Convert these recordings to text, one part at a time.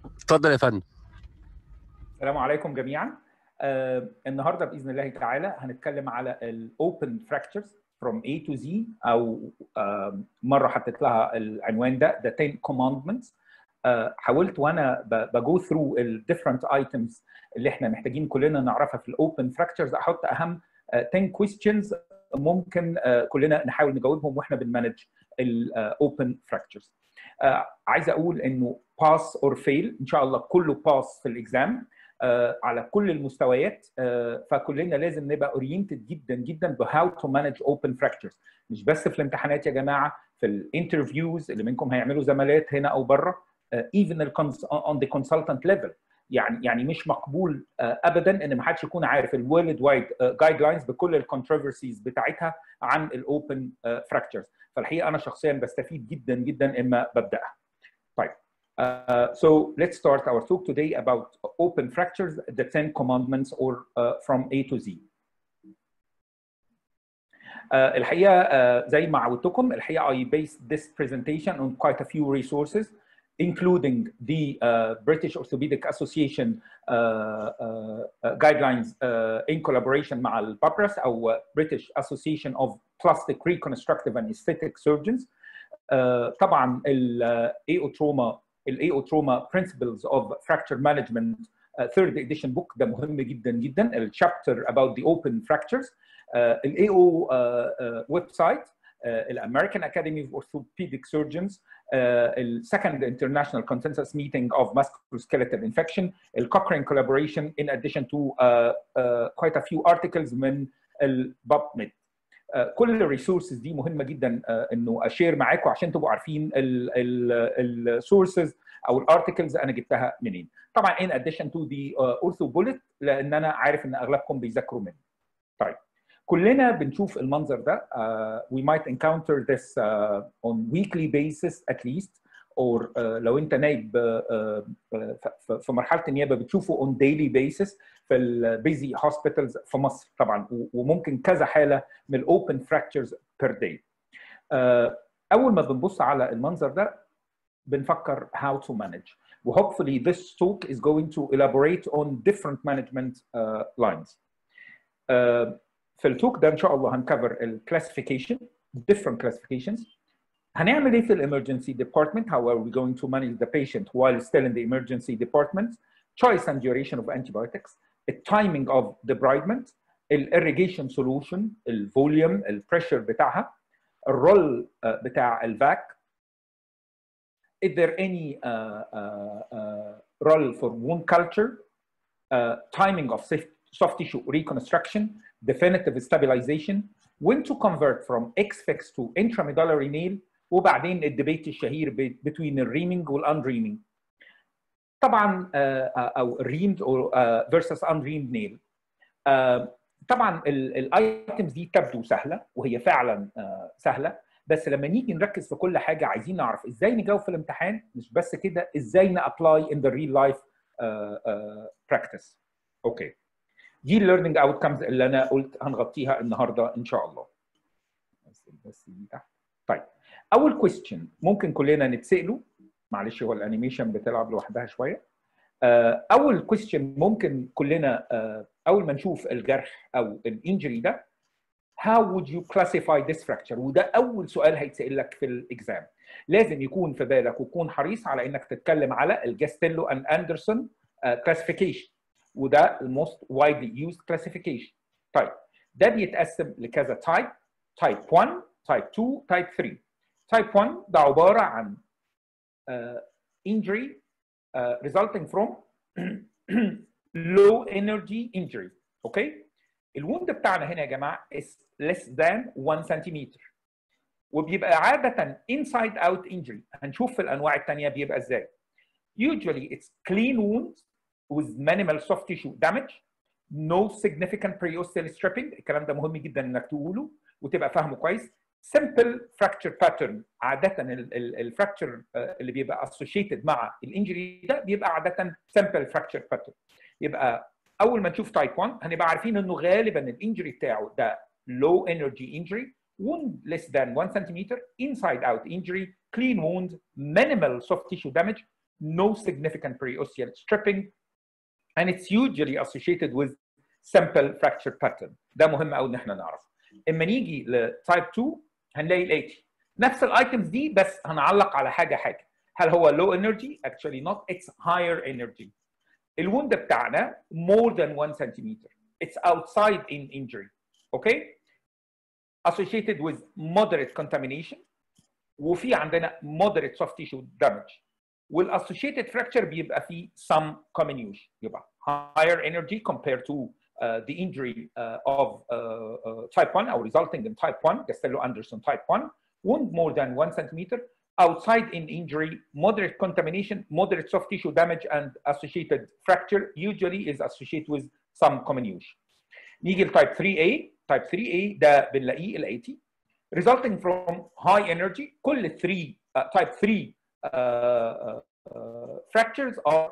اتفضل يا فندم السلام عليكم جميعا آه النهارده باذن الله تعالى هنتكلم على الاوبن fractures from A to Z او آه مره حطيت لها العنوان ده the 10 commandments آه حاولت وانا بجو ثرو الديفرنت ايتمز اللي احنا محتاجين كلنا نعرفها في الاوبن fractures احط اهم 10 questions ممكن كلنا نحاول نجاوبهم واحنا بنمانج الاوبن fractures عايز اقول انه باس اور فيل ان شاء الله كله باس في الاكزام آه على كل المستويات آه فكلنا لازم نبقى اورينتد جدا جدا بهاو تو مانج اوبن فراكتشرز مش بس في الامتحانات يا جماعه في الانترفيوز اللي منكم هيعملوا زمالات هنا او بره ايفن اون ذا كونسلتنت ليفل يعني يعني مش مقبول آه ابدا ان ما حدش يكون عارف الورلد وايد جايد لاينز بكل الكونتروفرسيز بتاعتها عن الاوبن فراكتشرز فالحقيقه انا شخصيا بستفيد جدا جدا اما ببداها طيب Uh, so let's start our talk today about open fractures, the 10 commandments or uh, from A to Z. Uh, الحقيقة uh, زي ما عودتكم الحقيقة I based this presentation on quite a few resources including the uh, British Orthopedic Association uh, uh, guidelines in collaboration مع البابرس أو British Association of Plastic Reconstructive and Aesthetic Surgeons طبعا ال AO Trauma ال AO Trauma Principles of Fracture Management uh, third edition book ده مهم جدا جدا الشابتر about the open fractures uh, ال AO uh, website الامريكان اكاديمي اوف اورثوبيديك سيرجنز السكند انترناشونال consensus meeting of musculoskeletal infection الكوكرين collaboration in addition to quite a few articles من البابميد كل الريسورسز دي مهمه جدا انه اشير معاكم عشان تبقوا عارفين السورسز او الارتكلز انا جبتها منين طبعا in addition to the اورثو بوليت لان انا عارف ان اغلبكم بيذاكروا مني طيب كلنا بنشوف المنظر ده uh, we might encounter this uh, on weekly basis at least or uh, لو انت نايب في مرحله النيابه بتشوفه on daily basis في البيزي هوسبيتالز في مصر طبعا وممكن كذا حاله من الاوبن fractures per day اول ما بنبص على المنظر ده بنفكر how to manage و hopefully this talk is going to elaborate on different management uh, lines uh, في التوك ده ان شاء الله هنكفر الكلاسيفيكيشن different classifications هنعمل ايه في الامرجنسي ديبارتمنت how are we going to manage the patient while still in the emergency department choice and duration of antibiotics التايمينج of debridement الirrigation solution الفوليوم البريشر بتاعها الرول بتاع الفاك is there any uh, uh, uh, role for wound culture uh, timing of soft tissue reconstruction definitive stabilization when to convert from X-fix to intramedullary nail وبعدين الديبيت الشهير between الريمينج والانريمينج طبعا او ريمد او فيرسس انريمد نيل طبعا الايتمز دي تبدو سهله وهي فعلا سهله بس لما نيجي نركز في كل حاجه عايزين نعرف ازاي نجاوب في الامتحان مش بس كده ازاي نابلاي ان ذا ريل لايف براكتس اوكي دي الليرنينج اوتكمز اللي انا قلت هنغطيها النهارده ان شاء الله بس بس دي تحت طيب اول كويستشن ممكن كلنا نتساله معلش هو الانيميشن بتلعب لوحدها شويه اول كويستشن ممكن كلنا اول ما نشوف الجرح او الانجري ده how would you classify this fracture وده اول سؤال هيتسال لك في الاكزام لازم يكون في بالك وتكون حريص على انك تتكلم على الجاستيلو اند اندرسون كلاسيفيكيشن وده الموست وايدلي يوزد كلاسيفيكيشن طيب ده بيتقسم لكذا تايب تايب 1 تايب 2 تايب 3 تايب 1 ده عباره عن uh, injury uh, resulting from low energy injury اوكي الوند بتاعنا هنا يا جماعه is less than 1 سنتيمتر وبيبقى عاده inside out injury هنشوف في الانواع الثانيه بيبقى ازاي usually it's clean wound with minimal soft tissue damage no significant periosteal stripping الكلام ده مهم جدا انك تقوله وتبقى فاهمه كويس simple fracture pattern عادة الفراكتشر اللي بيبقى associated مع الانجري ده بيبقى عادة simple fracture pattern يبقى أول ما نشوف تايب 1 هنبقى عارفين إنه غالبا الانجري بتاعه ده low energy injury wound less than 1 centimeter inside out injury clean wound minimal soft tissue damage no significant periosteal stripping and it's usually associated with simple fracture pattern ده مهم قوي ان احنا نعرفه اما نيجي لتايب 2 هنلاقي الاتي نفس الايتمز دي بس هنعلق على حاجه حاجه هل هو low energy actually not it's higher energy الوند بتاعنا more than 1 centimeter it's outside in injury okay associated with moderate contamination وفي عندنا moderate soft tissue damage والassociated fracture بيبقى فيه some comminution يبقى higher energy compared to uh, the injury uh, of uh, uh, type 1 or resulting in type 1 Castello-Anderson type 1 wound more than 1 centimeter outside in injury moderate contamination moderate soft tissue damage and associated fracture usually is associated with some comminution نيجي لتايب 3A type 3A ده بنلاقيه الاتي resulting from high energy كل 3 uh, type 3 uh, uh, fractures are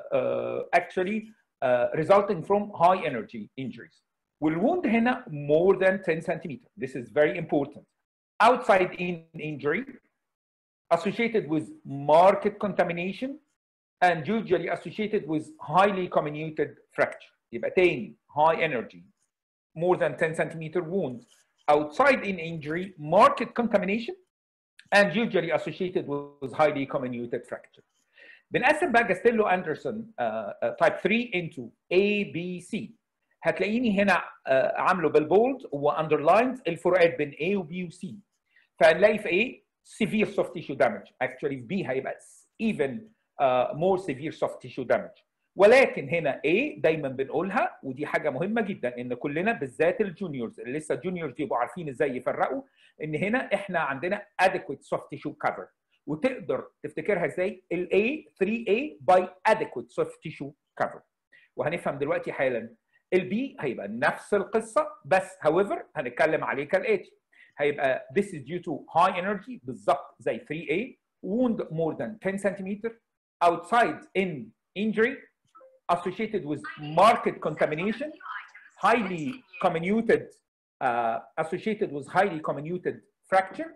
actually resulting from high energy injuries. والwound هنا more than 10 centimeter. This is very important. Outside in injury associated with market contamination and usually associated with highly comminuted fracture. يبقى تاني high energy more than 10 centimeter wound outside in injury, market contamination, and usually associated with highly comminuted fracture. بنقسم بقى جاستيلو اندرسون تايب 3 into A B C هتلاقيني هنا uh, عامله بالبولد واندرلايند الفروقات بين A و B و C فهنلاقي في A severe soft tissue damage actually في B هيبقى even uh, more severe soft tissue damage ولكن هنا A دايما بنقولها ودي حاجه مهمه جدا ان كلنا بالذات الجونيورز اللي لسه جونيورز يبقوا عارفين ازاي يفرقوا ان هنا احنا عندنا adequate soft tissue cover وتقدر تفتكرها ازاي ال A 3A by adequate soft tissue cover وهنفهم دلوقتي حالا ال B هيبقى نفس القصه بس however هنتكلم عليه كالاتي هيبقى this is due to high energy بالظبط زي 3A wound more than 10 cm outside in injury associated with market contamination, highly comminuted, uh, associated with highly comminuted fracture.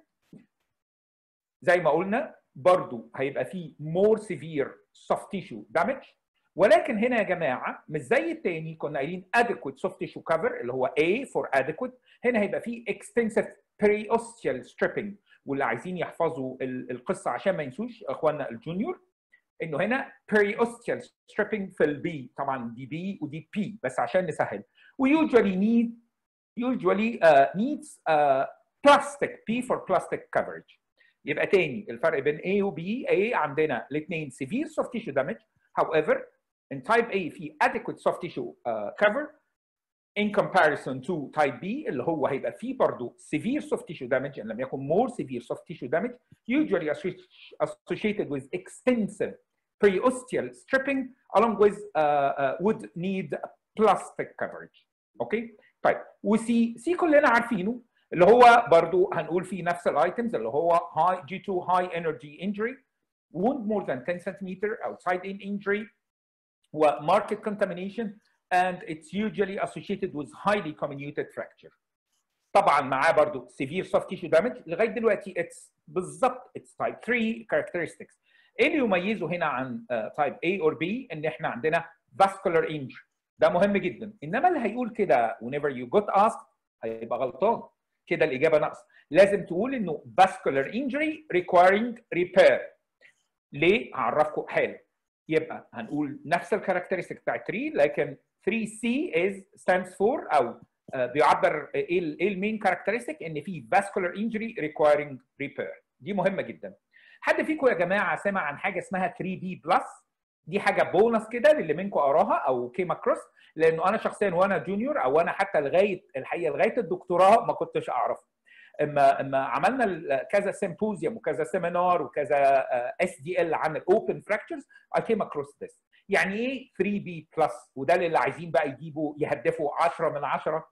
زي ما قلنا برضو هيبقى فيه more severe soft tissue damage ولكن هنا يا جماعه مش زي التاني كنا قايلين adequate soft tissue cover اللي هو A for adequate هنا هيبقى فيه extensive periosteal stripping واللي عايزين يحفظوا القصه عشان ما ينسوش اخواننا الجونيور انه هنا periosteal stripping في البي طبعا دي بي ودي بي بس عشان نسهل we usually need usually uh, needs uh, plastic P for plastic coverage يبقى تاني الفرق بين A و B A عندنا الاثنين severe soft tissue damage however in type A في adequate soft tissue uh, cover in comparison to type B اللي هو هيبقى فيه برضه severe soft tissue damage ان لم يكن more severe soft tissue damage usually associated with extensive periosteal stripping along with uh, uh, would need plastic coverage اوكي طيب وسي سي كلنا عارفينه اللي هو برضو هنقول فيه نفس الايتمز اللي هو high due to high energy injury wound more than 10 centimeter outside in injury و market contamination and it's usually associated with highly comminuted fracture طبعا معاه برضو severe soft tissue damage لغايه دلوقتي it's بالظبط it's type 3 characteristics ايه اللي يميزه هنا عن تايب uh, A or B ان احنا عندنا vascular injury ده مهم جدا انما اللي هيقول كده whenever you got asked هيبقى غلطان كده الاجابه ناقصه لازم تقول انه vascular injury requiring repair ليه هعرفكم حالا يبقى هنقول نفس الكاركترستيك بتاع 3 لكن 3C is stands for او uh, بيعبر ايه ايه المين كاركترستيك ان في vascular injury requiring repair دي مهمه جدا حد فيكم يا جماعه سمع عن حاجه اسمها 3B بلس دي حاجه بونص كده للي منكم قراها او كيم اكروس لانه انا شخصيا وانا جونيور او انا حتى لغايه الحقيقه لغايه الدكتوراه ما كنتش اعرف اما اما عملنا كذا سيمبوزيوم وكذا سيمينار وكذا اس دي ال عن الاوبن فراكتشرز اي كيم اكروس ذس يعني ايه 3 بي بلس وده اللي عايزين بقى يجيبوا يهدفوا 10 من 10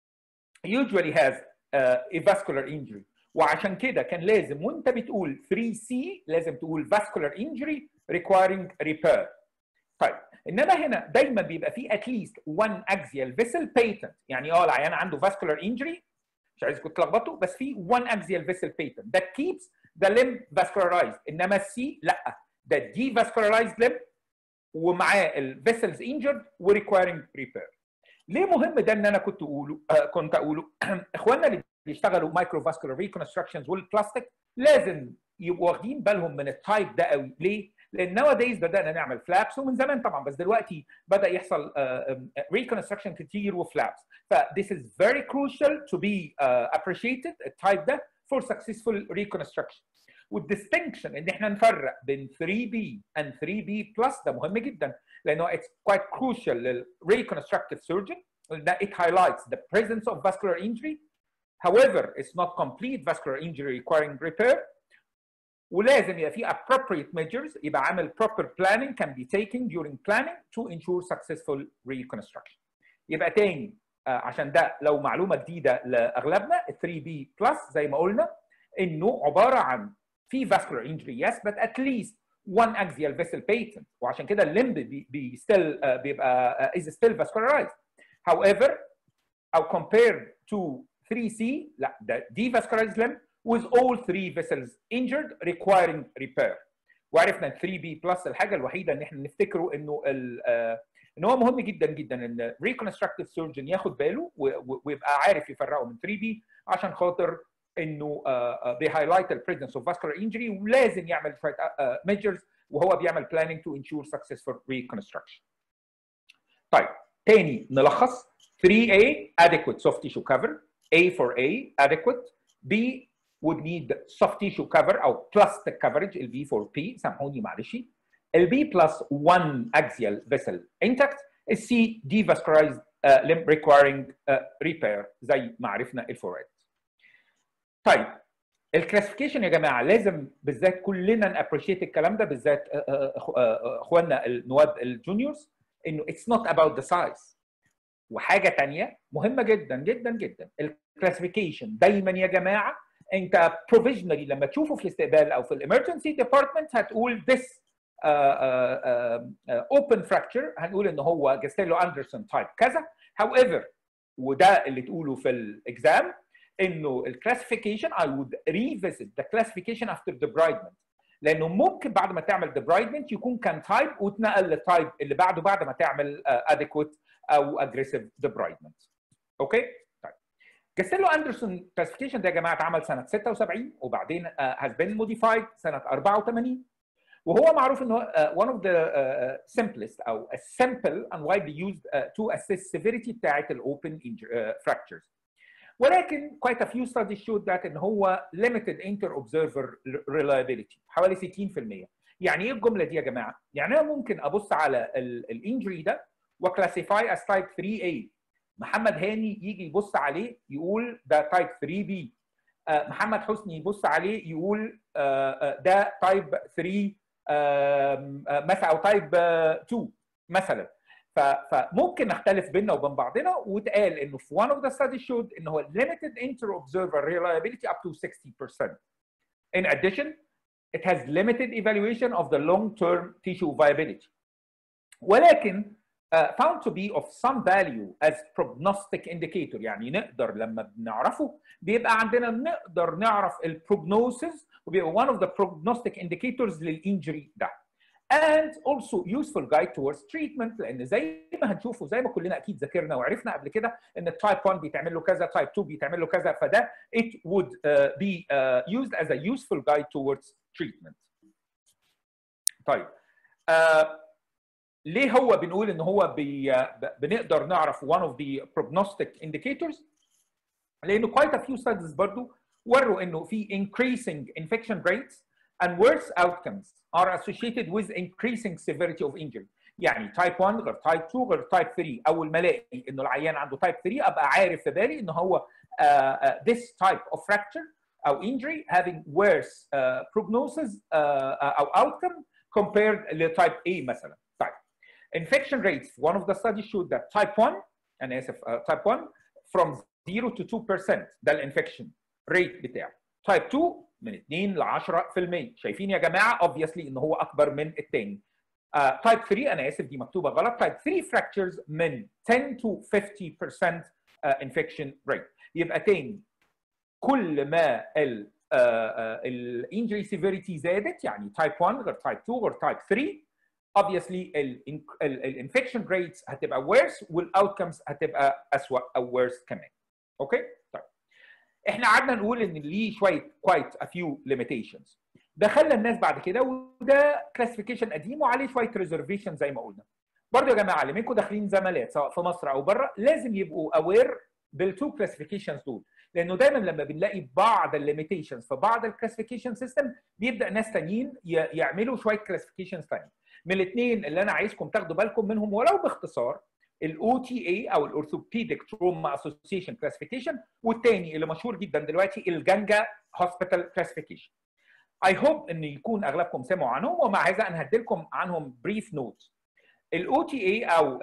usually has uh, a vascular injury وعشان كده كان لازم وانت بتقول 3C لازم تقول vascular injury requiring repair. طيب انما هنا دايما بيبقى فيه at least one axial vessel patent يعني اه العيان عنده vascular injury مش عايزكم تلخبطوا بس في one axial vessel patent that keeps the limb vascularized انما السي لا ده devascularized limb ومعاه الفيسلز انجرد وريكوايرنج ريبير ليه مهم ده ان انا كنت اقوله آه كنت اقوله اخواننا اللي بيشتغلوا مايكرو فاسكولار ريكونستراكشنز والبلاستيك لازم يبقوا واخدين بالهم من التايب ده قوي ليه؟ لان نواديز بدانا نعمل فلابس ومن زمان طبعا بس دلوقتي بدا يحصل ريكونستراكشن كتير وفلابس ف this is very crucial to be uh, appreciated التايب ده for successful reconstruction والديستنكشن ان احنا نفرق بين 3B and 3B plus ده مهم جدا لانه it's quite crucial لل reconstructive surgeon that it highlights the presence of vascular injury however it's not complete vascular injury requiring repair ولازم يبقى في appropriate measures يبقى عامل proper planning can be taken during planning to ensure successful reconstruction يبقى تاني عشان ده لو معلومه جديده لاغلبنا 3B plus زي ما قلنا انه عباره عن في vascular injury yes but at least one axial vessel patent وعشان كده الليمب بي, بي still uh, بيبقى uh, is still vascularized however او compared to 3C لا ده devascularized limb with all three vessels injured requiring repair وعرفنا 3B plus الحاجه الوحيده ان احنا نفتكره انه ال uh, ان هو مهم جدا جدا ان reconstructive surgeon ياخد باله ويبقى عارف يفرقه من 3B عشان خاطر انه بيهايلايت البريزنس اوف فاسكولار انجري ولازم يعمل شويه ميجرز وهو بيعمل planning to ensure successful reconstruction. طيب تاني نلخص 3A adequate soft tissue cover A for A adequate B would need soft tissue cover او plastic coverage ال B for P سامحوني معلش ال B plus one axial vessel intact ال C devascularized uh, limb requiring uh, repair زي ما عرفنا الفوريد طيب الكلاسيفيكيشن يا جماعه لازم بالذات كلنا نابريشيت الكلام ده بالذات اخواننا النواد الجونيورز انه اتس نوت اباوت ذا سايز وحاجه ثانيه مهمه جدا جدا جدا الكلاسيفيكيشن دايما يا جماعه انت بروفيجنالي لما تشوفه في الاستقبال او في الامرجنسي ديبارتمنت هتقول this اوبن فراكتشر هنقول ان هو جاستيلو اندرسون تايب كذا however وده اللي تقوله في الاكزام انه الكلاسيفيكيشن I would revisit the classification after debridement لانه ممكن بعد ما تعمل debridement يكون كان تايب وتنقل للتايب اللي بعده بعد ما تعمل uh, adequate او aggressive debridement اوكي طيب جاستيلو اندرسون كلاسيفيكيشن ده يا جماعه اتعمل سنه 76 وبعدين uh, has been modified سنه 84 وهو معروف انه uh, one of the uh, simplest او a simple and widely used uh, to assess severity بتاعت الاوبن uh, fractures ولكن quite a few studies showed that ان هو limited inter-observer reliability حوالي 60% يعني ايه الجمله دي يا جماعه؟ يعني انا ممكن ابص على الانجري ده وكلاسيفاي as type 3A محمد هاني يجي يبص عليه يقول ده type 3B آه محمد حسني يبص عليه يقول آه ده type 3 آه مثلا او type 2 مثلا فممكن نختلف بيننا وبين بعضنا واتقال انه في one of the studies showed ان هو limited inter-observer reliability up to 60%. In addition, it has limited evaluation of the long-term tissue viability. ولكن uh, found to be of some value as prognostic indicator يعني نقدر لما بنعرفه بيبقى عندنا نقدر نعرف البروجنوسيس وبيبقى one of the prognostic indicators للانجري ده. and also useful guide towards treatment لان زي ما هنشوفه زي ما كلنا اكيد ذاكرنا وعرفنا قبل كده ان التايب 1 بيتعمل له كذا تايب 2 بيتعمل له كذا فده it would uh, be uh, used as a useful guide towards treatment. طيب uh, ليه هو بنقول ان هو بي, بنقدر نعرف one of the prognostic indicators لانه quite a few studies برضو وروا انه في increasing infection rates and worse outcomes are associated with increasing severity of injury. يعني type 1 غير type 2 غير type 3 اول ما الاقي انه العيان عنده type 3 ابقى عارف في بالي ان هو uh, uh, this type of fracture او injury having worse uh, prognosis uh, او outcome compared لtype A مثلا. طيب infection rates one of the studies showed that type 1 انا اسف uh, type 1 from 0 to 2% ده الانفكشن rate بتاعه. type 2 من 2 ل 10% شايفين يا جماعه obviously ان هو اكبر من الثاني تايب uh, 3 انا اسف دي مكتوبه غلط تايب 3 fractures من 10 to 50% uh, infection rate يبقى تاني كل ما الانجري سيفيريتي زادت يعني تايب 1 غير تايب 2 غير تايب 3 obviously الانفكشن ريتس هتبقى worse والاوتكمز هتبقى اسوء او worse كمان اوكي طيب احنا قعدنا نقول ان ليه شويه quite a few limitations دخلنا الناس بعد كده وده كلاسيفيكيشن قديم وعليه شويه ريزرفيشن زي ما قلنا برضه يا جماعه اللي منكم داخلين زمالات سواء في مصر او بره لازم يبقوا اوير بالتو كلاسيفيكيشنز دول لانه دايما لما بنلاقي بعض الليميتيشنز في بعض الكلاسيفيكيشن سيستم بيبدا ناس تانيين يعملوا شويه كلاسيفيكيشنز ثانيه من الاثنين اللي انا عايزكم تاخدوا بالكم منهم ولو باختصار الاو تي اي او الاورثوبيديك تروما اسوسيشن كلاسيفيكيشن والثاني اللي مشهور جدا دلوقتي الجنجا هوسبيتال كلاسيفيكيشن اي هوب ان يكون اغلبكم سمعوا عنهم ومع هذا انا هديلكم عنهم بريف نوتس الاو تي اي او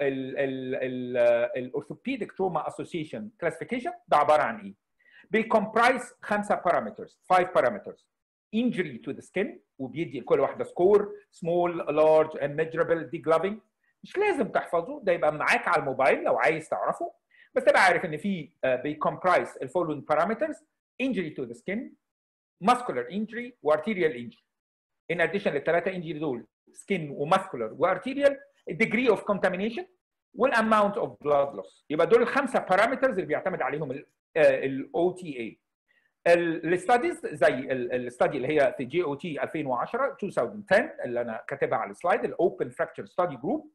الاورثوبيديك تروما اسوسيشن كلاسيفيكيشن ده عباره عن ايه؟ بيكمبرايز خمسه بارامترز 5 بارامترز injury to the skin وبيدي لكل واحده سكور small large and measurable degloving مش لازم تحفظه ده يبقى معاك على الموبايل لو عايز تعرفه بس تبقى عارف ان في بيكمبرايز الفولوينج بارامترز injury to the skin muscular injury وارتيريال injury in addition للثلاثه injury دول skin وماسكولار وارتيريال degree of contamination والاماونت اوف blood loss يبقى دول الخمسه بارامترز اللي بيعتمد عليهم الاو تي اي الستاديز زي الستادي اللي هي في جي او تي 2010 2010 اللي انا كاتبها على السلايد الاوبن فراكتشر ستادي جروب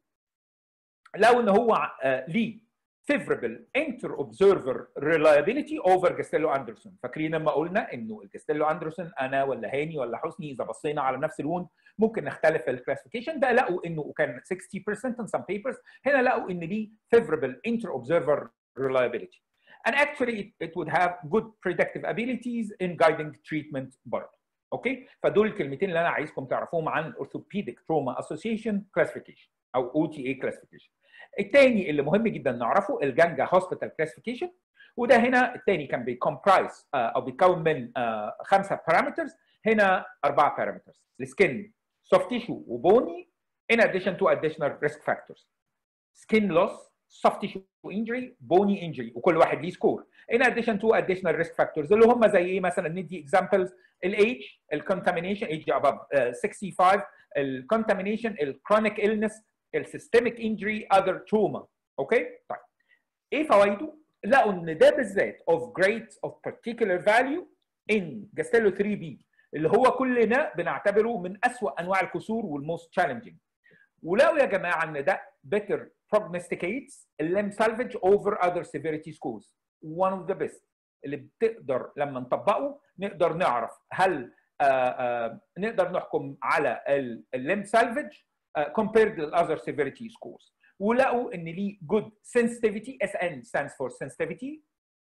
لو ان هو ليه favorable inter observer reliability over جاستيلو اندرسون فاكرين لما قلنا انه الجاستيلو اندرسون انا ولا هاني ولا حسني اذا بصينا على نفس اللون ممكن نختلف في الكلاسيفيكيشن ده لقوا انه كان 60% in some papers هنا لقوا ان ليه favorable inter observer reliability and actually it, it would have good predictive abilities in guiding treatment برضه اوكي فدول الكلمتين اللي انا عايزكم تعرفوهم عن Orthopedic Trauma Association Classification او OTA Classification الثاني اللي مهم جدا نعرفه الجانجا هوسبيتال كلاسيفيكيشن وده هنا الثاني كان بيكمبرايز او بيتكون من خمسه بارامترز هنا اربعه بارامترز السكن soft tissue وبوني in addition to additional risk factors skin loss soft tissue injury bony injury وكل واحد ليه سكور in addition to additional risk factors اللي هم زي ايه مثلا ندي examples الايج الكونتامينيشن age above uh, 65 الكونتامينيشن الكرونيك illness السيستميك انجري اذر تروما اوكي طيب ايه فوائده لقوا ان ده بالذات of great of particular value in جاستيلو 3 b اللي هو كلنا بنعتبره من اسوأ انواع الكسور والموست تشالنجينج ولقوا يا جماعه ان ده better prognosticates limb salvage over other severity scores one of the best اللي بتقدر لما نطبقه نقدر نعرف هل آآ آآ نقدر نحكم على الليم سالفج Uh, compared to other severity scores ولقوا ان ليه good sensitivity SN stands for sensitivity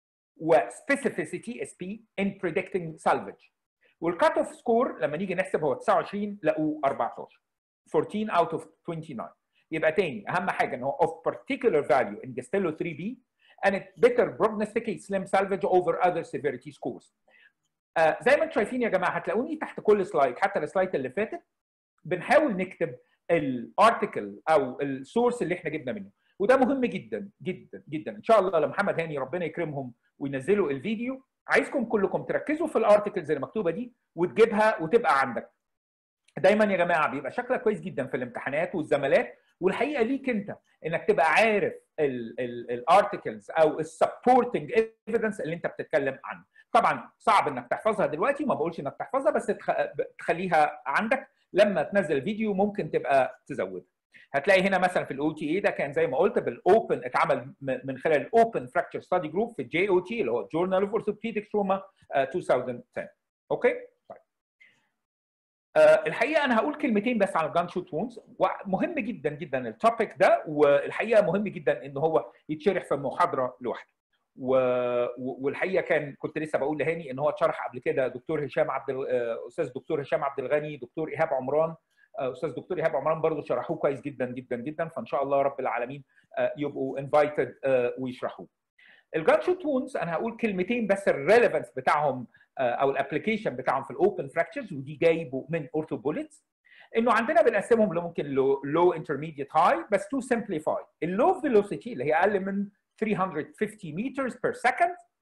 و specificity SP in predicting salvage والcut off score لما نيجي نحسب هو 29 لقوه 14 14 out of 29 يبقى تاني اهم حاجه ان هو of particular value in Gastello 3B and it better prognosticates limb salvage over other severity scores. آه زي ما انتم شايفين يا جماعه هتلاقوني تحت كل سلايد حتى السلايد اللي فاتت بنحاول نكتب الارتكل او السورس اللي احنا جبنا منه وده مهم جدا جدا جدا ان شاء الله لمحمد هاني ربنا يكرمهم وينزلوا الفيديو عايزكم كلكم تركزوا في الارتكلز اللي مكتوبه دي وتجيبها وتبقى عندك دايما يا جماعه بيبقى شكلك كويس جدا في الامتحانات والزمالات والحقيقه ليك انت انك تبقى عارف الارتكلز او السبورتنج ايفيدنس اللي انت بتتكلم عنه طبعا صعب انك تحفظها دلوقتي ما بقولش انك تحفظها بس تخليها عندك لما تنزل فيديو ممكن تبقى تزودها هتلاقي هنا مثلا في الاو تي اي ده كان زي ما قلت بالاوبن اتعمل من خلال الاوبن فراكتشر ستادي جروب في الجي او تي اللي هو جورنال اوف اورثوبيديك تروما 2010 اوكي طيب أه الحقيقه انا هقول كلمتين بس عن الجان شوت وونز ومهم جدا جدا التوبيك ده والحقيقه مهم جدا ان هو يتشرح في محاضره لوحده و... والحقيقه كان كنت لسه بقول لهاني ان هو اتشرح قبل كده دكتور هشام عبد استاذ دكتور هشام عبد الغني دكتور ايهاب عمران استاذ دكتور ايهاب عمران برضه شرحوه كويس جدا جدا جدا فان شاء الله رب العالمين يبقوا انفايتد ويشرحوه. الجان شوت وونز انا هقول كلمتين بس الريليفنس بتاعهم او الابلكيشن بتاعهم في الاوبن فراكتشرز ودي جايبه من اورثو بوليتس انه عندنا بنقسمهم لممكن لو انترميديت هاي بس تو سمبليفاي اللو فيلوسيتي اللي هي اقل من 350 meters per second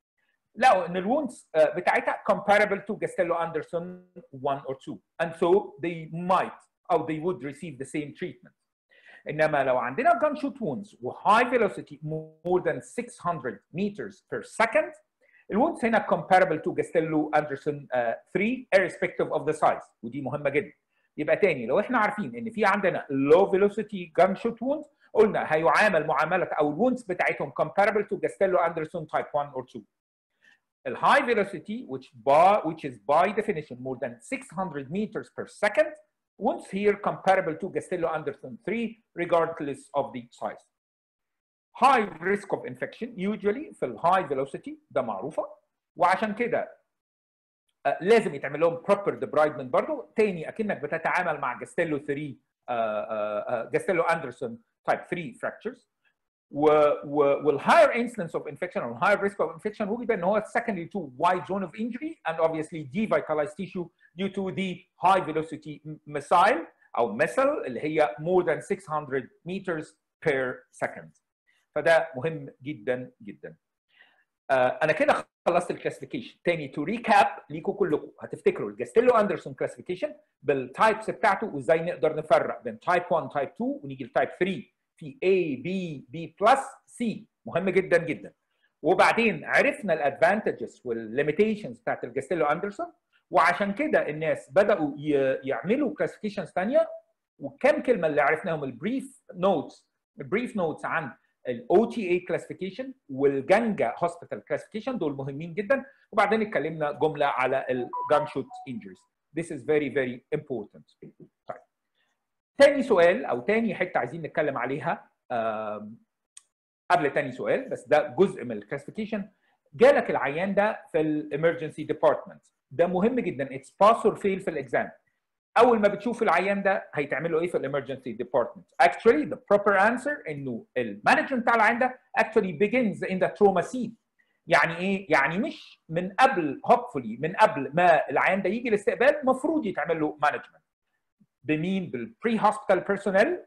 لقوا ان الوونز بتاعتها comparable to Gastello Anderson 1 or 2 and so they might او they would receive the same treatment انما لو عندنا gunshot wounds و high velocity more than 600 meters per second الوونز هنا comparable to Gastello Anderson uh, 3 irrespective of the size ودي مهمه جدا يبقى تاني لو احنا عارفين ان في عندنا low velocity gunshot wounds قلنا هيعامل معامله او الوونز بتاعتهم comparable to Gastello Anderson type 1 or 2 the high velocity, which, by, which is by definition more than 600 meters per second, once here comparable to Gastello Anderson 3, regardless of the size. High risk of infection, usually في high velocity, ده معروفة. وعشان كده uh, لازم يتعمل لهم proper debridement برضه. تاني أكنك بتتعامل مع Gastello 3, uh, uh, Gastello Anderson type 3 fractures. والhigher incidence of infection or higher risk of infection وجد ان هو secondary to wide zone of injury and obviously devitalized tissue due to the high velocity missile او missile اللي هي more than 600 meters per second فده مهم جدا جدا uh, انا كده خلصت الكلاسيفيكيشن تاني تو ريكاب ليكم كلكم هتفتكروا الجاستيلو اندرسون كلاسيفيكيشن بالتايبس بتاعته وازاي نقدر نفرق بين تايب 1 تايب 2 ونيجي لتايب 3 في A B B بلس C مهم جدا جدا وبعدين عرفنا الادفانتجز والليميتيشنز بتاعت الجاستيلو اندرسون وعشان كده الناس بداوا يعملوا كلاسيفيكيشنز ثانيه وكم كلمه اللي عرفناهم البريف نوتس البريف نوتس عن الاو تي اي كلاسيفيكيشن والجنجا هوسبيتال كلاسيفيكيشن دول مهمين جدا وبعدين اتكلمنا جمله على الجان شوت انجريز This is very very important. طيب تاني سؤال او تاني حته عايزين نتكلم عليها قبل تاني سؤال بس ده جزء من الكلاسيفيكيشن جالك العيان ده في الامرجنسي ديبارتمنت ده مهم جدا اتس باس اور فيل في الاكزام اول ما بتشوف العيان ده هيتعمل له ايه في الامرجنسي ديبارتمنت actually the proper answer انه المانجمنت بتاع العيان ده actually begins in the trauma scene يعني ايه يعني مش من قبل hopefully من قبل ما العيان ده يجي الاستقبال المفروض يتعمل له مانجمنت بمين بالبري هوسبيتال بيرسونيل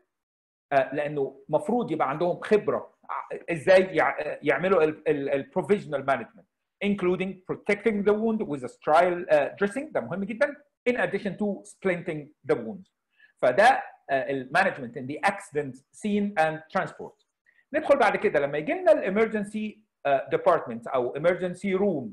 لانه المفروض يبقى عندهم خبره ازاي يعملوا البروفيشنال مانجمنت including protecting the wound with a sterile uh, dressing ده مهم جدا in addition to splinting the wound فده المانجمنت in the accident scene and transport ندخل بعد كده لما يجي لنا الامرجنسي ديبارتمنت او emergency room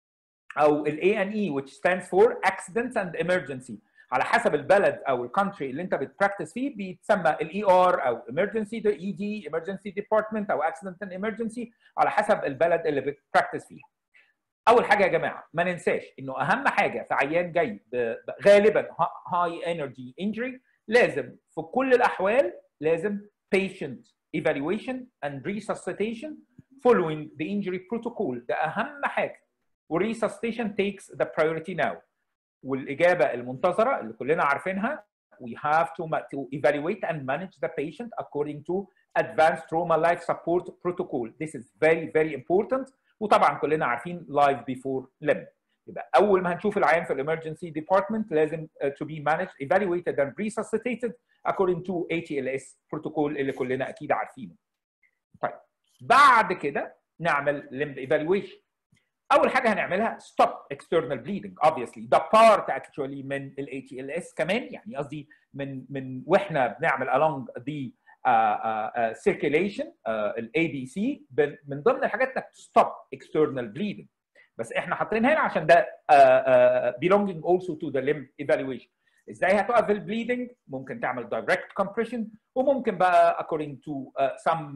او الاي ان اي which stands for accidents and emergency على حسب البلد او الكونتري اللي انت بتبراكتس فيه بيتسمى الاي ار او emergency اي دي emergency department او accident and emergency على حسب البلد اللي بتبراكتس فيها. اول حاجه يا جماعه ما ننساش انه اهم حاجه في عيان جاي غالبا هاي انرجي انجري لازم في كل الاحوال لازم patient evaluation and resuscitation following the injury protocol ده اهم حاجه والresuscitation takes the priority now والاجابه المنتظره اللي كلنا عارفينها we have to, to evaluate and manage the patient according to advanced trauma life support protocol this is very very important وطبعا كلنا عارفين live before limb يبقى اول ما هنشوف العيان في الامرجنسي ديبارتمنت لازم uh, to be managed evaluated and resuscitated according to ATLS protocol اللي كلنا اكيد عارفينه طيب بعد كده نعمل limb evaluation اول حاجه هنعملها stop external bleeding obviously ده part actually من ال ATLS كمان يعني قصدي من من واحنا بنعمل along the uh, uh, circulation uh, ال ABC من ضمن الحاجات انك stop external bleeding بس احنا حاطين هنا عشان ده belonging also to the limb evaluation ازاي هتوقف البليدنج ممكن تعمل direct compression وممكن بقى according to some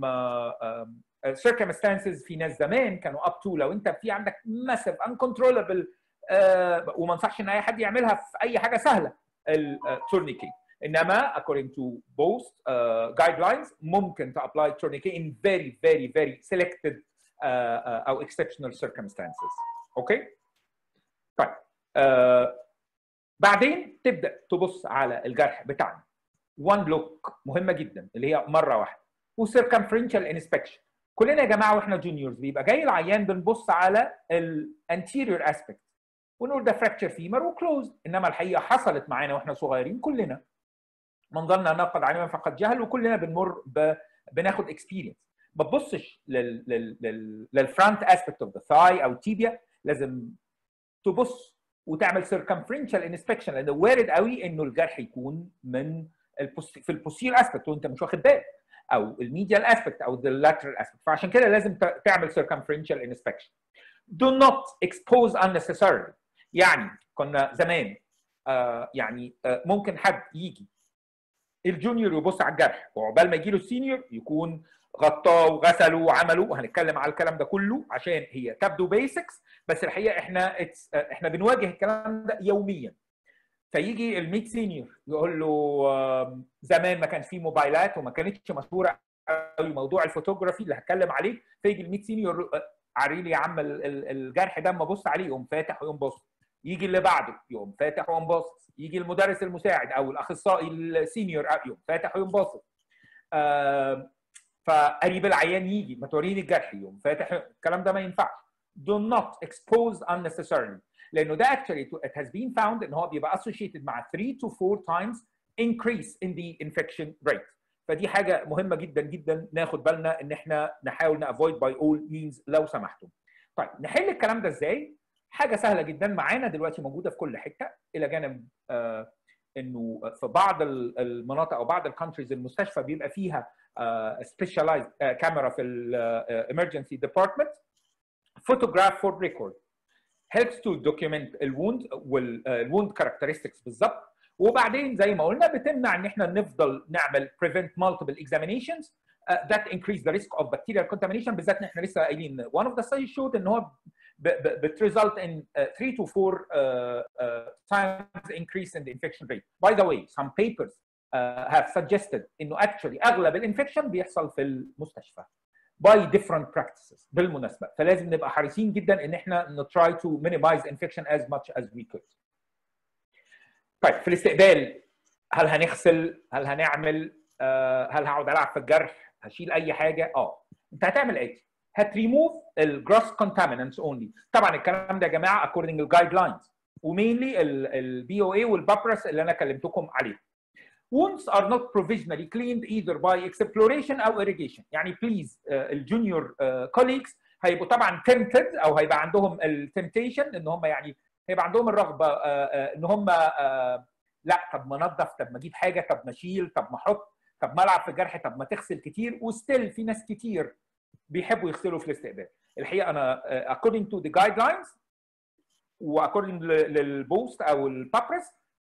circumstances في ناس زمان كانوا up to لو انت في عندك massive uncontrollable uh, وما انصحش ان اي حد يعملها في اي حاجه سهله التورنيكي انما according to both uh, guidelines ممكن to apply tourniquet in very very very selected uh, uh, او exceptional circumstances اوكي okay? طيب uh, بعدين تبدا تبص على الجرح بتاعنا one look مهمه جدا اللي هي مره واحده وسيركمفرنشال انسبكشن كلنا يا جماعه واحنا جونيورز بيبقى جاي العيان بنبص على الانتيريور اسبكت ونقول ده فراكتشر فيمر وكلوز انما الحقيقه حصلت معانا واحنا صغيرين كلنا منظرنا نقد علينا فقد جهل وكلنا بنمر ب... بناخد اكسبيرينس ما تبصش لل... لل... لل... للفرونت اسبكت اوف ذا ثاي او تيبيا لازم تبص وتعمل سيركمفرنشال انسبكشن لان وارد قوي انه الجرح يكون من البوست في البوستير اسبكت وانت مش واخد بالك او الميديال اسبكت او اللاترال اسبكت فعشان كده لازم تعمل سيركمفرنشال انسبكشن do not expose unnecessarily يعني كنا زمان آه يعني آه ممكن حد يجي الجونيور يبص على الجرح وعقبال ما يجي له السينيور يكون غطاه وغسله وعمله وهنتكلم على الكلام ده كله عشان هي تبدو بيسكس بس الحقيقه احنا احنا بنواجه الكلام ده يوميا فيجي الميد سينيور يقول له زمان ما كان في موبايلات وما كانتش مشهوره قوي موضوع الفوتوغرافي اللي هتكلم عليه فيجي الميد سينيور عري لي يا عم الجرح ده اما ابص عليه يقوم فاتح ويقوم باصص يجي اللي بعده يقوم فاتح ويقوم باصص يجي المدرس المساعد او الاخصائي السينيور يقوم فاتح ويقوم باصص آه فقريب العيان يجي ما توريني الجرح يقوم فاتح الكلام ده ما ينفعش do not expose unnecessarily لانه ده actually it has been found ان هو بيبقى associated مع 3 to 4 times increase in the infection rate فدي حاجه مهمه جدا جدا ناخد بالنا ان احنا نحاول نافويد باي اول مينز لو سمحتم. طيب نحل الكلام ده ازاي؟ حاجه سهله جدا معانا دلوقتي موجوده في كل حته الى جانب آه انه في بعض المناطق او بعض الكونتريز المستشفى بيبقى فيها سبيشاليزد كاميرا في الامرجنسي ديبارتمنت فوتوجراف فور ريكورد helps to document الووند والووند characteristics بالظبط وبعدين زي ما قلنا بتمنع ان احنا نفضل نعمل prevent multiple examinations uh, that increase the risk of bacterial contamination بالذات ان احنا لسه قايلين one of the studies showed ان هو بتresult in uh, 3 to 4 uh, uh, times increase in the infection rate. By the way, some papers uh, have suggested انه actually اغلب الانفكشن بيحصل في المستشفى by different practices بالمناسبه فلازم نبقى حريصين جدا ان احنا try to minimize infection as much as we could. طيب في الاستقبال هل هنغسل؟ هل هنعمل؟ آه هل هقعد العب في الجرح؟ هشيل اي حاجه؟ اه انت هتعمل ايه؟ هتريموف الجروس كونتامينانتس اونلي طبعا الكلام ده يا جماعه according للجايد لاينز ومينلي البي او اي والبابرس اللي انا كلمتكم عليه wounds are not provisionally cleaned either by exploration او irrigation يعني بليز الجونيور كوليجز هيبقوا طبعا tempted او هيبقى عندهم التمتيشن ان هم يعني هيبقى عندهم الرغبه uh, uh, ان هم uh, لا طب ما انضف طب ما اجيب حاجه طب ما اشيل طب ما احط طب ما العب في جرح طب ما تغسل كتير وستيل في ناس كتير بيحبوا يغسلوا في الاستقبال الحقيقه انا according to the guidelines واكوردنج للبوست او البابرس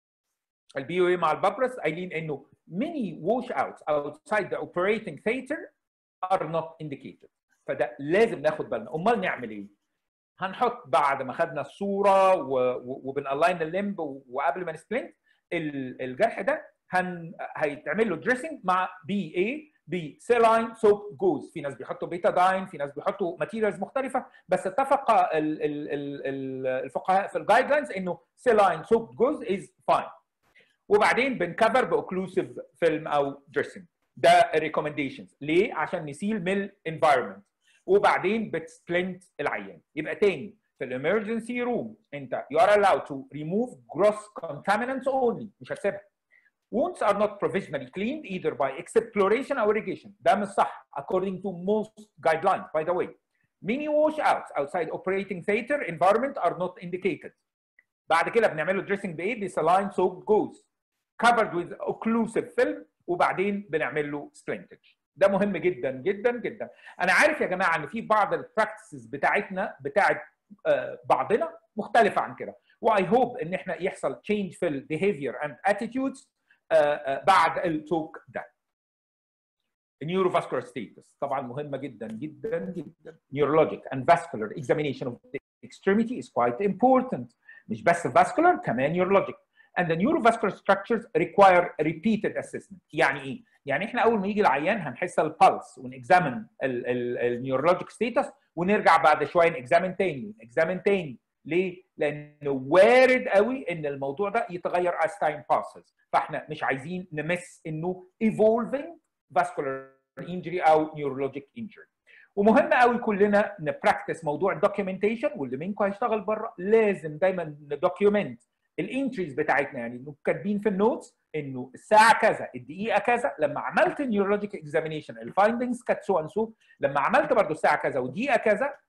البي او اي مع البابرس قايلين انه many wash outs outside the operating theater are not indicated فده لازم ناخد بالنا امال نعمل ايه هنحط بعد ما خدنا الصوره وبنالاين الليمب وقبل ما نسبلنت الجرح ده هن هيتعمل له دريسنج مع بي اي بسيلاين سوب جوز في ناس بيحطوا بيتاداين في ناس بيحطوا ماتيريالز مختلفه بس اتفق ال ال ال الفقهاء في الجايد لاينز انه سيلاين سوب جوز از فاين وبعدين بنكفر باوكلوسيف فيلم او دريسنج ده ريكومنديشنز ليه عشان نسيل من الانفايرمنت وبعدين بتسبلنت العيان يبقى تاني في الامرجنسي روم انت you are allowed to remove gross contaminants only مش هتسيبها wounds are not provisionally cleaned either by exploration or irrigation ده مش صح according to most guidelines by the way many washouts outside operating theater environment are not indicated بعد كده بنعمل له دريسنج بايه بسلاين سوب جوز covered with occlusive film وبعدين بنعمل له splintage ده مهم جدا جدا جدا انا عارف يا جماعه ان في بعض البراكتسز بتاعتنا بتاعت بعضنا مختلفه عن كده واي هوب ان احنا يحصل تشينج في البيهيفير اند اتيتيودز بعد التوك ده neurovascular status طبعا مهمه جدا جدا جدا neurologic and vascular examination of the extremity is quite important مش بس vascular كمان neurologic and the neurovascular structures require repeated assessment يعني ايه يعني احنا اول ما يجي العيان هنحس البلس ونكزامن النيورولوجيك ستيتس ونرجع بعد شويه نكزامن تاني نكزامن تاني ليه؟ لانه وارد قوي ان الموضوع ده يتغير as time passes فاحنا مش عايزين نمس انه evolving vascular injury او neurologic injury ومهم قوي كلنا نبراكتس موضوع الدوكيومنتيشن واللي منكم هيشتغل بره لازم دايما ندوكيومنت الانتريز بتاعتنا يعني كاتبين في النوتس انه الساعه كذا الدقيقه كذا لما عملت النيورولوجيك اكزامينيشن الفايندنجز كانت سو اند سو لما عملت برضو الساعه كذا والدقيقه كذا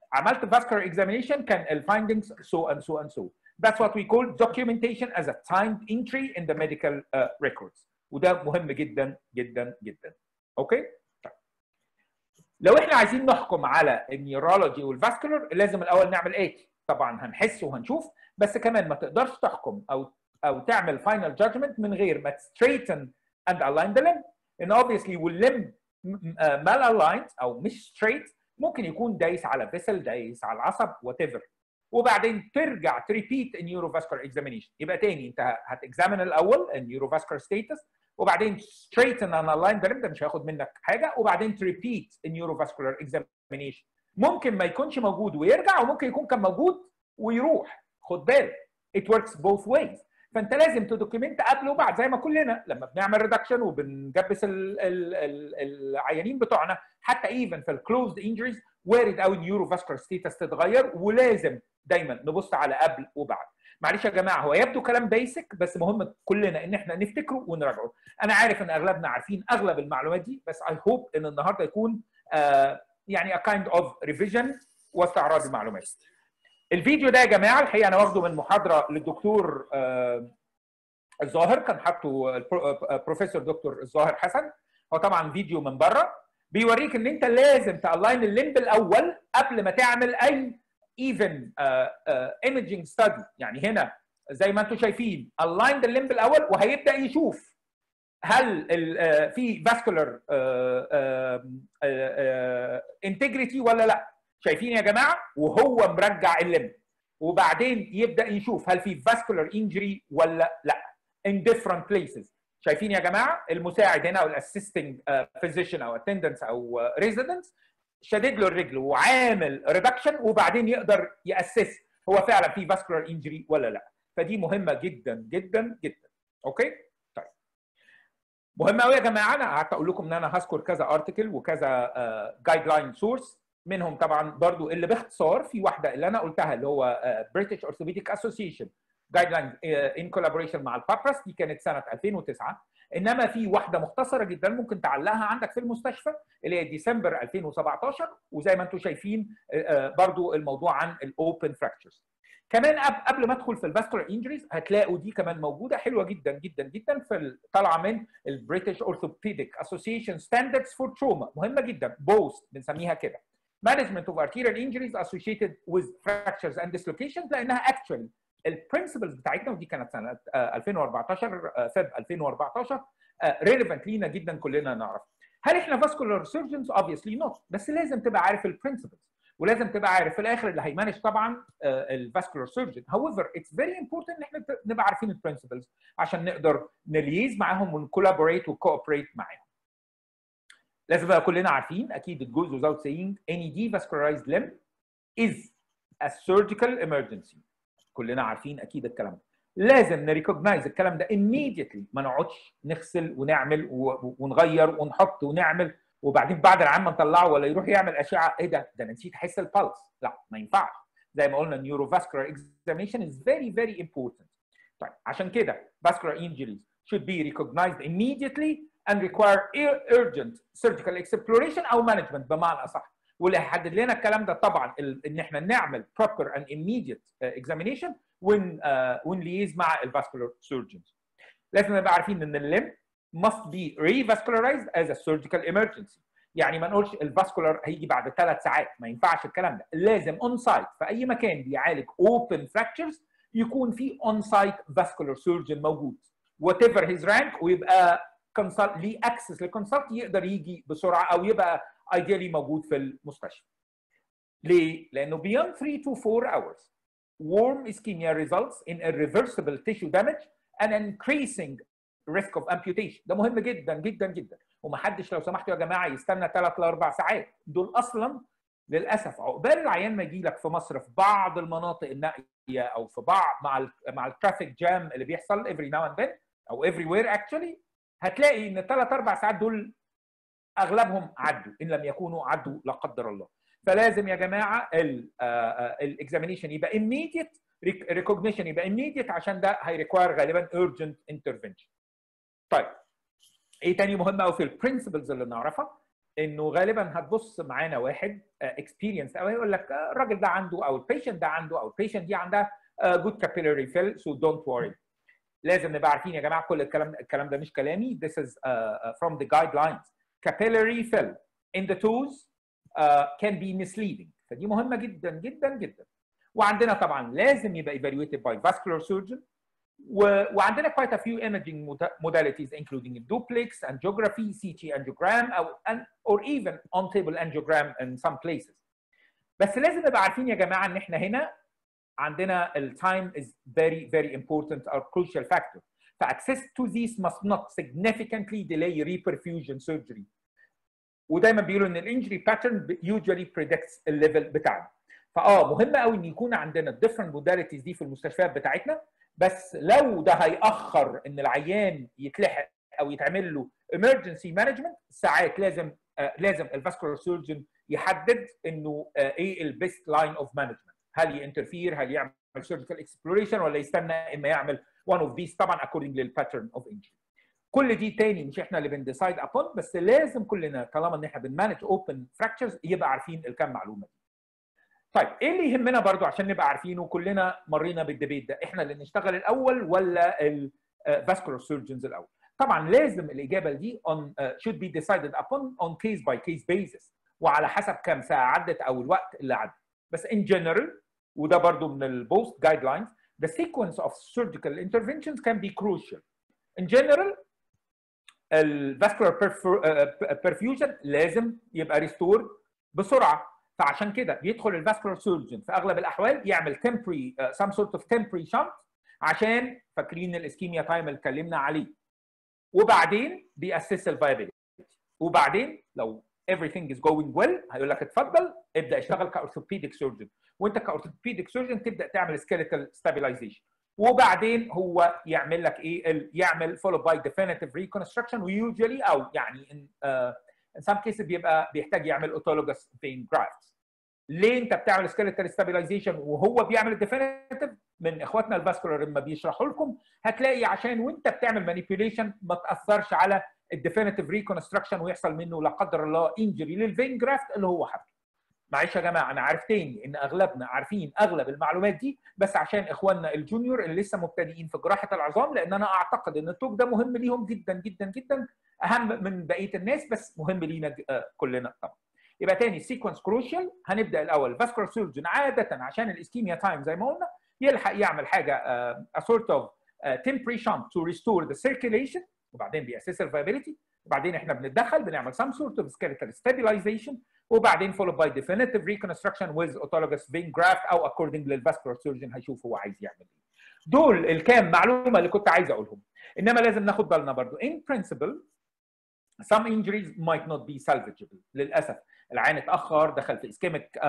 عملت vascular examination كان ال findings so and so and so that's what we call documentation as a timed entry in the medical uh, records وده مهم جدا جدا جدا اوكي طيب. لو احنا عايزين نحكم على النيورولوجي والفاسكولار لازم الاول نعمل ايه طبعا هنحس وهنشوف بس كمان ما تقدرش تحكم او او تعمل فاينل جادجمنت من غير ما تستريتن اند الاين ذا limb ان obviously واللم مال الايند او مش ستريت ممكن يكون دايس على فيسل دايس على العصب وات ايفر وبعدين ترجع تريبيت النيوروفاسكولار اكزامينيشن يبقى تاني انت هتكزامن الاول النيوروفاسكولار ستيتس وبعدين ستريتن ان الاين ذا ده مش هياخد منك حاجه وبعدين تريبيت النيوروفاسكولار اكزامينيشن ممكن ما يكونش موجود ويرجع وممكن يكون كان موجود ويروح خد بالك it works both ways فانت لازم تدوكيمنت قبل وبعد زي ما كلنا لما بنعمل ريدكشن وبنجبس ال ال ال العيانين بتوعنا حتى ايفن في الكلوزد انجريز وارد قوي النيوروفاسكولار ستيتس تتغير ولازم دايما نبص على قبل وبعد معلش يا جماعه هو يبدو كلام بيسك بس مهم كلنا ان احنا نفتكره ونراجعه انا عارف ان اغلبنا عارفين اغلب المعلومات دي بس اي هوب ان النهارده يكون آه يعني a kind of revision واستعراض المعلومات الفيديو ده يا جماعه الحقيقه انا واخده من محاضره للدكتور آه الظاهر كان حاطه البروفيسور دكتور الظاهر حسن هو طبعا فيديو من بره بيوريك ان انت لازم تالاين الليمب الاول قبل ما تعمل اي ايفن ايمجنج ستادي يعني هنا زي ما انتم شايفين الاين الليمب الاول وهيبدا يشوف هل uh, في فاسكولار انتجريتي ولا لا شايفين يا جماعه وهو مرجع الليمب وبعدين يبدا يشوف هل في فاسكولار انجري ولا لا in different places شايفين يا جماعه المساعد هنا او الاسيستنج فيزيشن او اتندنس او ريزيدنس شدد له الرجل وعامل ريدكشن وبعدين يقدر ياسس هو فعلا في فاسكولار انجري ولا لا فدي مهمه جدا جدا جدا اوكي طيب مهم قوي يا جماعه انا قعدت اقول لكم ان انا هذكر كذا ارتكل وكذا جايد لاين سورس منهم طبعا برضو اللي باختصار في واحده اللي انا قلتها اللي هو بريتش اورثوبيديك اسوسيشن جايد لاين ان كولابوريشن مع البابرس دي كانت سنه 2009 انما في واحده مختصره جدا ممكن تعلقها عندك في المستشفى اللي هي ديسمبر 2017 وزي ما انتم شايفين برضو الموضوع عن الاوبن فراكتشرز كمان قبل ما ادخل في الفاسكولار انجريز هتلاقوا دي كمان موجوده حلوه جدا جدا جدا في طالعه من البريتش اورثوبيديك اسوسيشن ستاندردز فور تروما مهمه جدا بوست بنسميها كده management of arterial injuries associated with fractures and dislocations لانها actually البرنسبلز بتاعتنا ودي كانت سنه 2014 فب 2014 ريليفنت لينا جدا كلنا نعرف هل احنا فاسكولار سيرجنز obviously not بس لازم تبقى عارف البرنسبلز ولازم تبقى عارف في الاخر اللي هيمانج طبعا الفاسكولار سيرجن however it's very important ان احنا نبقى عارفين البرنسبلز عشان نقدر نليز معاهم ونكولابوريت وكوبريت معاهم لازم بقى كلنا عارفين اكيد it goes without saying any devascularized limb is a surgical emergency كلنا عارفين اكيد الكلام ده لازم نريكوجنايز الكلام ده immediately ما نقعدش نغسل ونعمل ونغير ونحط ونعمل وبعدين بعد العام ما نطلعه ولا يروح يعمل اشعه ايه ده ده انا نسيت احس البلس لا ما ينفعش زي ما قلنا neurovascular examination is very very important طيب عشان كده vascular injuries should be recognized immediately and require urgent surgical exploration او management بمعنى اصح واللي هيحدد لنا الكلام ده طبعا ان احنا نعمل proper and immediate examination ون ونليز مع الفاسكولار surgeons لازم نبقى عارفين ان الليم must be revascularized as a surgical emergency يعني ما نقولش الفاسكولار هيجي بعد ثلاث ساعات ما ينفعش الكلام ده لازم اون سايت في اي مكان بيعالج open fractures يكون في اون سايت فاسكولار سيرجن موجود وات ايفر هيز رانك ويبقى كونسلت ليه اكسس للكونسلت يقدر يجي بسرعه او يبقى ايديالي موجود في المستشفى. ليه؟ لانه beyond 3 to 4 hours warm ischemia results in irreversible tissue damage and increasing risk of amputation ده مهم جدا جدا جدا ومحدش لو سمحتوا يا جماعه يستنى 3 ل 4 ساعات دول اصلا للاسف عقبال العيان ما يجي لك في مصر في بعض المناطق النائيه او في بعض مع ال مع الترافيك جام اللي بيحصل every now and then او everywhere actually هتلاقي ان الثلاث اربع ساعات دول اغلبهم عدوا ان لم يكونوا عدوا لا قدر الله فلازم يا جماعه الاكزامينيشن يبقى immediate recognition يبقى immediate عشان ده هيريكواير غالبا urgent intervention طيب ايه تاني مهم قوي في البرنسبلز اللي نعرفها انه غالبا هتبص معانا واحد اكسبيرينس او يقول لك الراجل ده عنده او البيشنت ده عنده او البيشنت دي عندها جود كابيلاري فيل سو دونت وري لازم نبقى عارفين يا جماعه كل الكلام الكلام ده مش كلامي this is uh, from the guidelines capillary fill in the toes uh, can be misleading فدي مهمه جدا جدا جدا وعندنا طبعا لازم يبقى evaluated by vascular surgeon و... وعندنا quite a few imaging modalities including duplex angiography CT angiogram او or even on table angiogram in some places بس لازم نبقى عارفين يا جماعه ان احنا هنا عندنا التايم is very very important or crucial factor. فaccess to these must not significantly delay reperfusion surgery. ودايما بيقولوا ان الانجري باترن usually predicts الليفل بتاعنا. فاه مهم قوي ان يكون عندنا different modalities دي في المستشفيات بتاعتنا بس لو ده هيأخر ان العيان يتلحق او يتعمل له emergency management ساعات لازم آه لازم الفاسكولار سيرجن يحدد انه آه ايه البيست لاين اوف مانجمنت هل ينترفير هل يعمل سيرجيكال اكسبلوريشن ولا يستنى اما يعمل one of these طبعا according للباترن اوف انجري كل دي تاني مش احنا اللي بنديسايد ابون بس لازم كلنا طالما ان احنا بنمانج اوبن فراكتشرز يبقى عارفين الكام معلومه دي طيب ايه اللي يهمنا برضو عشان نبقى عارفينه كلنا مرينا بالديبيت ده احنا اللي نشتغل الاول ولا الفاسكولار سيرجنز الاول طبعا لازم الاجابه دي on uh, should be decided upon on case by case basis وعلى حسب كام ساعه عدت او الوقت اللي عدى بس in general وده برضو من البوست جايد لاينز the sequence of surgical interventions can be crucial in general الفاسكولار perfusion لازم يبقى ريستور بسرعه فعشان كده بيدخل الفاسكولار سيرجن في اغلب الاحوال يعمل temporary uh, some sort of temporary shunt عشان فاكرين الاسكيميا تايم اللي اتكلمنا عليه وبعدين بيأسس الفايبيليتي وبعدين لو everything is going well هيقول لك اتفضل ابدا اشتغل كاورثوبيديك سيرجن وانت كاورثوبيديك سيرجن تبدا تعمل سكيلتال ستابيلايزيشن وبعدين هو يعمل لك ايه يعمل فولو باي ديفينيتيف ريكونستراكشن ويوجوالي او يعني ان ان سام كيس بيبقى بيحتاج يعمل اوتولوجس فين جرافت ليه انت بتعمل سكيلتال ستابيلايزيشن وهو بيعمل الديفينيتيف من اخواتنا الفاسكولار لما بيشرحوا لكم هتلاقي عشان وانت بتعمل مانيبيوليشن ما تاثرش على الديفينيتيف ريكونستراكشن ويحصل منه لا قدر الله انجري للفين جرافت اللي هو حبل معلش يا جماعه انا عارف تاني ان اغلبنا عارفين اغلب المعلومات دي بس عشان اخواننا الجونيور اللي لسه مبتدئين في جراحه العظام لان انا اعتقد ان التوك ده مهم ليهم جدا جدا جدا اهم من بقيه الناس بس مهم لينا كلنا طبعا يبقى تاني سيكونس كروشال هنبدا الاول فاسكولار سيرجن عاده عشان الاسكيميا تايم زي ما قلنا يلحق يعمل حاجه a sort of temporary shunt to restore the circulation وبعدين بيأسس الفايبيليتي وبعدين احنا بنتدخل بنعمل some sort of skeletal stabilization وبعدين followed by definitive reconstruction with autologous vein graft او according للفاسكولار سيرجن هيشوف هو عايز يعمل ايه. دول الكام معلومه اللي كنت عايز اقولهم انما لازم ناخد بالنا برضو in principle some injuries might not be salvageable للاسف العين اتاخر دخل في ischemic uh,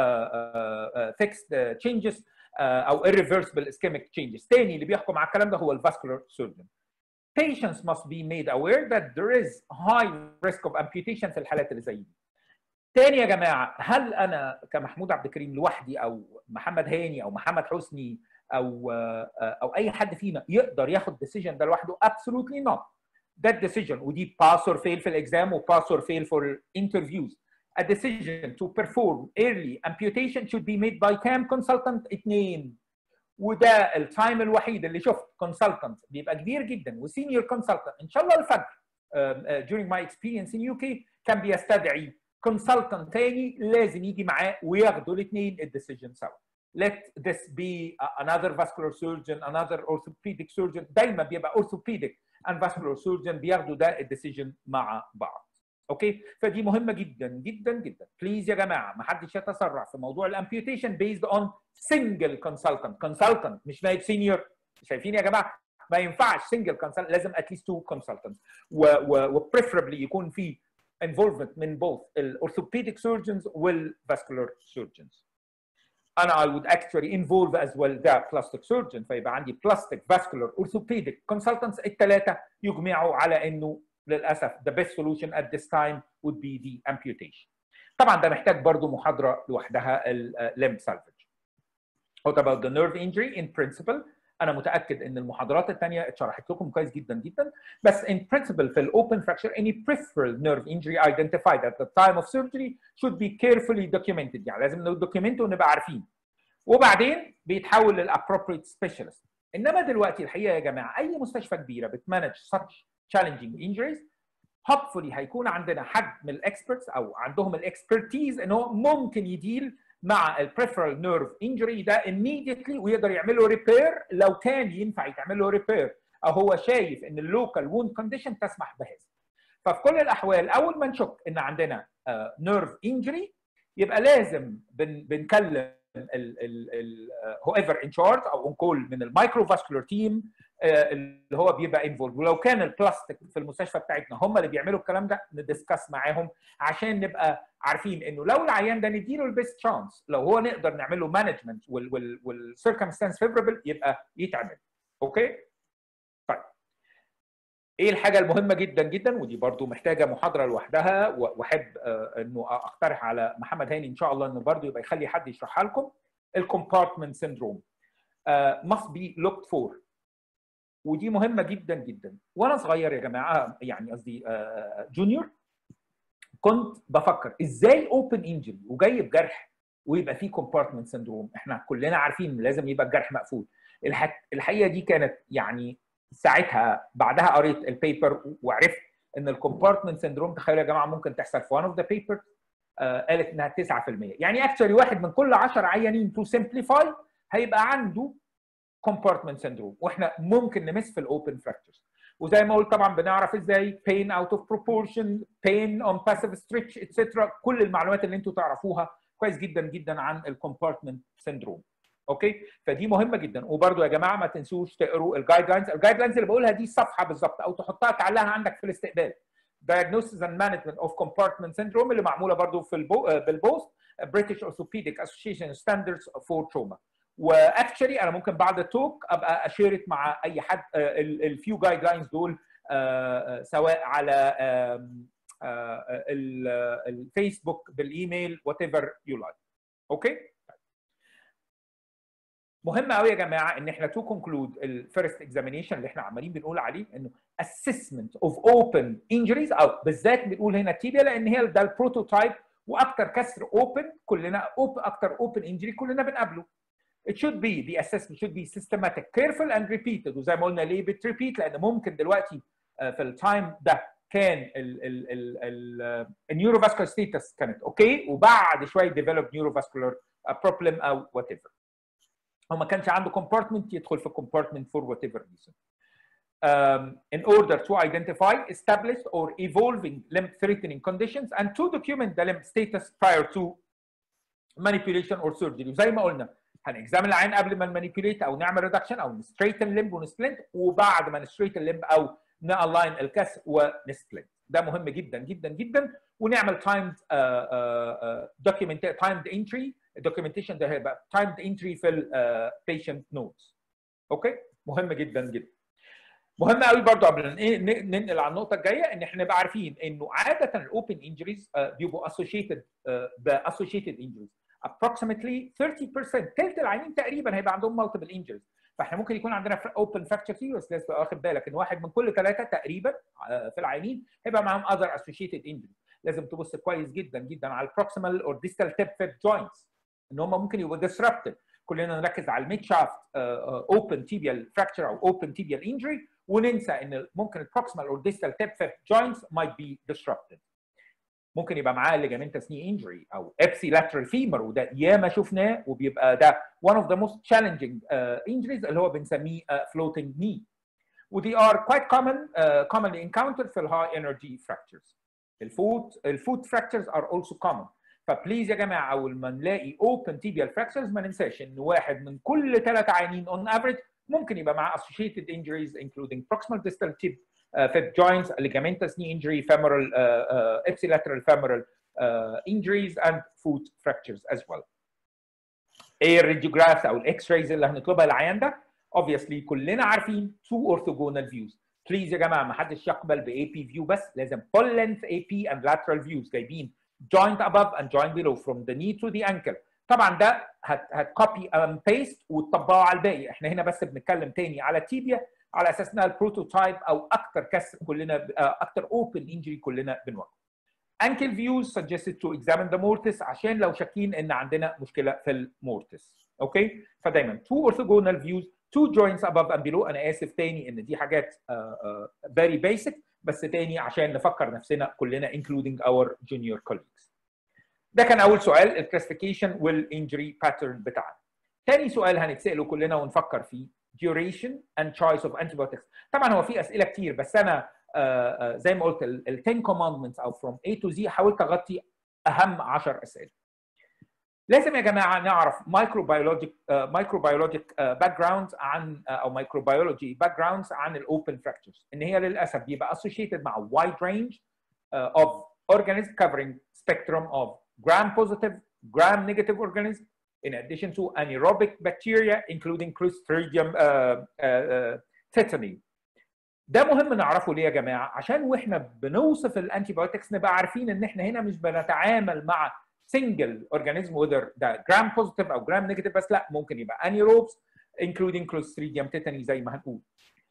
uh, uh, fixed changes uh, او irreversible ischemic changes تاني اللي بيحكم على الكلام ده هو الفاسكولار سيرجن patients must be made aware that there is high risk of amputation في الحالات اللي زي دي. تاني يا جماعه هل انا كمحمود عبد الكريم لوحدي او محمد هاني او محمد حسني او او اي حد فينا يقدر ياخد ديسيجن ده لوحده؟ absolutely not. That decision ودي pass or fail في الاكزام و pass or fail for interviews. A decision to perform early amputation should be made by CAM consultant اثنين وده التايم الوحيد اللي شفت كونسلتنت بيبقى كبير جدا وسينيور كونسلتنت ان شاء الله الفجر uh, uh, during my experience in UK كان بيستدعي كونسلتنت تاني لازم يجي معاه وياخدوا الاثنين الديسيجن سوا. Let this be another vascular surgeon, another orthopedic surgeon دايما بيبقى orthopedic and vascular surgeon بياخدوا ده الديسيجن مع بعض. اوكي فدي مهمه جدا جدا جدا بليز يا جماعه ما حدش يتسرع في موضوع الامبيوتيشن بيزد اون سنجل كونسلتنت كونسلتنت مش نايب سينيور شايفين يا جماعه ما ينفعش سنجل كونسلتنت لازم اتليست تو كونسلتنت وبريفربلي يكون في involvement من both الاورثوبيديك surgeons والفاسكولار surgeons انا I would actually involve as well the plastic surgeon فيبقى عندي plastic vascular orthopedic consultants الثلاثه يجمعوا على انه للاسف the best solution at this time would be the amputation. طبعا ده محتاج برضو محاضره لوحدها limb salvage. What about the nerve injury? In principle, انا متاكد ان المحاضرات الثانيه اتشرحت لكم كويس جدا جدا بس in principle في الاوبن fracture any peripheral nerve injury identified at the time of surgery should be carefully documented يعني لازم ندوكيمنت ونبقى عارفين وبعدين بيتحول للappropriate specialist انما دلوقتي الحقيقه يا جماعه اي مستشفى كبيره بتمانج such challenging injuries hopefully هيكون عندنا حد من الاكسبرتس او عندهم الاكسبرتيز ان هو ممكن يديل مع البريفرال نيرف انجري ده immediately ويقدر يعمل له ريبير لو كان ينفع يتعمل له ريبير او هو شايف ان اللوكال ووند كونديشن تسمح بهذا. ففي كل الاحوال اول ما نشك ان عندنا نيرف انجري يبقى لازم بن بنكلم هو ايفر ان شارج او اون كول من المايكرو فاسكولار تيم اللي هو بيبقى انفولد ولو كان البلاستيك في المستشفى بتاعتنا هم اللي بيعملوا الكلام ده ندسكس معاهم عشان نبقى عارفين انه لو العيان ده نديله البيست شانس لو هو نقدر نعمل له مانجمنت والسيركمستانس فيفربل يبقى يتعمل اوكي طيب ايه الحاجه المهمه جدا جدا ودي برضو محتاجه محاضره لوحدها واحب انه اقترح على محمد هاني ان شاء الله انه برضو يبقى يخلي حد يشرحها لكم الكومبارتمنت سيندروم must be looked for ودي مهمه جدا جدا وانا صغير يا جماعه يعني قصدي جونيور كنت بفكر ازاي اوبن انجري وجاي بجرح ويبقى فيه كومبارتمنت سندروم احنا كلنا عارفين لازم يبقى الجرح مقفول الحقيقه دي كانت يعني ساعتها بعدها قريت البيبر وعرفت ان الكومبارتمنت سندروم تخيلوا يا جماعه ممكن تحصل في one اوف ذا بيبر قالت انها 9% يعني اكشولي واحد من كل 10 عيانين تو سمبليفاي هيبقى عنده كومبارتمنت سندروم واحنا ممكن نمس في الاوبن فراكتشرز وزي ما قلت طبعا بنعرف ازاي pain out of proportion pain on passive stretch etc كل المعلومات اللي انتم تعرفوها كويس جدا جدا عن الكومبارتمنت سندروم اوكي فدي مهمه جدا وبرده يا جماعه ما تنسوش تقروا الجايد لاينز الجايد لاينز اللي بقولها دي صفحه بالظبط او تحطها تعلقها عندك في الاستقبال diagnosis and management of compartment syndrome اللي معموله برضو في البو... بالبوست British Orthopedic Association Standards for Trauma واكشلي انا ممكن بعد التوك ابقى اشيرت مع اي حد الفيو جايد لاينز دول سواء على الفيسبوك بالايميل وات ايفر يو لايك اوكي مهم قوي يا جماعه ان احنا تو كونكلود الفيرست اكزامينيشن اللي احنا عمالين بنقول عليه انه assessment of open injuries او بالذات بنقول هنا تيبيا لان هي ده البروتوتايب واكتر كسر اوبن كلنا open اكتر اوبن انجري كلنا بنقابله it should be the assessment should be systematic careful and repeated وزي ما قلنا ليه بتريبيت لان ممكن دلوقتي في التايم ده كان النيوروفاسكولار ستيتس كانت اوكي وبعد شويه ديفلوب نيوروفاسكولار بروبلم او وات ايفر هو ما كانش عنده compartment يدخل في compartment for whatever reason um, in order to identify established or evolving limb threatening conditions and to document the limb status prior to manipulation or surgery وزي ما قلنا هنكزامن العين قبل ما نمانيبيوليت او نعمل ريدكشن او نستريتن لمب ونسبلنت وبعد ما نستريتن لمب او نالاين الكسر ونسبلنت ده مهم جدا جدا جدا ونعمل تايمد دوكيمنت تايمد انتري الدوكيومنتيشن ده هيبقى تايمد انتري في البيشنت نوتس اوكي مهم جدا جدا مهم قوي برضو قبل ننقل على النقطه الجايه ان احنا نبقى عارفين انه عاده الاوبن انجريز بيبقوا اسوشيتد باسوشيتد انجريز approximately 30% ثلث العيانين تقريبا هيبقى عندهم multiple injuries فاحنا ممكن يكون عندنا open fracture فيه بس لازم تبقى واخد بالك ان واحد من كل ثلاثه تقريبا في العيانين هيبقى معاهم other associated injuries لازم تبص كويس جدا جدا على البروكسيمال اور distal tip fib joints ان هم ممكن يبقوا disrupted كلنا نركز على الميد شافت open tibial fracture او open tibial injury وننسى ان ممكن البروكسيمال اور distal tip fib joints might be disrupted ممكن يبقى معاه ليجامنتس ني انجري او ابسي لاترال فيمر وده ياما شفناه وبيبقى ده one of the most challenging uh, injuries اللي هو بنسميه uh, floating knee ودي are quite common uh, commonly encountered في الهاي energy fractures الفوت الفوت fractures are also common فبليز يا جماعه اول ما نلاقي open tibial fractures ما ننساش ان واحد من كل ثلاث عيانين on average ممكن يبقى معاه associated injuries including proximal distal tib uh, fib joints, ligamentous knee injury, femoral, uh, uh, ipsilateral femoral uh, injuries, and foot fractures as well. ايه الراديوجرافز او الاكس رايز اللي هنطلبها للعيان ده؟ obviously كلنا عارفين two orthogonal views. بليز يا جماعه ما حدش يقبل ب AP view بس لازم full length AP and lateral views جايبين joint above and joint below from the knee to the ankle طبعا ده هتكوبي اند بيست وتطبقه على الباقي احنا هنا بس بنتكلم تاني على التيبيا على اساس انها البروتوتايب او اكتر كسر كلنا اكتر اوبن انجري كلنا بنواجهه ankle views suggested to examine the mortise عشان لو شاكين ان عندنا مشكله في المورتس اوكي فدايما two orthogonal views two joints above and below انا اسف تاني ان دي حاجات uh, uh, very basic بس تاني عشان نفكر نفسنا كلنا including our junior colleagues ده كان اول سؤال الكلاسيفيكيشن والانجري باترن بتاعنا تاني سؤال هنتساله كلنا ونفكر فيه duration and choice of antibiotics طبعا هو في اسئله كتير بس انا uh, زي ما قلت ال 10 commandments او from A to Z حاولت اغطي اهم 10 اسئله لازم يا جماعه نعرف مايكروبيولوجيك مايكروبيولوجيك باك جراوند عن uh, او مايكروبيولوجي باك جراوندز عن الاوبن فراكتشرز ان هي للاسف بيبقى associated مع wide range uh, of organisms covering spectrum of gram positive gram negative organisms in addition to anaerobic bacteria including Clostridium uh, uh, uh, tetani ده مهم نعرفه ليه يا جماعه عشان واحنا بنوصف الانتيبيوتكس نبقى عارفين ان احنا هنا مش بنتعامل مع single organism whether ده gram positive او gram negative بس لا ممكن يبقى anaerobes including Clostridium tetani زي ما هنقول.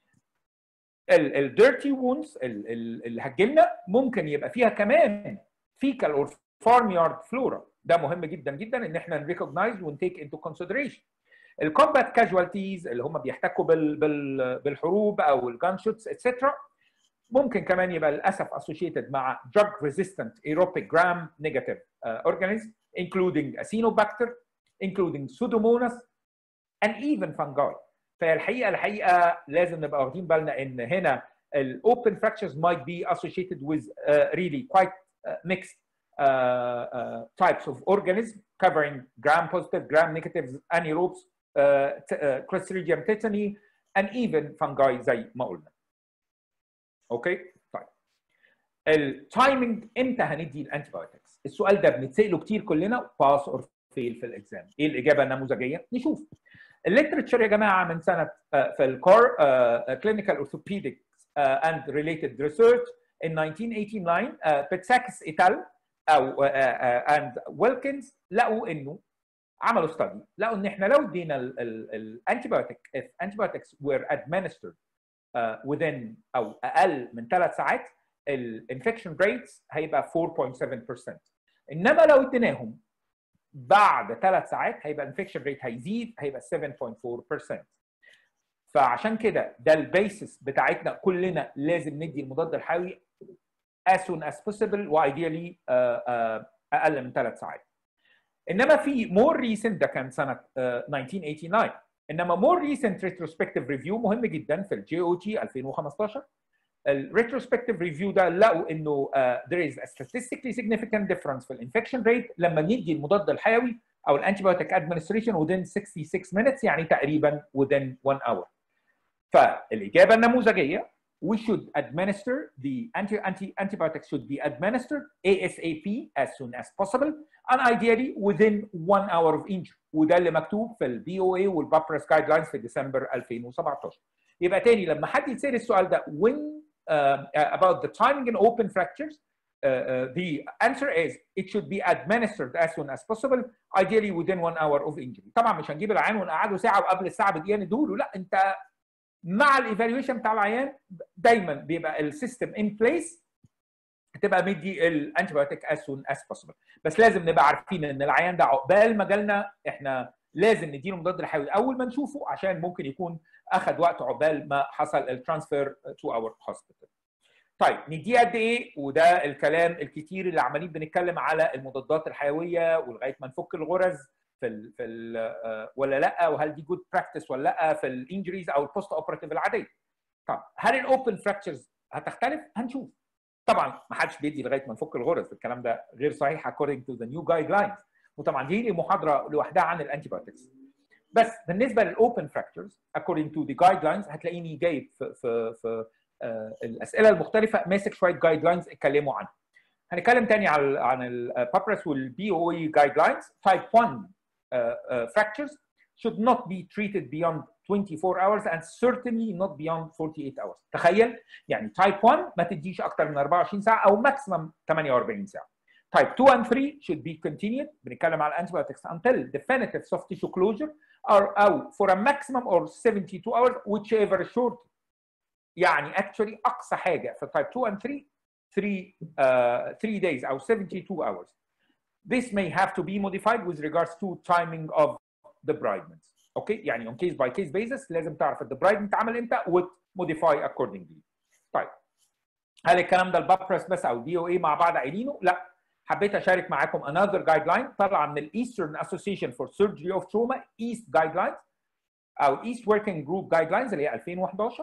الديرتي وونز اللي هتجيلنا ممكن يبقى فيها كمان فيكال اور فارم يارد فلورا ده مهم جدا جدا ان احنا نريكوجنايز ونتيك انتو كونسيدريشن. الكومبات كاجوالتيز اللي هم بيحتكوا بال بال بالحروب او الجان شوتس اتسترا ممكن كمان يبقى للاسف associated مع drug resistant aerobic gram negative uh, organisms including Acinetobacter including Pseudomonas and even fungi فالحقيقه الحقيقه لازم نبقى واخدين بالنا ان هنا الاوبن fractures might be associated with uh, really quite uh, mixed uh, uh, types of organisms covering gram positive, gram negative, anaerobes, uh, uh, Clostridium tetani and even fungi زي ما قلنا. اوكي طيب التايمنج امتى هندي الانتيبيوتكس السؤال ده بنتساله كتير كلنا باس اور فيل في الاكزام ايه الاجابه النموذجيه نشوف الليترشر يا جماعه من سنه في الكور كلينيكال اورثوبيدكس اند ريليتد ريسيرش in 1989 بيتساكس ايتال او اند ويلكنز لقوا انه عملوا ستادي لقوا ان احنا لو ادينا الانتيبيوتيك if antibiotics were administered uh, within او اقل من ثلاث ساعات الانفكشن ريتس هيبقى 4.7% انما لو اديناهم بعد ثلاث ساعات هيبقى الانفكشن ريت هيزيد هيبقى 7.4% فعشان كده ده البيسس بتاعتنا كلنا لازم ندي المضاد الحيوي as soon as possible وايديالي uh, uh, اقل من ثلاث ساعات انما في مور ريسنت ده كان سنه uh, 1989 انما مور ريسنت ريتروسبكتيف ريفيو مهم جدا في الجي او تي 2015 الريتروسبكتيف ريفيو ده لقوا انه uh, there is a statistically significant difference في الانفكشن ريت لما ندي المضاد الحيوي او الانتيبيوتيك ادمنستريشن within 66 minutes يعني تقريبا within 1 hour فالاجابه النموذجيه we should administer the anti anti antibiotics should be administered ASAP as soon as possible and ideally within one hour of injury وده اللي مكتوب في البي او اي والبابرس جايد لاينز في ديسمبر 2017 يبقى تاني لما حد يتسال السؤال ده when uh, about the timing in open fractures uh, uh, the answer is it should be administered as soon as possible ideally within one hour of injury طبعا مش هنجيب العيان ونقعده ساعه وقبل الساعه بدقيقه ندوله لا انت مع الايفالويشن بتاع العيان دايما بيبقى السيستم ان بليس تبقى مدي الانتيبيوتيك as soon as possible بس لازم نبقى عارفين ان العيان ده عقبال ما جالنا احنا لازم نديله مضاد الحيوي اول ما نشوفه عشان ممكن يكون اخذ وقت عقبال ما حصل الترانسفير تو اور هوسبيتال طيب نديه قد ايه وده الكلام الكتير اللي عمالين بنتكلم على المضادات الحيويه ولغايه ما نفك الغرز في ال في ال ولا لا وهل دي جود براكتس ولا لا في الانجريز او البوست اوبراتيف العاديه طب هل الاوبن فراكتشرز هتختلف هنشوف طبعا ما حدش بيدي لغايه ما نفك الغرز الكلام ده غير صحيح according to the new guidelines وطبعا دي لي محاضره لوحدها عن الانتيبيوتكس بس بالنسبه للاوبن فراكتشرز according to the guidelines هتلاقيني جايب في في في آه الاسئله المختلفه ماسك شويه جايد لاينز اتكلموا عنها هنتكلم تاني عن عن البابرس والبي او اي جايد لاينز تايب 1 Uh, uh, fractures should not be treated beyond 24 hours and certainly not beyond 48 hours. تخيل يعني type 1 ما تديش اكتر من 24 ساعه او maximum 48 ساعه. Type 2 and 3 should be continued بنتكلم على antibiotics until definitive soft tissue closure or أو for a maximum or 72 hours whichever is short يعني actually أقصى حاجة في type 2 and 3 3 uh, 3 days أو 72 hours this may have to be modified with regards to timing of debridement اوكي يعني on case by case basis لازم تعرف الدبرايدمنت اتعمل امتى وتموديفاي accordingly طيب هل الكلام ده البابرس بس او دي او اي مع بعض قايلينه؟ لا حبيت اشارك معاكم another guideline طالعه من الايسترن اسوسيشن فور سيرجري اوف تروما ايست جايد لاينز او ايست وركينج جروب جايد لاينز اللي هي 2011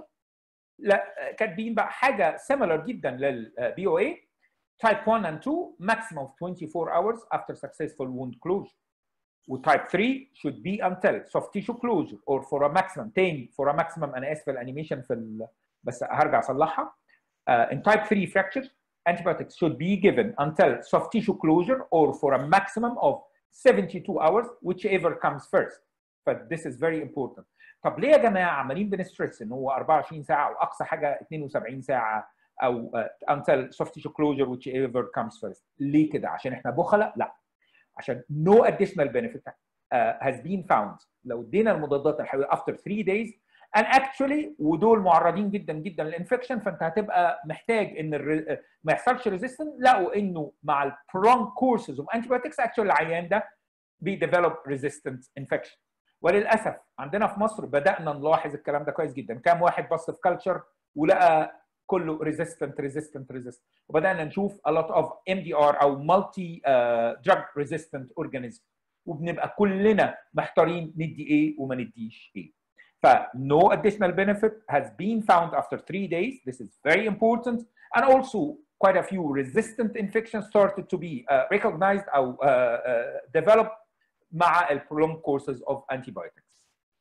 لا كاتبين بقى حاجه سيميلر جدا للبي او اي type 1 and 2 maximum of 24 hours after successful wound closure وتايب 3 should be until soft tissue closure or for a maximum تاني for a maximum انا اسف الانيميشن في ال... بس هرجع اصلحها uh, in type 3 fractures antibiotics should be given until soft tissue closure or for a maximum of 72 hours whichever comes first but this is very important طب ليه يا جماعه عمالين بنستريس ان هو 24 ساعه او اقصى حاجه 72 ساعه او uh, until soft tissue closure whichever comes first ليه كده عشان احنا بخلة لا عشان no additional benefit uh, has been found لو ادينا المضادات الحيويه after 3 days and actually ودول معرضين جدا جدا للانفكشن فانت هتبقى محتاج ان الر... ما يحصلش ريزيستنت لقوا انه مع البرونج كورسز اوف انتيبيوتكس اكشولي العيان ده بيديفلوب ريزيستنت انفكشن وللاسف عندنا في مصر بدانا نلاحظ الكلام ده كويس جدا كام واحد بص في كلتشر ولقى كله ريزيستنت ريزيستنت ريزيستنت وبدانا نشوف a lot of MDR او multi uh, drug resistant organism وبنبقى كلنا محتارين ندي ايه وما نديش ايه ف no additional benefit has been found after three days this is very important and also quite a few resistant infections started to be uh, recognized او uh, uh, developed مع ال prolonged courses of antibiotics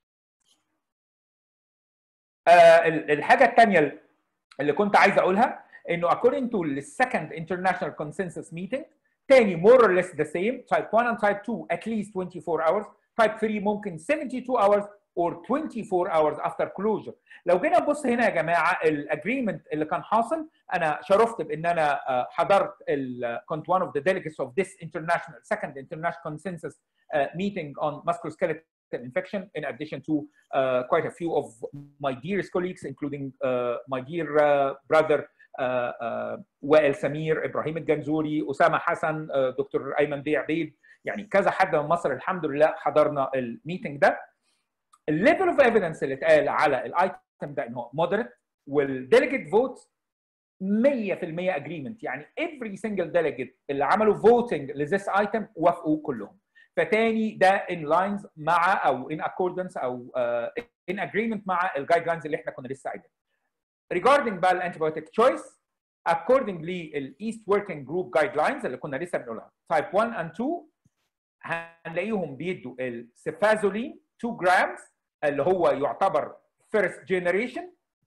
uh, الحاجه الثانيه اللي كنت عايز اقولها انه according to the second international consensus meeting تاني more or less the same type 1 and type 2 at least 24 hours type 3 ممكن 72 hours or 24 hours after closure لو جينا نبص هنا يا جماعه الاجريمنت اللي كان حاصل انا شرفت بان انا حضرت كنت one of the delegates of this international second international consensus uh, meeting on musculoskeletal infection in addition to uh, quite a few of my dearest colleagues including uh, my dear brother وائل سمير ابراهيم الجنزوري اسامه حسن دكتور ايمن بيه عبيد يعني كذا حد من مصر الحمد لله حضرنا الميتنج ده الليفل اوف ايفيدنس اللي اتقال على الايتم ده ان هو مودريت والديليجيت فوت 100% اجريمنت يعني every single delegate اللي عملوا voting لذيس ايتم وافقوا كلهم فتاني ده ان لاينز مع او ان accordance او ان uh, agreement مع الجايد لاينز اللي احنا كنا لسه قايلين regarding بقى الانتيبيوتيك تشويس according للايست وركينج جروب جايد لاينز اللي كنا لسه بنقولها تايب 1 and 2 هنلاقيهم بيدوا السيفازولين 2 جرامز اللي هو يعتبر first generation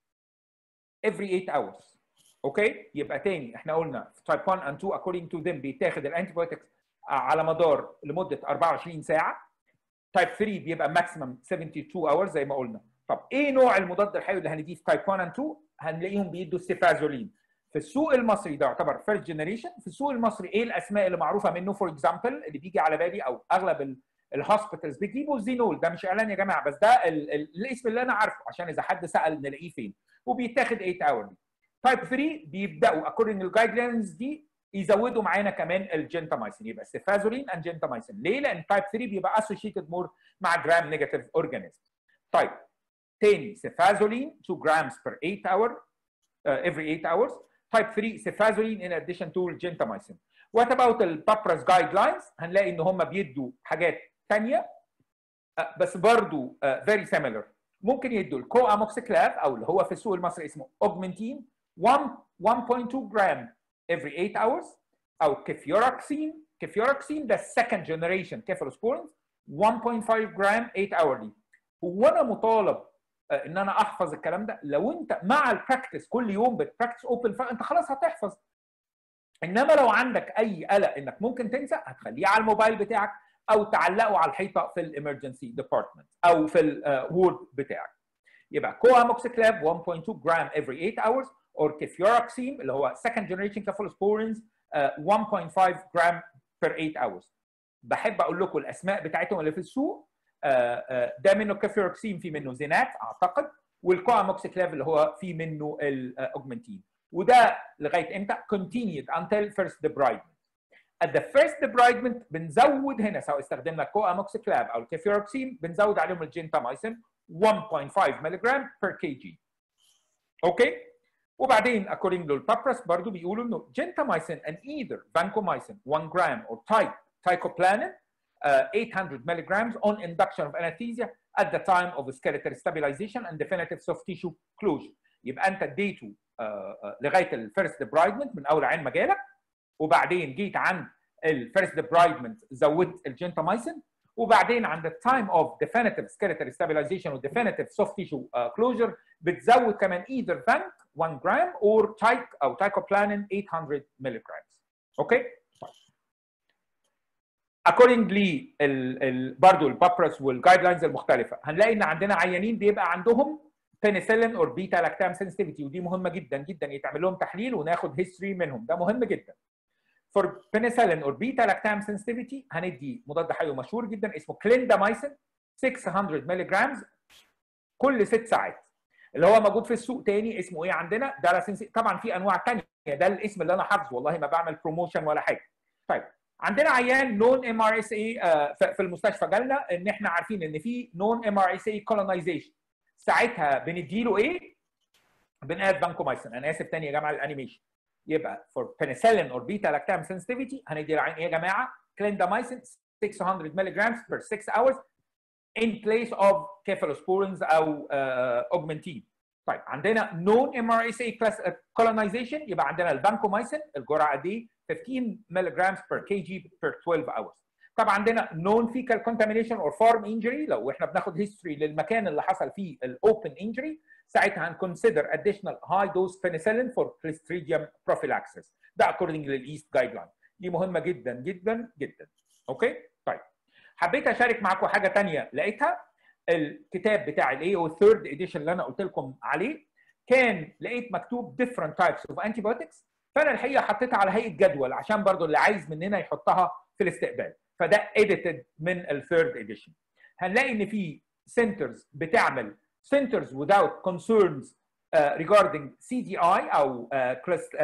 every 8 hours اوكي يبقى تاني احنا قلنا في تايب 1 and 2 according to them بيتاخد الانتيبيوتكس على مدار لمده 24 ساعه تايب 3 بيبقى ماكسيمم 72 hours زي ما قلنا طب ايه نوع المضاد الحيوي اللي هنديه في تايب 1 and 2 هنلاقيهم بيدوا السيفازولين في السوق المصري ده يعتبر فيرست جنريشن في السوق المصري ايه الاسماء اللي معروفه منه فور اكزامبل اللي بيجي على بالي او اغلب الهوسبيتالز بيجيبوا زينول ده مش اعلان يا جماعه بس ده ال ال الاسم اللي انا عارفه عشان اذا حد سال نلاقيه فين وبيتاخد 8 اور تايب 3 بيبداوا اكوردنج للجايد لاينز دي يزودوا معانا كمان الجنتامايسين يبقى سيفازولين اند جنتامايسين ليه؟ لان تايب 3 بيبقى اسوشيتد مور مع جرام نيجاتيف اورجانيزم طيب تاني سيفازولين 2 جرامز بير 8 اور every 8 hours type 3 سيفازولين in addition to gentamicin what about البابرس جايد لاينز هنلاقي ان هم بيدوا حاجات ثانيه بس برضو very similar ممكن يدوا الكو اموكسيكلاف او اللي هو في السوق المصري اسمه اوجمنتين 1 1.2 جرام every 8 hours او كيفيوراكسين كيفيوراكسين ده second generation كيفالوسبورين 1.5 جرام 8 hourly هو انا مطالب ان انا احفظ الكلام ده لو انت مع البراكتس كل يوم بتبراكتس اوبن انت خلاص هتحفظ انما لو عندك اي قلق انك ممكن تنسى هتخليه على الموبايل بتاعك او تعلقه على الحيطه في الامرجنسي ديبارتمنت او في الوورد بتاعك يبقى كو اموكسيكلاف 1.2 جرام every 8 hours or cefuroxime اللي هو second generation cephalosporins uh, 1.5 جرام per 8 hours بحب اقول لكم الاسماء بتاعتهم اللي في السوق uh, uh, ده منه كافيروكسين في منه زينات اعتقد والكواموكسيكلاف اللي هو في منه الاوجمنتين وده لغايه امتى continued until first debridement at the first debridement بنزود هنا سواء استخدمنا كواموكسيكلاف او الكافيروكسين بنزود عليهم الجنتامايسين 1.5 ملغ per kg اوكي وبعدين according للبابرس برضو بيقولوا انه gentamicin and either vancomycin 1 gram or type tycoplanin uh, 800 milligrams on induction of anesthesia at the time of skeletal stabilization and definitive soft tissue closure يبقى انت اديته uh, uh, لغايه الفيرست ديبرايدمنت من اول عين ما جالك وبعدين جيت عند الفيرست ديبرايدمنت زودت الجنتامايسين وبعدين عند التايم اوف definitive skeletal stabilization و definitive soft tissue uh, closure بتزود كمان either فانك 1 جرام or تايك او تايكوبلانين 800 ملي اوكي accordingly ال ال برضه البابرس والجايد لاينز المختلفه هنلاقي ان عندنا عيانين بيبقى عندهم بنسلين اور بيتا لاكتام سنسيتيفيتي ودي مهمه جدا جدا يتعمل لهم تحليل وناخد هيستوري منهم ده مهم جدا for penicillin or beta lactam sensitivity هندي مضاد حيوي مشهور جدا اسمه كليندامايسين 600 ملغ كل ست ساعات اللي هو موجود في السوق تاني اسمه ايه عندنا داراسنسي طبعا في انواع ثانيه ده الاسم اللي انا حافظه والله ما بعمل بروموشن ولا حاجه طيب عندنا عيان نون ام ار اس اي في المستشفى جالنا ان احنا عارفين ان في نون ام ار اس اي كولونايزيشن ساعتها بنديله ايه؟ بنقاد بانكومايسين انا اسف تاني يا جماعه الانيميشن يبقى for penicillin or beta lactam sensitivity هندي العين ايه يا جماعه؟ clindamycin 600 mg per 6 hours in place of cephalosporins او uh, augmentin. طيب عندنا known MRSA class colonization يبقى عندنا البانكومايسين الجرعه دي 15 mg per kg per 12 hours. طبعا عندنا known fecal contamination or farm injury لو احنا بناخد history للمكان اللي حصل فيه الاوبن injury ساعتها هنكونسيدر additional high dose penicillin for clostridium prophylaxis ده according للايست جايد لاين دي مهمه جدا جدا جدا اوكي طيب حبيت اشارك معاكم حاجه ثانيه لقيتها الكتاب بتاع الاي او ثيرد اديشن اللي انا قلت لكم عليه كان لقيت مكتوب different types of antibiotics فانا الحقيقه حطيتها على هيئه جدول عشان برضو اللي عايز مننا يحطها في الاستقبال فده edited من الثيرد اديشن هنلاقي ان في سنترز بتعمل centers without concerns uh, regarding CDI أو uh,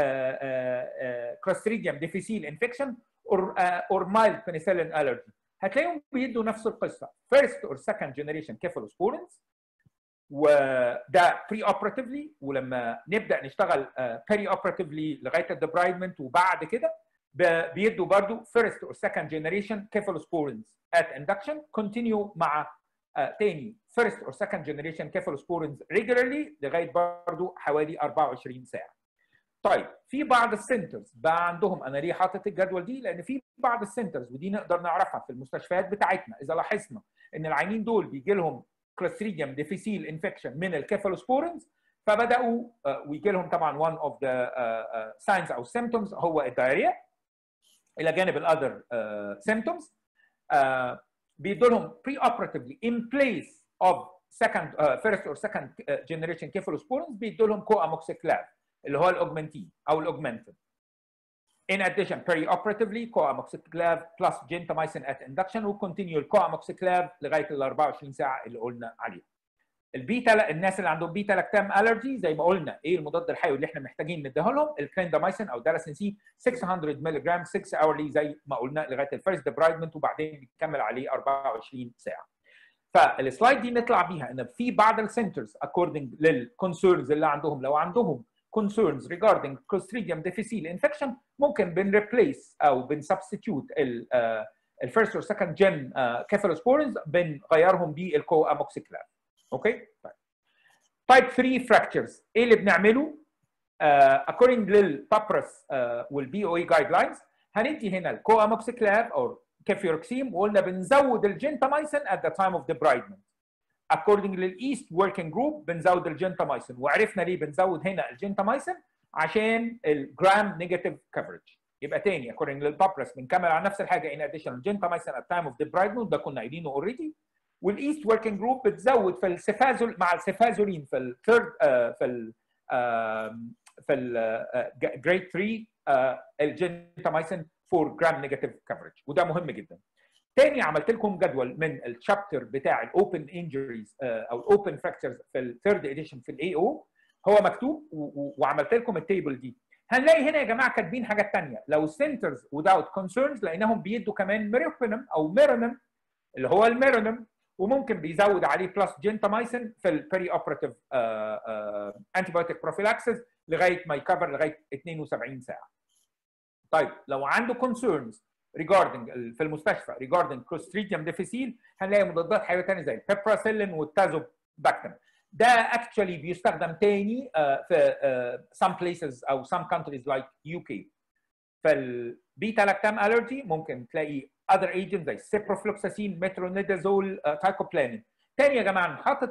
Clostridium difficile infection or, uh, or mild penicillin allergy. هتلاقيهم بيدوا نفس القصة first or second generation cephalosporins وده pre operatively ولما نبدا نشتغل بيري اوبراتيفلي لغايه الدبرايدمنت وبعد كده بيدوا برضو first or second generation cephalosporins at induction continue مع تاني first or second generation cephalosporins regularly لغايه برضو حوالي 24 ساعه. طيب في بعض السنترز بقى عندهم انا ليه حاطط الجدول دي؟ لان في بعض السنترز ودي نقدر نعرفها في المستشفيات بتاعتنا اذا لاحظنا ان العينين دول بيجي لهم كلوستريديوم ديفيسيل انفكشن من الكيفالوسبورنز فبداوا ويجي لهم طبعا one of the uh, uh, signs او symptoms هو الدايريا الى جانب الاذر symptoms uh, بيدوا لهم pre-operatively in place of second uh, first or second uh, generation cephalosporins بيدوا لهم coamoxiclav اللي هو الاوجمنتين او الاوجمنتين. In addition, perioperatively, coamoxiclav plus gentamicin at induction وكونتينيو الكواموكسيكلاف لغايه ال 24 ساعه اللي قلنا عليها. البيتا الناس اللي عندهم بيتا لاكتام الرجي زي ما قلنا ايه المضاد الحيوي اللي احنا محتاجين نديها لهم الكليندامايسين او داراسين سي 600 ملغ 6 اورلي زي ما قلنا لغايه الفيرست ديبرايدمنت وبعدين بيكمل عليه 24 ساعه. فالسلايد دي نطلع بيها ان في بعض السنترز اكوردنج للكونسيرنز اللي عندهم لو عندهم concerns regarding Clostridium difficile infection ممكن بنريبليس او بنسبستيوت الفيرست اور سكند جن كيفالوسبورينز بنغيرهم بالكو اموكسيكلاف اوكي طيب تايب 3 fractures ايه اللي بنعمله uh, according للبابرس uh, والبي او اي جايد لاينز هندي هنا الكو اموكسيكلاف او كيفيروكسيم وقلنا بنزود الجنتامايسين at the time of debridement according للايست وركينج جروب بنزود الجنتامايسين وعرفنا ليه بنزود هنا الجنتامايسين عشان الجرام نيجاتيف كفرج يبقى تاني according للبابرس بنكمل على نفس الحاجه in addition الجنتامايسين at time of debridement ده كنا قايلينه اوريدي والايست وركينج جروب بتزود في السفازول مع السفازولين في الثيرد uh, في ال في الجريد 3 الجنتامايسين 4 جرام نيجاتيف كفرج وده مهم جدا تاني عملت لكم جدول من الشابتر بتاع الاوبن انجريز او الاوبن فراكتشرز في الثيرد اديشن في الاي او هو مكتوب وعملت لكم التيبل دي هنلاقي هنا يا جماعه كاتبين حاجات ثانيه لو سنترز without concerns لقيناهم بيدوا كمان ميروبينم او ميرونم اللي هو الميرونم وممكن بيزود عليه بلس جنتامايسين في البري اوبراتيف انتي بايوتيك بروفيلاكسس لغايه ما يكفر لغايه 72 ساعه. طيب لو عنده concerns regarding في المستشفى regarding clostridium difficile هنلاقي مضادات حيويه ثانيه زي البيبراسيلين والتازوباكتين. ده actually بيستخدم تاني في some places او some countries like UK. فالبيتا لاكتام الرجي ممكن تلاقي other agents زي سيبروفلوكساسين مترونيدازول تايكوبلانين تاني يا جماعه حاطط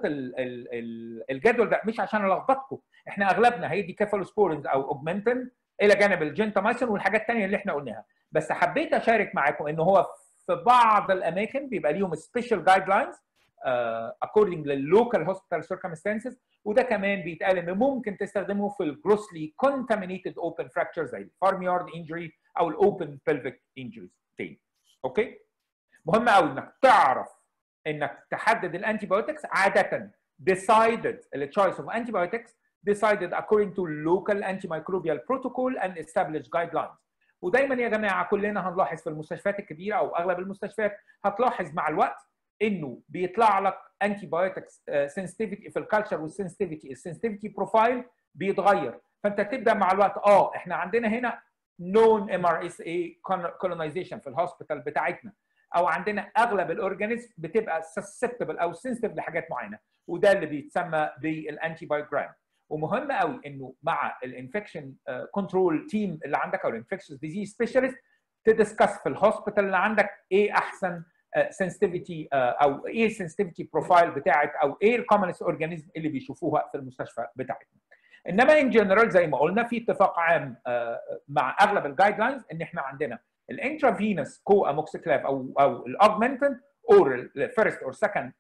الجدول ده مش عشان الخبطكم احنا اغلبنا هيدي كيفالوسبورينز او اوجمنتين الى جانب الجنتامايسين والحاجات الثانيه اللي احنا قلناها بس حبيت اشارك معاكم ان هو في بعض الاماكن بيبقى ليهم سبيشال جايد لاينز according لللوكال هوسبيتال circumstances وده كمان بيتقال ان ممكن تستخدمه في الجروسلي contaminated open fracture زي الفارميارد انجري او الاوبن pelvic injuries تاني اوكي مهم قوي انك تعرف انك تحدد الانتي بايوتكس عاده decided the choice of antibiotics decided according to local antimicrobial protocol and established guidelines ودايما يا جماعه كلنا هنلاحظ في المستشفيات الكبيره او اغلب المستشفيات هتلاحظ مع الوقت انه بيطلع لك انتي بايوتكس سنسيتيفيتي في الكالتشر والسنسيتيفيتي السنسيتيفيتي بروفايل بيتغير فانت تبدا مع الوقت اه احنا عندنا هنا نون ام ار اس اي كولونايزيشن في الهوسبيتال بتاعتنا او عندنا اغلب الاورجانيزم بتبقى سسبتبل او سنسيتيف لحاجات معينه وده اللي بيتسمى بالانتي بايوجرام ومهم قوي انه مع الانفكشن كنترول تيم اللي عندك او الانفكشن ديزيز سبيشالست تدسكس في الهوسبيتال اللي عندك ايه احسن سنسيتيفيتي او ايه السنسيتيفيتي بروفايل بتاعت او ايه الكومنست اورجانيزم اللي بيشوفوها في المستشفى بتاعتنا انما ان جنرال زي ما قلنا في اتفاق عام مع اغلب الجايد لاينز ان احنا عندنا الانترافينوس كو اموكسيكلاف او او الاوجمنتد اورال فيرست اور سكند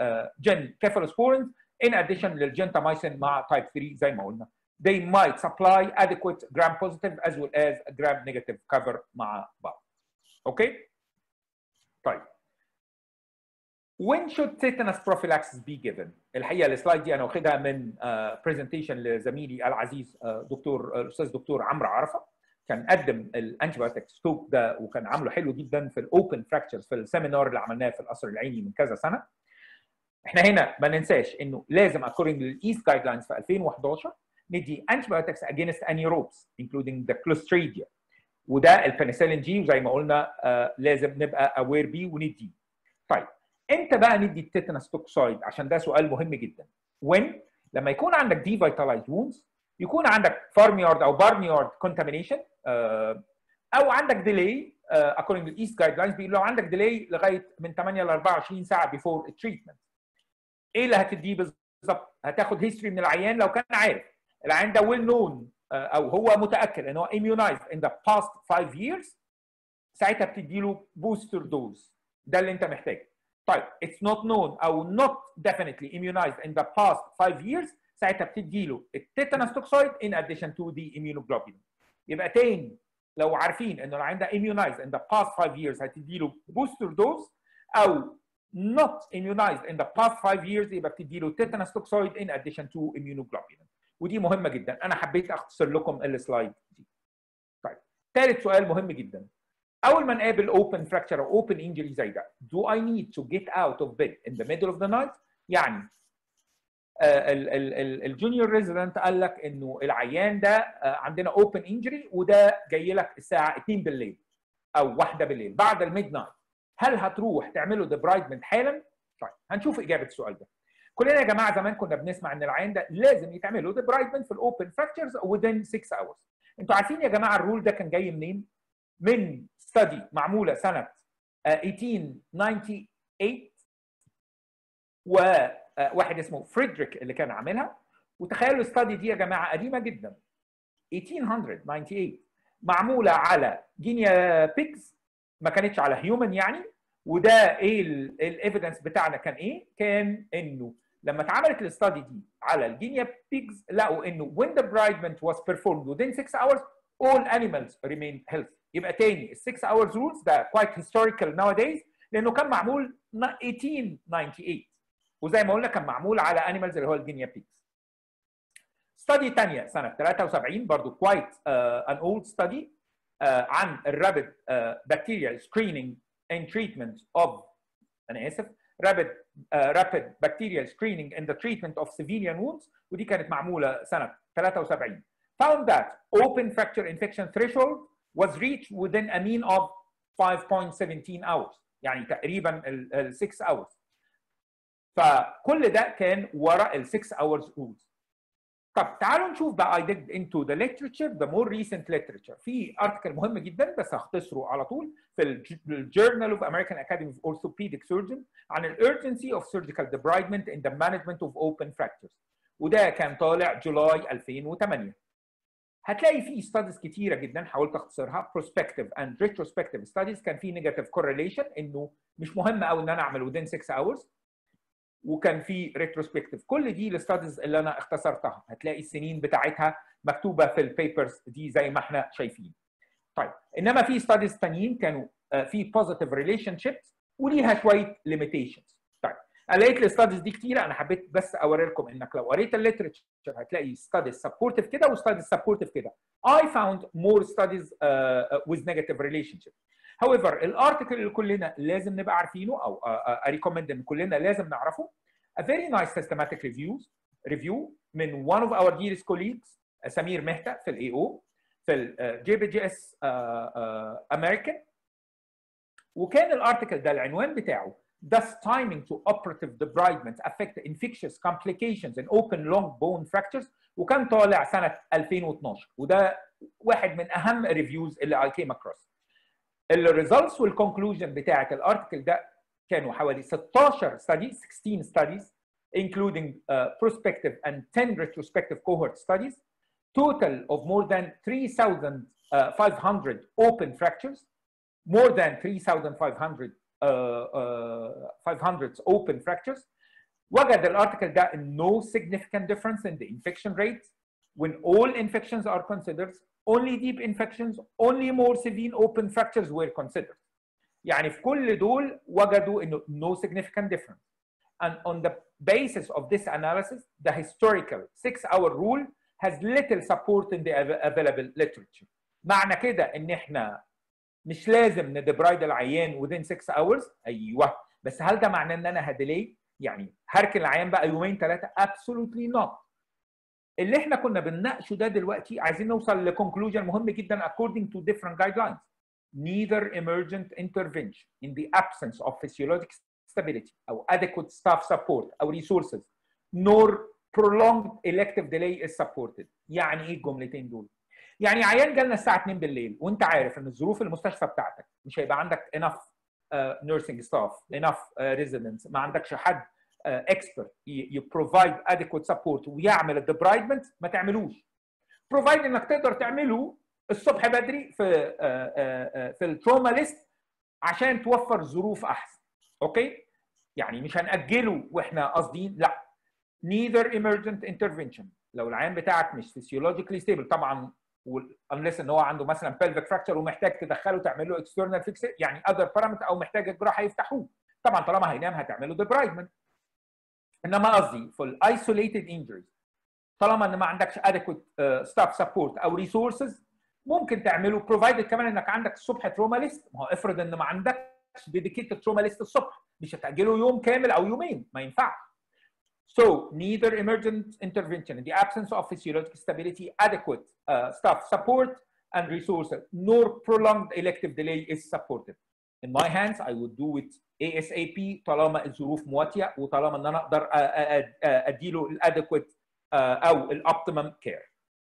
جن كيفالوسبورين in addition للجنتامايسين مع تايب 3 زي ما قلنا they might supply adequate gram positive as well as gram negative cover مع بعض اوكي طيب when should tetanus prophylaxis be given الحقيقه السلايد دي انا واخدها من برزنتيشن uh, لزميلي العزيز uh, دكتور الاستاذ دكتور عمرو عرفه كان قدم الانتيبيوتيك ستوك ده وكان عامله حلو جدا في الاوبن فراكتشرز في السيمينار اللي عملناه في القصر العيني من كذا سنه احنا هنا ما ننساش انه لازم اكوردنج للايست جايد لاينز في 2011 ندي antibiotics against anaerobes including the clostridia وده البنسلين جي وزي ما قلنا آه لازم نبقى اوير بيه ونديه. طيب امتى بقى ندي التيتانس توكسايد عشان ده سؤال مهم جدا. وين لما يكون عندك دي فيتالايز وونز يكون عندك فارميارد او بارنيارد كونتامينيشن آه او عندك ديلي اكوردنج للايست جايد لاينز بيقول لو عندك ديلي لغايه من 8 ل 24 ساعه بيفور التريتمنت. ايه اللي هتديه بالظبط؟ هتاخد هيستوري من العيان لو كان عارف العيان ده ويل نون او هو متاكد ان هو immunized in the past 5 years ساعتها بتدي له بوستر دوز ده اللي انت محتاجه طيب it's not known او not definitely immunized in the past 5 years ساعتها بتدي له التيتانس توكسايد in addition to the immunoglobulin يبقى تاني لو عارفين ان العيان ده immunized in the past 5 years هتدي له بوستر دوز او not immunized in the past 5 years يبقى بتدي له tetanus toxoid in addition to immunoglobulin ودي مهمه جدا انا حبيت اختصر لكم السلايد دي طيب ثالث سؤال مهم جدا اول ما نقابل open fracture او open injury زي ده do I need to get out of bed in the middle of the night يعني الجونيور ريزيدنت قال لك انه العيان ده عندنا اوبن انجري وده جاي لك الساعه 2 بالليل او 1 بالليل بعد الميد نايت هل هتروح تعمله ديبرايدمنت حالا؟ طيب هنشوف اجابه السؤال ده. كلنا يا جماعه زمان كنا بنسمع ان العيان ده لازم يتعمل له ديبرايدمنت في الاوبن فراكتشرز within 6 hours. انتوا عارفين يا جماعه الرول ده كان جاي منين؟ من ستدي معموله سنه 1898 وواحد اسمه فريدريك اللي كان عاملها وتخيلوا الستدي دي يا جماعه قديمه جدا 1898 معموله على جينيا بيكس ما كانتش على هيومن يعني وده ايه الايفيدنس بتاعنا كان ايه؟ كان انه لما اتعملت الاستادي دي على الجينيا بيجز لقوا انه when debridement was performed within 6 hours all animals remained healthy يبقى تاني ال 6 hours rules ده quite historical nowadays لانه كان معمول 1898 وزي ما قلنا كان معمول على animals اللي هو الجينيا بيجز ستادي ثانيه سنه 73 برضو quite uh, an old study uh, عن الرابد بكتيريال سكريننج and treatment of انا اسف rapid uh, rapid bacterial screening in the treatment of civilian wounds ودي كانت معموله سنه 73 found that open fracture infection threshold was reached within a mean of 5.17 hours يعني تقريبا ال 6 hours فكل ده كان ورا ال 6 hours rules طب تعالوا نشوف بقى I did into the literature the more recent literature في ارتكل مهم جدا بس هختصره على طول في الجورنال of American Academy of Orthopedic Surgeons عن ال urgency of surgical debridement in the management of open fractures وده كان طالع جولاي 2008 هتلاقي فيه ستاديز كتيره جدا حاولت اختصرها prospective and retrospective studies كان في negative correlation انه مش مهم قوي ان انا اعمل within 6 hours وكان في ريتروسبكتيف كل دي الستاديز اللي انا اختصرتها هتلاقي السنين بتاعتها مكتوبه في البيبرز دي زي ما احنا شايفين طيب انما في ستاديز ثانيين كانوا في بوزيتيف ريليشن شيبس وليها شويه ليميتيشنز طيب انا لقيت الستاديز دي كتيره انا حبيت بس اوري لكم انك لو قريت الليترشر هتلاقي ستاديز سبورتيف كده وستاديز سبورتيف كده I found more studies uh, with negative relationship however الارتكل اللي كلنا لازم نبقى عارفينه او اريكومند ان كلنا لازم نعرفه a very nice systematic reviews review من one of our dearest colleagues سمير مهتا في الاي او في الجي بي جي اس امريكان وكان الارتكل ده العنوان بتاعه Does timing to operative debridement affect infectious complications in open long bone fractures وكان طالع سنة 2012 وده واحد من أهم الريفيوز اللي I came across. الريزلتس والكونكلوجن بتاعت الارتكل ده كانوا حوالي 16 studies 16 studies including uh, prospective and 10 retrospective cohort studies total of more than 3,500 open fractures more than 3,500 uh, uh, 500 open fractures وجد الارتكل ده no significant difference in the infection rate when all infections are considered only deep infections only more severe open fractures were considered يعني في كل دول وجدوا انه no significant difference and on the basis of this analysis the historical six hour rule has little support in the available literature معنى كده ان احنا مش لازم ندبرايد العيان within 6 hours ايوه بس هل ده معناه ان انا هديلي يعني هركن العيان بقى يومين ثلاثه absolutely not اللي احنا كنا بنناقشه ده دلوقتي عايزين نوصل لكونكلوجن مهم جدا according to different guidelines neither emergent intervention in the absence of physiologic stability او adequate staff support او resources nor prolonged elective delay is supported يعني ايه الجملتين دول يعني عيان جالنا الساعه 2 بالليل وانت عارف ان الظروف المستشفى بتاعتك مش هيبقى عندك enough uh, nursing staff enough uh, residents ما عندكش حد اكسبرت يبروفايد اديكوت سبورت ويعمل الدبرايدمنت ما تعملوش بروفايد انك تقدر تعمله الصبح بدري في في التروما ليست عشان توفر ظروف احسن اوكي يعني مش هنأجله واحنا قاصدين لا neither emergent intervention لو العيان بتاعك مش physiologically stable طبعا unless ان هو عنده مثلا pelvic fracture ومحتاج تدخله تعمل له external fix يعني other parameter او محتاج الجراحه يفتحوه طبعا طالما هينام هتعمل له debridement انما قصدي في الايسوليتد انجريز طالما ان ما عندكش adequate ستاف uh, سبورت او ريسورسز ممكن تعمله بروفايدد كمان انك عندك الصبح تروما ليست ما هو افرض ان ما عندكش ديديكيتد تروما ليست الصبح مش هتاجله يوم كامل او يومين ما ينفعش So neither emergent intervention in the absence of physiological stability, adequate uh, staff support and resources, nor prolonged elective delay is supported. In my hands, I would do it ASAP طالما الظروف مواتيه وطالما ان انا اقدر اديله الادكويت او الاوبتيمم كير.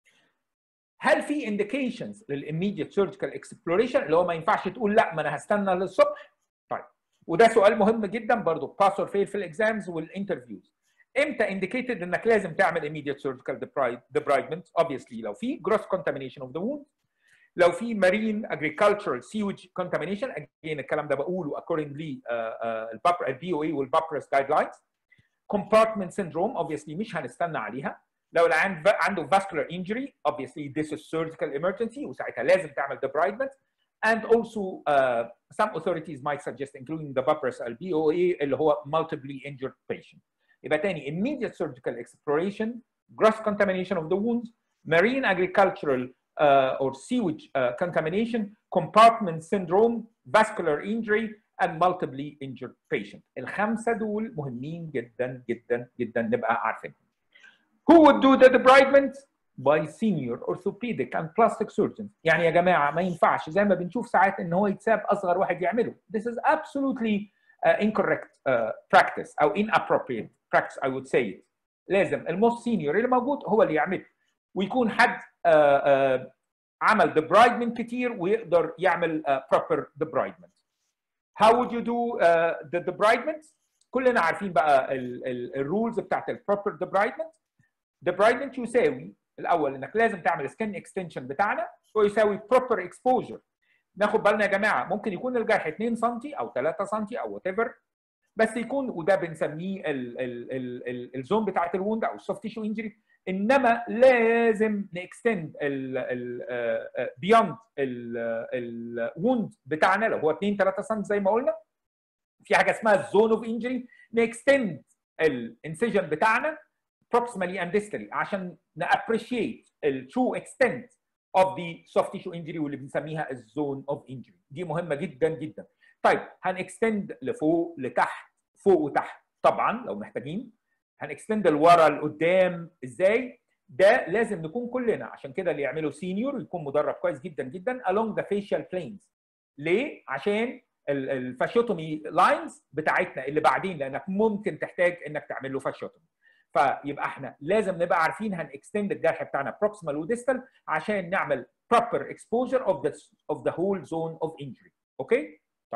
هل في انديكيشنز للإميديت سيرجيكال اكسبلوريشن اللي هو ما ينفعش تقول لا ما انا هستنى للصبح؟ طيب وده سؤال مهم جدا برضه باس اور فيل في الاكزامز والانترفيوز. امتى انديكيتد انك لازم تعمل immediate surgical debridement obviously لو في gross contamination of the wound لو في marine agricultural sewage contamination again الكلام ده بقوله according لي البي او اي والبابرس جايد لاينز compartment syndrome obviously مش هنستنى عليها لو العيان عنده vascular injury obviously this is surgical emergency وساعتها لازم تعمل debridement and also uh, some authorities might suggest including the BAPRS BOA اللي هو multiply injured patient يبقى تاني immediate surgical exploration gross contamination of the wounds marine agricultural uh, or sewage uh, contamination compartment syndrome vascular injury and multiply injured patient الخمسه دول مهمين جدا جدا جدا نبقى عارفين Who would do the debridement? By senior orthopedic and plastic surgeons. يعني يا جماعة ما ينفعش زي ما بنشوف ساعات ان هو يتساب اصغر واحد يعمله. This is absolutely uh, incorrect uh, practice او inappropriate practice I would say it. لازم الموست سينيور اللي موجود هو اللي يعمله ويكون حد uh, uh, عمل debridement كتير ويقدر يعمل uh, proper debridement. How would you do uh, the debridement? كلنا عارفين بقى الرولز بتاعت البروبر debridement. debridement يساوي الاول انك لازم تعمل سكن اكستنشن بتاعنا ويساوي بروبر اكسبوجر ناخد بالنا يا جماعه ممكن يكون الجرح 2 سم او 3 سم او وات ايفر بس يكون وده بنسميه الزون بتاعت الوند او السوفت تيشو انجري انما لازم نكستند بيوند الوند بتاعنا لو هو 2 3 سم زي ما قلنا في حاجه اسمها الزون اوف انجري نكستند الانسجن بتاعنا proximally and distally عشان نابريشيت ال true extent of the soft tissue injury واللي بنسميها الزون of injury دي مهمه جدا جدا طيب هنكستند لفوق لتحت فوق وتحت طبعا لو محتاجين هنكستند لورا لقدام ازاي ده لازم نكون كلنا عشان كده اللي يعمله سينيور يكون مدرب كويس جدا جدا along the facial planes ليه عشان الفاشيوتومي لاينز بتاعتنا اللي بعدين لانك ممكن تحتاج انك تعمل له فاشيوتومي فيبقى احنا لازم نبقى عارفين هنكستند الجرح بتاعنا بروكسيمال وديستال عشان نعمل proper exposure of the of the whole zone of injury اوكي طيب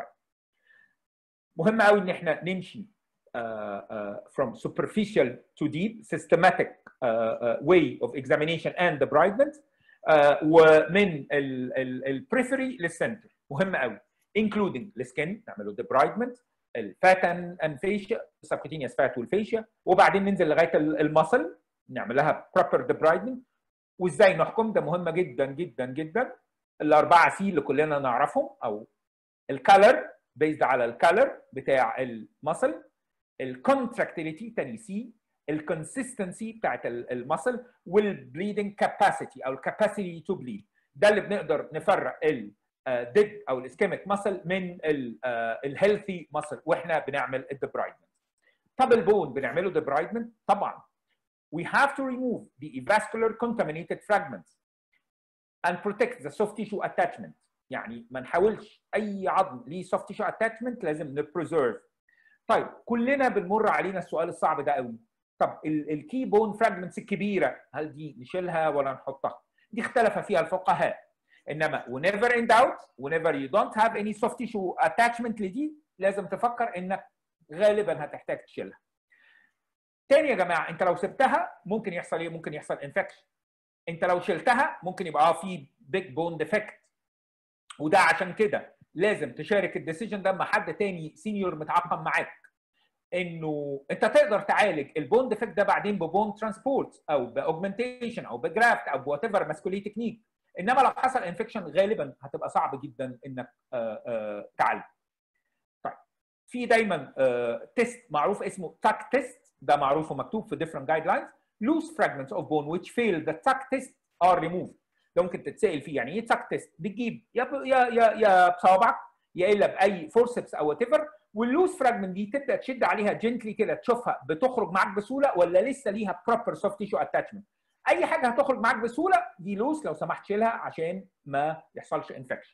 مهم قوي ان احنا نمشي uh, uh, from superficial to deep systematic uh, uh, way of examination and debridement uh, ومن البريفري للسنتر مهم قوي including السكن نعمله debridement الفاتن انفيشيا السبكوتينيوس فات والفيشيا وبعدين ننزل لغايه المصل نعمل لها بروبر ديبرايدنج وازاي نحكم ده مهمه جدا جدا جدا الاربعه سي اللي كلنا نعرفهم او الكالر بيزد على الكالر بتاع المصل الكونتراكتيليتي تاني سي الكونسستنسي بتاعت المصل والبليدنج كاباسيتي او الكاباسيتي تو بليد ده اللي بنقدر نفرق ال ديد او الاسكيميك ماسل من الهيلثي ماسل واحنا بنعمل الدبرايدمنت طب البون بنعمله دبرايدمنت طبعا we have to remove the vascular contaminated fragments and protect the soft tissue attachment يعني ما نحاولش اي عظم ليه soft tissue attachment لازم نبريزيرف طيب كلنا بنمر علينا السؤال الصعب ده قوي طب الكي بون فراجمنتس الكبيره هل دي نشيلها ولا نحطها دي اختلف فيها الفقهاء انما whenever in doubt whenever you don't have any soft tissue attachment لدي لازم تفكر انك غالبا هتحتاج تشيلها. تاني يا جماعه انت لو سبتها ممكن يحصل ايه؟ ممكن يحصل انفكشن. انت لو شلتها ممكن يبقى اه في بيج بون ديفكت. وده عشان كده لازم تشارك الديسيجن ده مع حد تاني سينيور متعاقم معاك. انه انت تقدر تعالج البون ديفكت ده بعدين ببون ترانسبورت او باوجمنتيشن او بجرافت او بوات ايفر ماسكولي تكنيك انما لو حصل انفكشن غالبا هتبقى صعب جدا انك تعالج. طيب في دايما تيست معروف اسمه تاك تيست ده معروف ومكتوب في different guidelines loose fragments of bone which fail the tuck test are removed ده ممكن تتسال فيه يعني ايه تاك تيست بتجيب يا يا يا يا بصوابعك يا الا باي فورسبس او وات ايفر واللوز فراجمنت دي تبدا تشد عليها جنتلي كده تشوفها بتخرج معاك بسهوله ولا لسه ليها بروبر سوفت تيشو اتاتشمنت اي حاجه هتخرج معاك بسهوله دي لوس لو سمحت شيلها عشان ما يحصلش انفكشن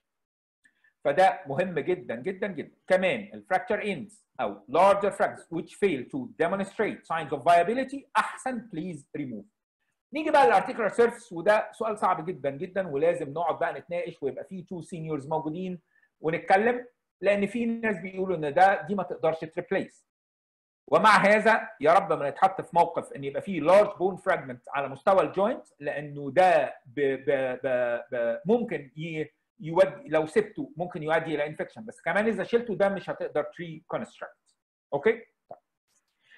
فده مهم جدا جدا جدا كمان الفراكتشر اندز او larger fragments which fail to demonstrate signs of viability احسن please remove نيجي بقى للارتيكولار سيرفيس وده سؤال صعب جدا جدا ولازم نقعد بقى نتناقش ويبقى فيه تو سينيورز موجودين ونتكلم لان في ناس بيقولوا ان ده دي ما تقدرش تريبليس ومع هذا يا رب ما نتحط في موقف ان يبقى فيه لارج بون فراجمنت على مستوى الجوينت لانه ده ب ب ب ب ممكن يودي لو سبته ممكن يؤدي الى انفكشن بس كمان اذا شلته ده مش هتقدر تري كونستراكت اوكي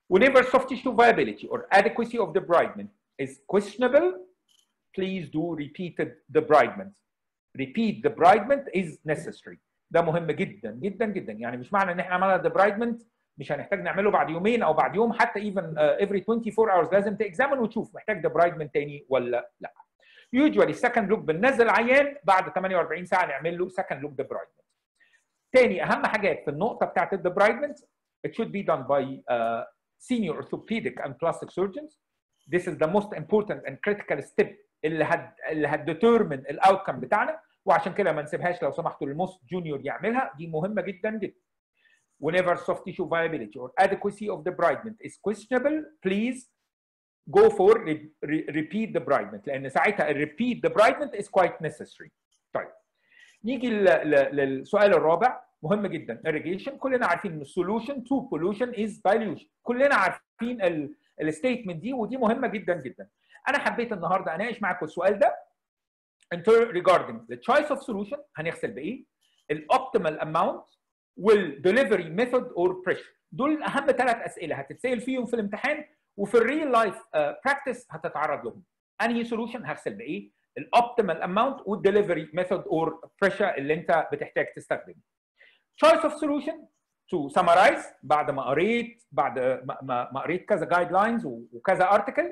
whenever soft tissue viability or adequacy of debridement is questionable please do repeated debridement repeat debridement is necessary ده مهم جدا جدا جدا يعني مش معنى ان احنا عملنا debridement مش هنحتاج نعمله بعد يومين او بعد يوم حتى even uh, every 24 hours لازم تexamine وتشوف محتاج debridement تاني ولا لا usually second look بننزل عيان بعد 48 ساعه نعمل له second look debridement تاني اهم حاجات في النقطه بتاعت الدبرايدمنت it should be done by uh, senior orthopedic and plastic surgeons this is the most important and critical step اللي هت اللي هتديترمن الاوتكم بتاعنا وعشان كده ما نسيبهاش لو سمحتوا للموست جونيور يعملها دي مهمه جدا جدا whenever soft tissue viability or adequacy of debridement is questionable please go for re re repeat debridement لان ساعتها repeat debridement is quite necessary طيب نيجي للسؤال الرابع مهم جدا irrigation كلنا عارفين ان solution to pollution is dilution كلنا عارفين الستيتمنت دي ودي مهمه جدا جدا انا حبيت النهارده اناقش معاكم السؤال ده regarding the choice of solution هنغسل بايه الاوبتيمال اماونت والدليفري ميثود اور بريشر دول اهم ثلاث اسئله هتتسال فيهم في الامتحان وفي الريل لايف براكتس هتتعرض لهم انهي سولوشن هغسل بايه الاوبتيمال اماونت والدليفري ميثود اور بريشر اللي انت بتحتاج تستخدمه choice of solution to summarize بعد ما قريت بعد ما, ما قريت كذا جايد لاينز وكذا ارتكل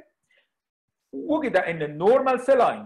وجد ان النورمال سيلاين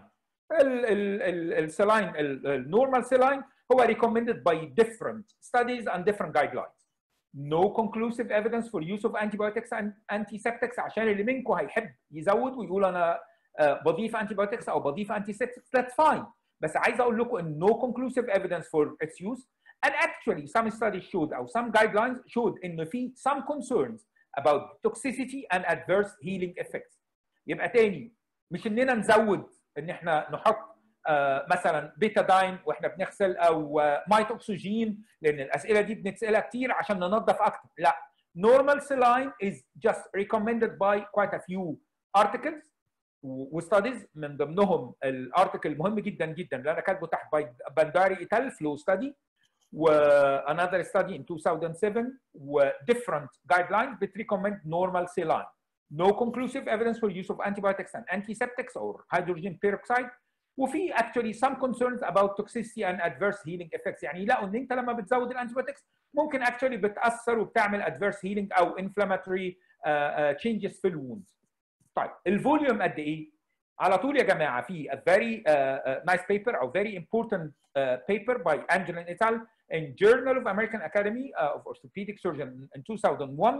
السيلاين النورمال سيلاين هو recommended by different studies and different guidelines. No conclusive evidence for use of antibiotics and antiseptics عشان اللي منكم هيحب يزود ويقول انا بضيف antibiotics او بضيف antiseptics that's fine. بس عايز اقول لكم ان no conclusive evidence for its use and actually some studies showed او some guidelines showed ان في some concerns about toxicity and adverse healing effects. يبقى تاني مش اننا نزود ان احنا نحط آه مثلا بيتاداين واحنا بنغسل او آه مايت اكسجين لان الاسئله دي بنتسالها كتير عشان ننظف اكتر لا normal saline is just recommended by quite a few articles وستاديز من ضمنهم الارتكل المهم جدا جدا اللي انا كاتبه تحت بانداري ايتال فلو ستادي و another study in 2007 و different guidelines that recommend normal saline. No conclusive evidence for use of antibiotics and antiseptics or hydrogen peroxide وفي actually some concerns about toxicity and adverse healing effects يعني لقوا ان انت لما بتزود الانتيبيوتكس ممكن actually بتاثر وبتعمل adverse healing او inflammatory uh, uh, changes في الووندز. طيب الفوليوم قد ايه؟ على طول يا جماعه في a very uh, uh, nice paper او very important uh, paper by Angelin et al. in Journal of American Academy uh, of Orthopedic Surgeon in 2001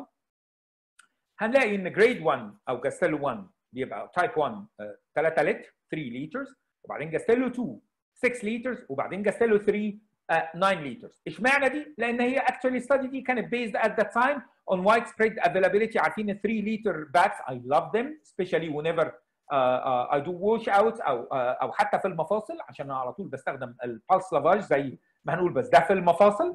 هنلاقي ان جريد 1 او جاستيلو 1 بيبقى تايب 1 3 لتر 3 لترز وبعدين جاستيلو 2 6 لترز وبعدين جاستيلو 3 9 لترز اشمعنى دي؟ لان هي actually study دي كانت based at that time on widespread availability عارفين ال 3 لتر bags I love them especially whenever uh, uh, I do wash out او uh, او حتى في المفاصل عشان انا على طول بستخدم البالس لافاج زي ما هنقول بس ده في المفاصل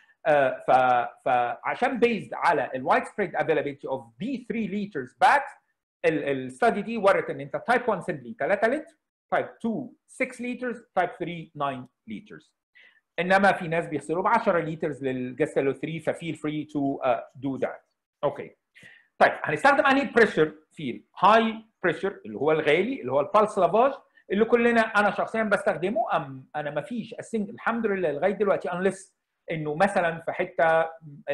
ف فعشان بيزد على الوايد سبريد افيلابيلتي اوف دي 3 لترز باك الستادي دي ورت ان انت تايب 1 سيمبلي 3 لتر تايب 2 6 لترز تايب 3 9 لترز انما في ناس بيغسلوا ب 10 لترز للجاستلو 3 ففيل فري تو دو ذات اوكي طيب هنستخدم انهي بريشر فيل هاي بريشر اللي هو الغالي اللي هو البالس لافاج اللي كلنا انا شخصيا بستخدمه ام انا ما فيش الحمد لله لغايه دلوقتي انلس انه مثلا في حته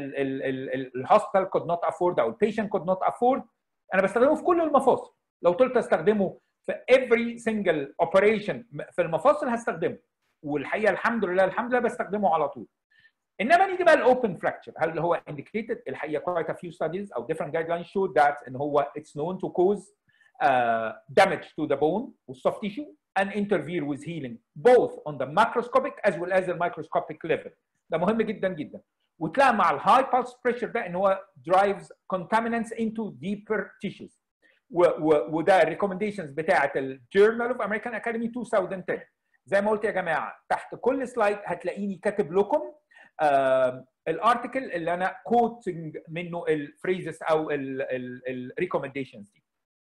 الهوسبيتال كود نوت افورد او البيشنت كود نوت افورد انا بستخدمه في كل المفاصل لو طلت استخدمه في every single operation في المفاصل هستخدمه والحقيقه الحمد لله الحمد لله بستخدمه على طول انما نيجي بقى الاوبن فراكشر هل هو indicated الحقيقه quite a few studies او different guidelines showed that ان هو it's known to cause uh, damage to the bone والsoft tissue and interfere with healing both on the macroscopic as well as the microscopic level ده مهم جدا جدا وتلاقي مع الهاي pulse pressure ده ان هو drives contaminants into deeper tissues و, و, وده الريكومنديشنز بتاعه الجورنال اوف امريكان اكاديمي 2010 زي ما قلت يا جماعه تحت كل سلايد هتلاقيني كاتب لكم آه الارتكل اللي انا كوتنج منه الفريزز او الريكومنديشنز دي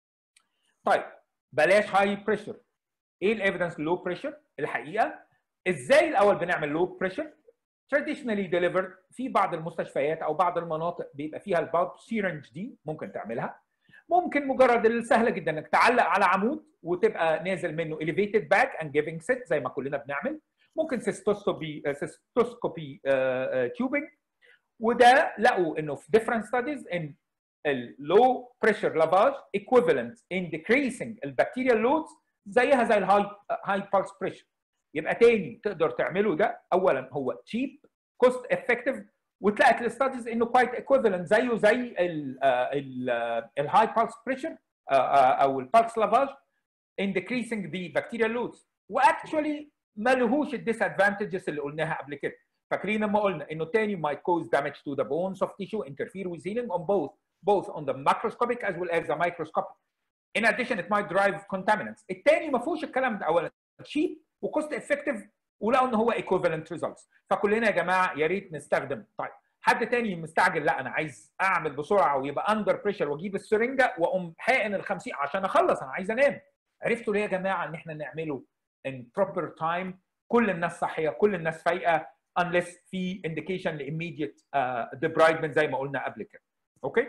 طيب بلاش هاي بريشر ايه الايفيدنس لو بريشر الحقيقه ازاي الاول بنعمل لو بريشر traditionally delivered في بعض المستشفيات او بعض المناطق بيبقى فيها البالب سيرنج دي ممكن تعملها ممكن مجرد السهله جدا انك تعلق على عمود وتبقى نازل منه elevated back and giving set زي ما كلنا بنعمل ممكن سيستوسكوبي سيستوسكوبي تيوبنج وده لقوا انه في different studies in low pressure lavage equivalent in decreasing البكتيريال loads زيها زي الهاي هاي pulse pressure يبقى تاني تقدر تعمله ده اولا هو cheap cost effective وتلاقي الستاديز انه كويت ايكويفالنت زيه زي الهاي pulse pressure او البلس لافاج in decreasing the bacterial loads واكشولي ما لهوش الديسادفانتجز اللي قلناها قبل كده فاكرين لما قلنا انه تاني might cause damage to the bones of tissue interfere with healing on both both on the macroscopic as well as the microscopic in addition it might drive contaminants التاني ما فيهوش الكلام ده اولا cheap وكوست افكتيف ولقوا ان هو equivalent results فكلنا يا جماعه يا ريت نستخدم طيب حد تاني مستعجل لا انا عايز اعمل بسرعه ويبقى اندر بريشر واجيب السرنجه واقوم حاقن ال 50 عشان اخلص انا عايز انام عرفتوا ليه يا جماعه ان احنا نعمله in proper time كل الناس صحيه كل الناس فايقه unless في indication ل immediate uh, debridement زي ما قلنا قبل كده اوكي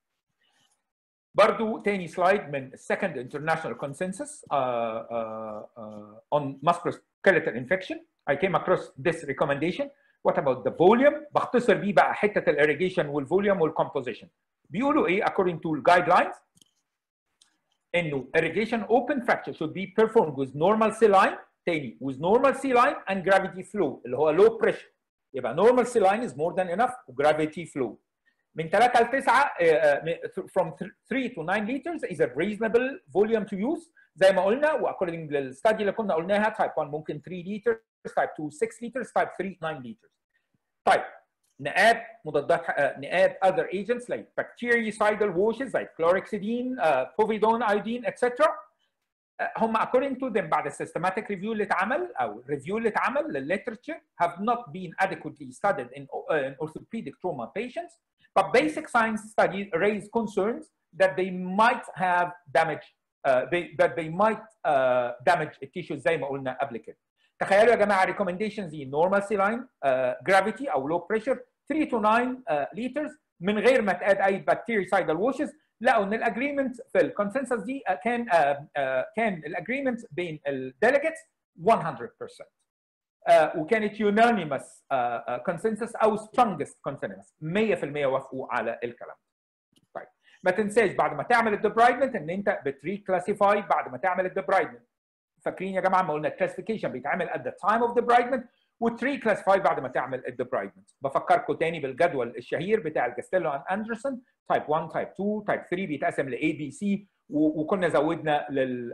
برضو تاني سلايد من second international consensus uh, uh, uh, on musculoskeletal infection I came across this recommendation what about the volume بختصر بيه بقى حته الirrigation والفوليوم والcomposition بيقولوا ايه according to guidelines انه irrigation open fracture should be performed with normal saline تاني with normal saline and gravity flow اللي هو low pressure يبقى normal saline is more than enough gravity flow من 3 ل 9 from 3 to 9 liters is a reasonable volume to use زي ما قلنا واكوردنج للستادي اللي كنا قلناها تايب 1 ممكن 3 liters تايب 2 6 liters تايب 3 9 liters طيب نقاد مضادات نقاد other agents like bactericidal washes like chlorhexidine, uh, povidone, iodine, etc. هم according to them بعد السيستماتيك ريفيو اللي اتعمل او الريفيو اللي اتعمل للليترشر have not been adequately studied in, uh, in orthopedic trauma patients but basic science studies raise concerns that they might have damage uh, they, that they might uh, damage التيشوز زي ما قلنا قبل كده تخيلوا يا جماعه recommendations دي normal saline uh, gravity او low pressure 3 to 9 uh, liters من غير ما تقاد اي bactericidal washes لقوا ان الاجريمنت في الكونسنسس دي uh, كان uh, uh, كان الاجريمنت بين الديليجيتس 100% uh, وكانت unanimous uh, uh, consensus او strongest consensus 100% وافقوا على الكلام طيب ما تنساش بعد ما تعمل الدبرايدمنت ان انت بتريكلاسيفاي بعد ما تعمل الدبرايدمنت فاكرين يا جماعه ما قلنا الكلاسيفيكيشن بيتعمل at the time of debridement وتري كلاسيفاي بعد ما تعمل الدبرايدمنت بفكركم تاني بالجدول الشهير بتاع الجاستيلو اند اندرسون تايب 1 تايب 2 تايب 3 بيتقسم ل A B C وكنا زودنا لل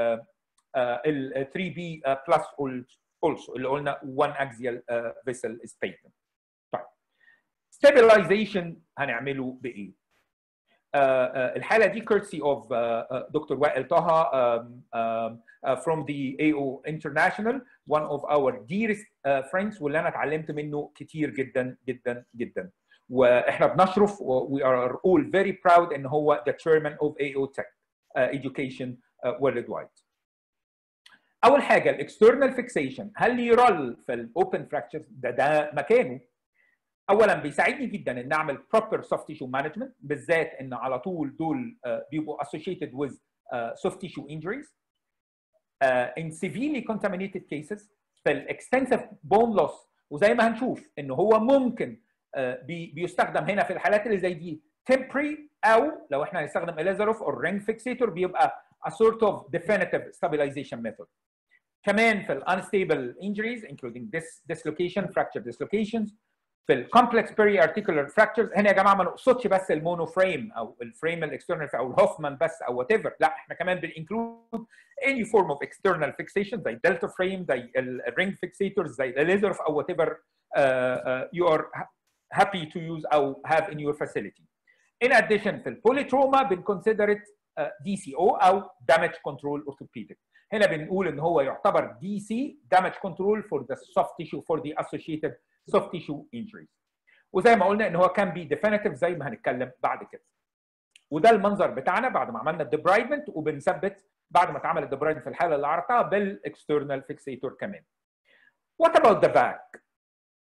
ال 3 بي بلس also اللي قلنا 1 axial vessel statement طيب stabilization هنعمله بايه؟ uh, uh, الحاله دي courtesy of uh, دكتور وائل طه um, um, from the AO International one of our dearest friends واللي انا اتعلمت منه كتير جدا جدا جدا واحنا بنشرف we are all very proud ان هو the chairman of AO Tech education worldwide اول حاجه الاكسترنال فيكسيشن هل يرل في الاوبن فراكشرز ده ده مكانه اولا بيساعدني جدا ان اعمل proper soft tissue management بالذات ان على طول دول بيبقوا associated with soft tissue injuries uh, in severely contaminated cases في الاكستنسيف بون لوس وزي ما هنشوف ان هو ممكن uh, بي بيستخدم هنا في الحالات اللي زي دي temporary او لو احنا هنستخدم اليزاروف او رينج فيكسيتور بيبقى a sort of definitive stabilization method. كمان في unstable injuries including dis dislocation, fracture dislocations في الكومبلكس بيري ارتيكولار فراكتشرز هنا يا جماعه ما نقصدش بس المونو فريم او الفريم الاكسترنال او الهوفمان بس او وات ايفر لا احنا كمان بنكلود any form of external fixation زي دلتا فريم زي الرينج فيكسيتورز زي الليزر او وات ايفر you are happy to use او have in your facility. In addition في البوليتروما بنconsider it دي سي او او damage control orthopedic. هنا بنقول ان هو يعتبر دي سي damage control for the soft tissue for the associated soft tissue injuries. وزي ما قلنا ان هو كان بي definitive زي ما هنتكلم بعد كده. وده المنظر بتاعنا بعد ما عملنا الديبرايدمنت وبنثبت بعد ما اتعمل الديبرايدمنت في الحاله اللي عرضتها بالاكسترنال فيكسيتور كمان. What about the back?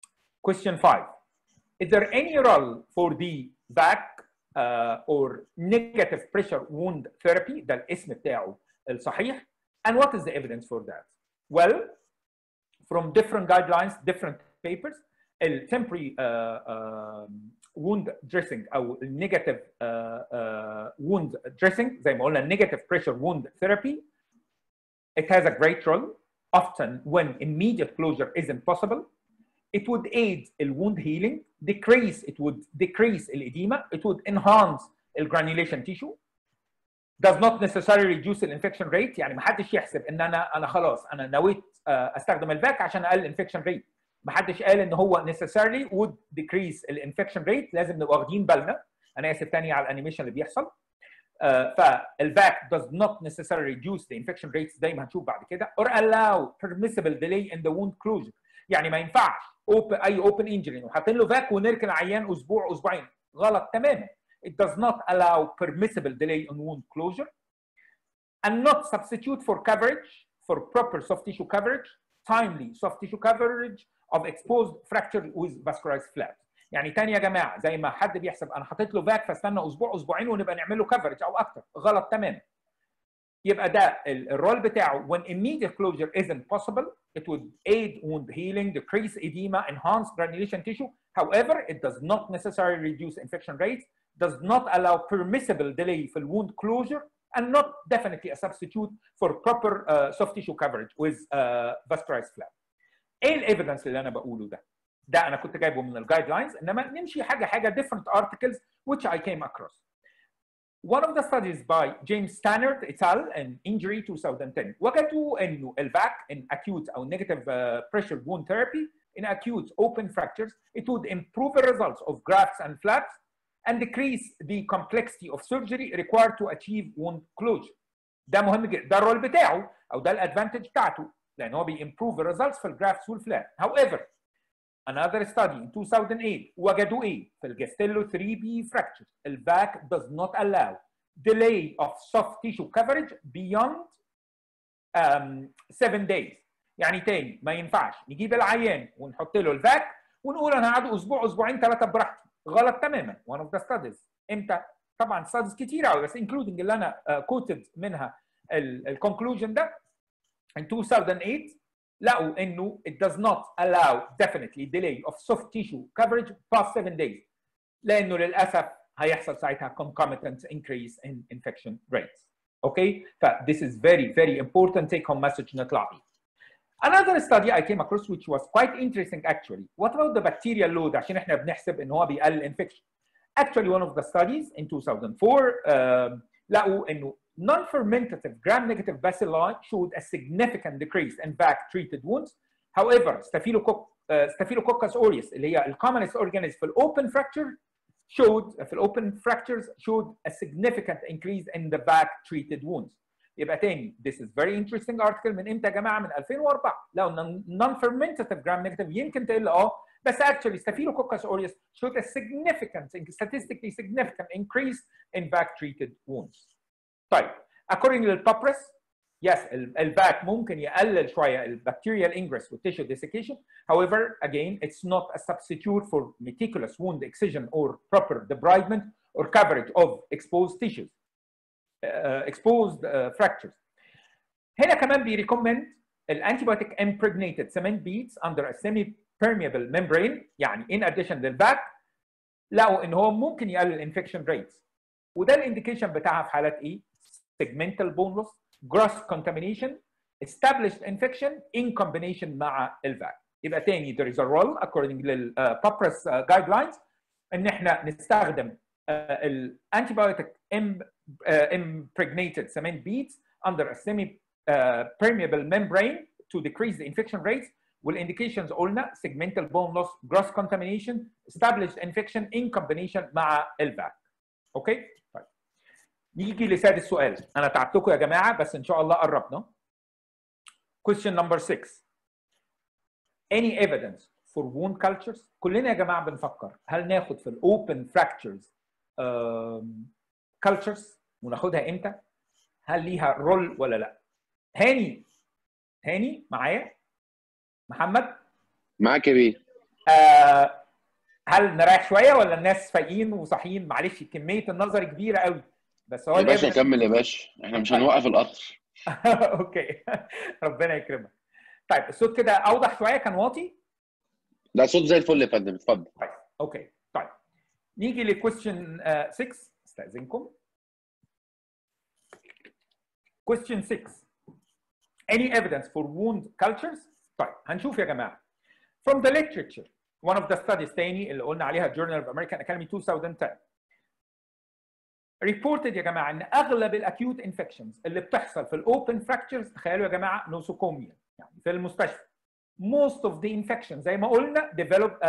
Question five. Is there any role for the back uh, or negative pressure wound therapy ده الاسم بتاعه الصحيح and what is the evidence for that well from different guidelines different papers ال temporary uh, uh, wound dressing او negative uh, uh, wound dressing زي ما قلنا negative pressure wound therapy it has a great role often when immediate closure isn't possible it would aid the wound healing, decrease, it would decrease edema, it would enhance the granulation tissue, does not necessarily reduce the infection rate يعني ما حدش يحسب ان انا انا خلاص انا نويت استخدم الفاك عشان اقلل الانفكشن ريت ما حدش قال ان هو necessarily would decrease الانفكشن ريت لازم نبقى واخدين بالنا انا اسف تاني على الانيميشن اللي بيحصل uh, فالفاك does not necessarily reduce the infection rates زي ما هنشوف بعد كده or allow permissible delay in the wound closure يعني ما ينفعش open اي اوبن انجري وحاطين له فاك ونركن عيان اسبوع اسبوعين غلط تماما it does not allow permissible delay in wound closure and not substitute for coverage for proper soft tissue coverage timely soft tissue coverage of exposed fracture with vascularized flap يعني تاني يا جماعه زي ما حد بيحسب انا حطيت له فاك فاستنى اسبوع اسبوعين ونبقى نعمل له كفرج او اكتر غلط تماما يبقى ده الرول بتاعه when immediate closure isn't possible it would aid wound healing decrease edema enhance granulation tissue however it does not necessarily reduce infection rates does not allow permissible delay في wound closure and not definitely a substitute for proper uh, soft tissue coverage with uh, vascularized flap ايه الايفيدنس اللي انا بقوله ده ده انا كنت جايبه من الجايد لاينز انما نمشي حاجه حاجه different articles which I came across One of the studies by James Stannard et al. in Injury 2010 وجدوا انه الفاك in acute او negative uh, pressure wound therapy in acute open fractures it would improve the results of grafts and flaps and decrease the complexity of surgery required to achieve wound closure. ده مهم جدا ده الرول بتاعه او ده الادفانتج بتاعته لان هو بيمبروف the results في الجرافتس والفلاب. However another study in 2008 وجدوا ايه في الجستيلو 3B fractures الفاك does not allow delay of soft tissue coverage beyond um, seven days يعني تاني ما ينفعش نجيب العيان ونحط له الفاك ونقول انا هقعد اسبوع اسبوعين ثلاثه براحتي غلط تماما one of the studies امتى طبعا studies كتير قوي بس including اللي انا كوتد uh, منها الكونكلوجن ده in 2008 لقوا انه it does not allow definitely delay of soft tissue coverage past 7 days لانه للاسف هيحصل ساعتها concomitant increase in infection rates. Okay? ف this is very very important take home message نطلع بيه. Another study I came across which was quite interesting actually. What about the bacterial load عشان احنا بنحسب ان هو بيقلل infection. Actually one of the studies in 2004 uh, لقوا انه non-fermentative gram-negative bacilli showed a significant decrease in vac treated wounds. However, Staphylococcus, uh, Staphylococcus aureus اللي هي ال commonest organism في open fracture showed في open fractures showed a significant increase in the vac treated wounds. يبقى تاني this is very interesting article من امتى يا جماعه من 2004 لو non-fermentative gram-negative يمكن تقل اه بس actually Staphylococcus aureus showed a significant statistically significant increase in vac treated wounds. طيب according للبابرس yes الفاك ممكن يقلل شويه البكتيريال ingress والtissue desiccation however again it's not a substitute for meticulous wound excision or proper debridement or coverage of exposed tissues uh, exposed uh, fractures هنا كمان بيريكومند الانتيبيوتيك impregnated cement beads under a semi permeable membrane يعني in addition للفاك لقوا ان هو ممكن يقلل infection rates وده الانديكيشن بتاعها في حالات ايه؟ segmental bone loss, gross contamination, established infection in combination مع الفاك. يبقى تاني there is a role according لل uh, PAPRAS uh, guidelines ان احنا نستخدم uh, الانتيبيوتيك impregnated cement beads under a semi uh, permeable membrane to decrease the infection rates والانديكيشنز قلنا segmental bone loss, gross contamination, established infection in combination مع الفاك. اوكي؟ طيب. نيجي لسادس سؤال، انا تعبتكم يا جماعه بس ان شاء الله قربنا. Question number 6. Any evidence for wound cultures؟ كلنا يا جماعه بنفكر هل ناخد في الاوبن fractures cultures وناخدها امتى؟ هل ليها رول ولا لا؟ هاني هاني معايا؟ محمد؟ معاك يا بيه آه هل نريح شويه ولا الناس فايقين وصاحيين معلش كميه النظر كبيره قوي بس هو يا باشا كمل يا باشا احنا مش هنوقف القطر اوكي ربنا يكرمك طيب الصوت كده اوضح شويه كان واطي لا صوت زي الفل يا فندم اتفضل طيب اوكي طيب نيجي لكويستشن 6 استاذنكم question 6 any evidence for wound cultures طيب هنشوف يا جماعه from the literature one of the studies تاني اللي قلنا عليها Journal of American Academy 2010 reported يا جماعه ان اغلب الاكيوت انفكشنز اللي بتحصل في الاوبن فراكتشرز تخيلوا يا جماعه نوسوكوميا يعني في المستشفى most of the infections زي ما قلنا develop uh,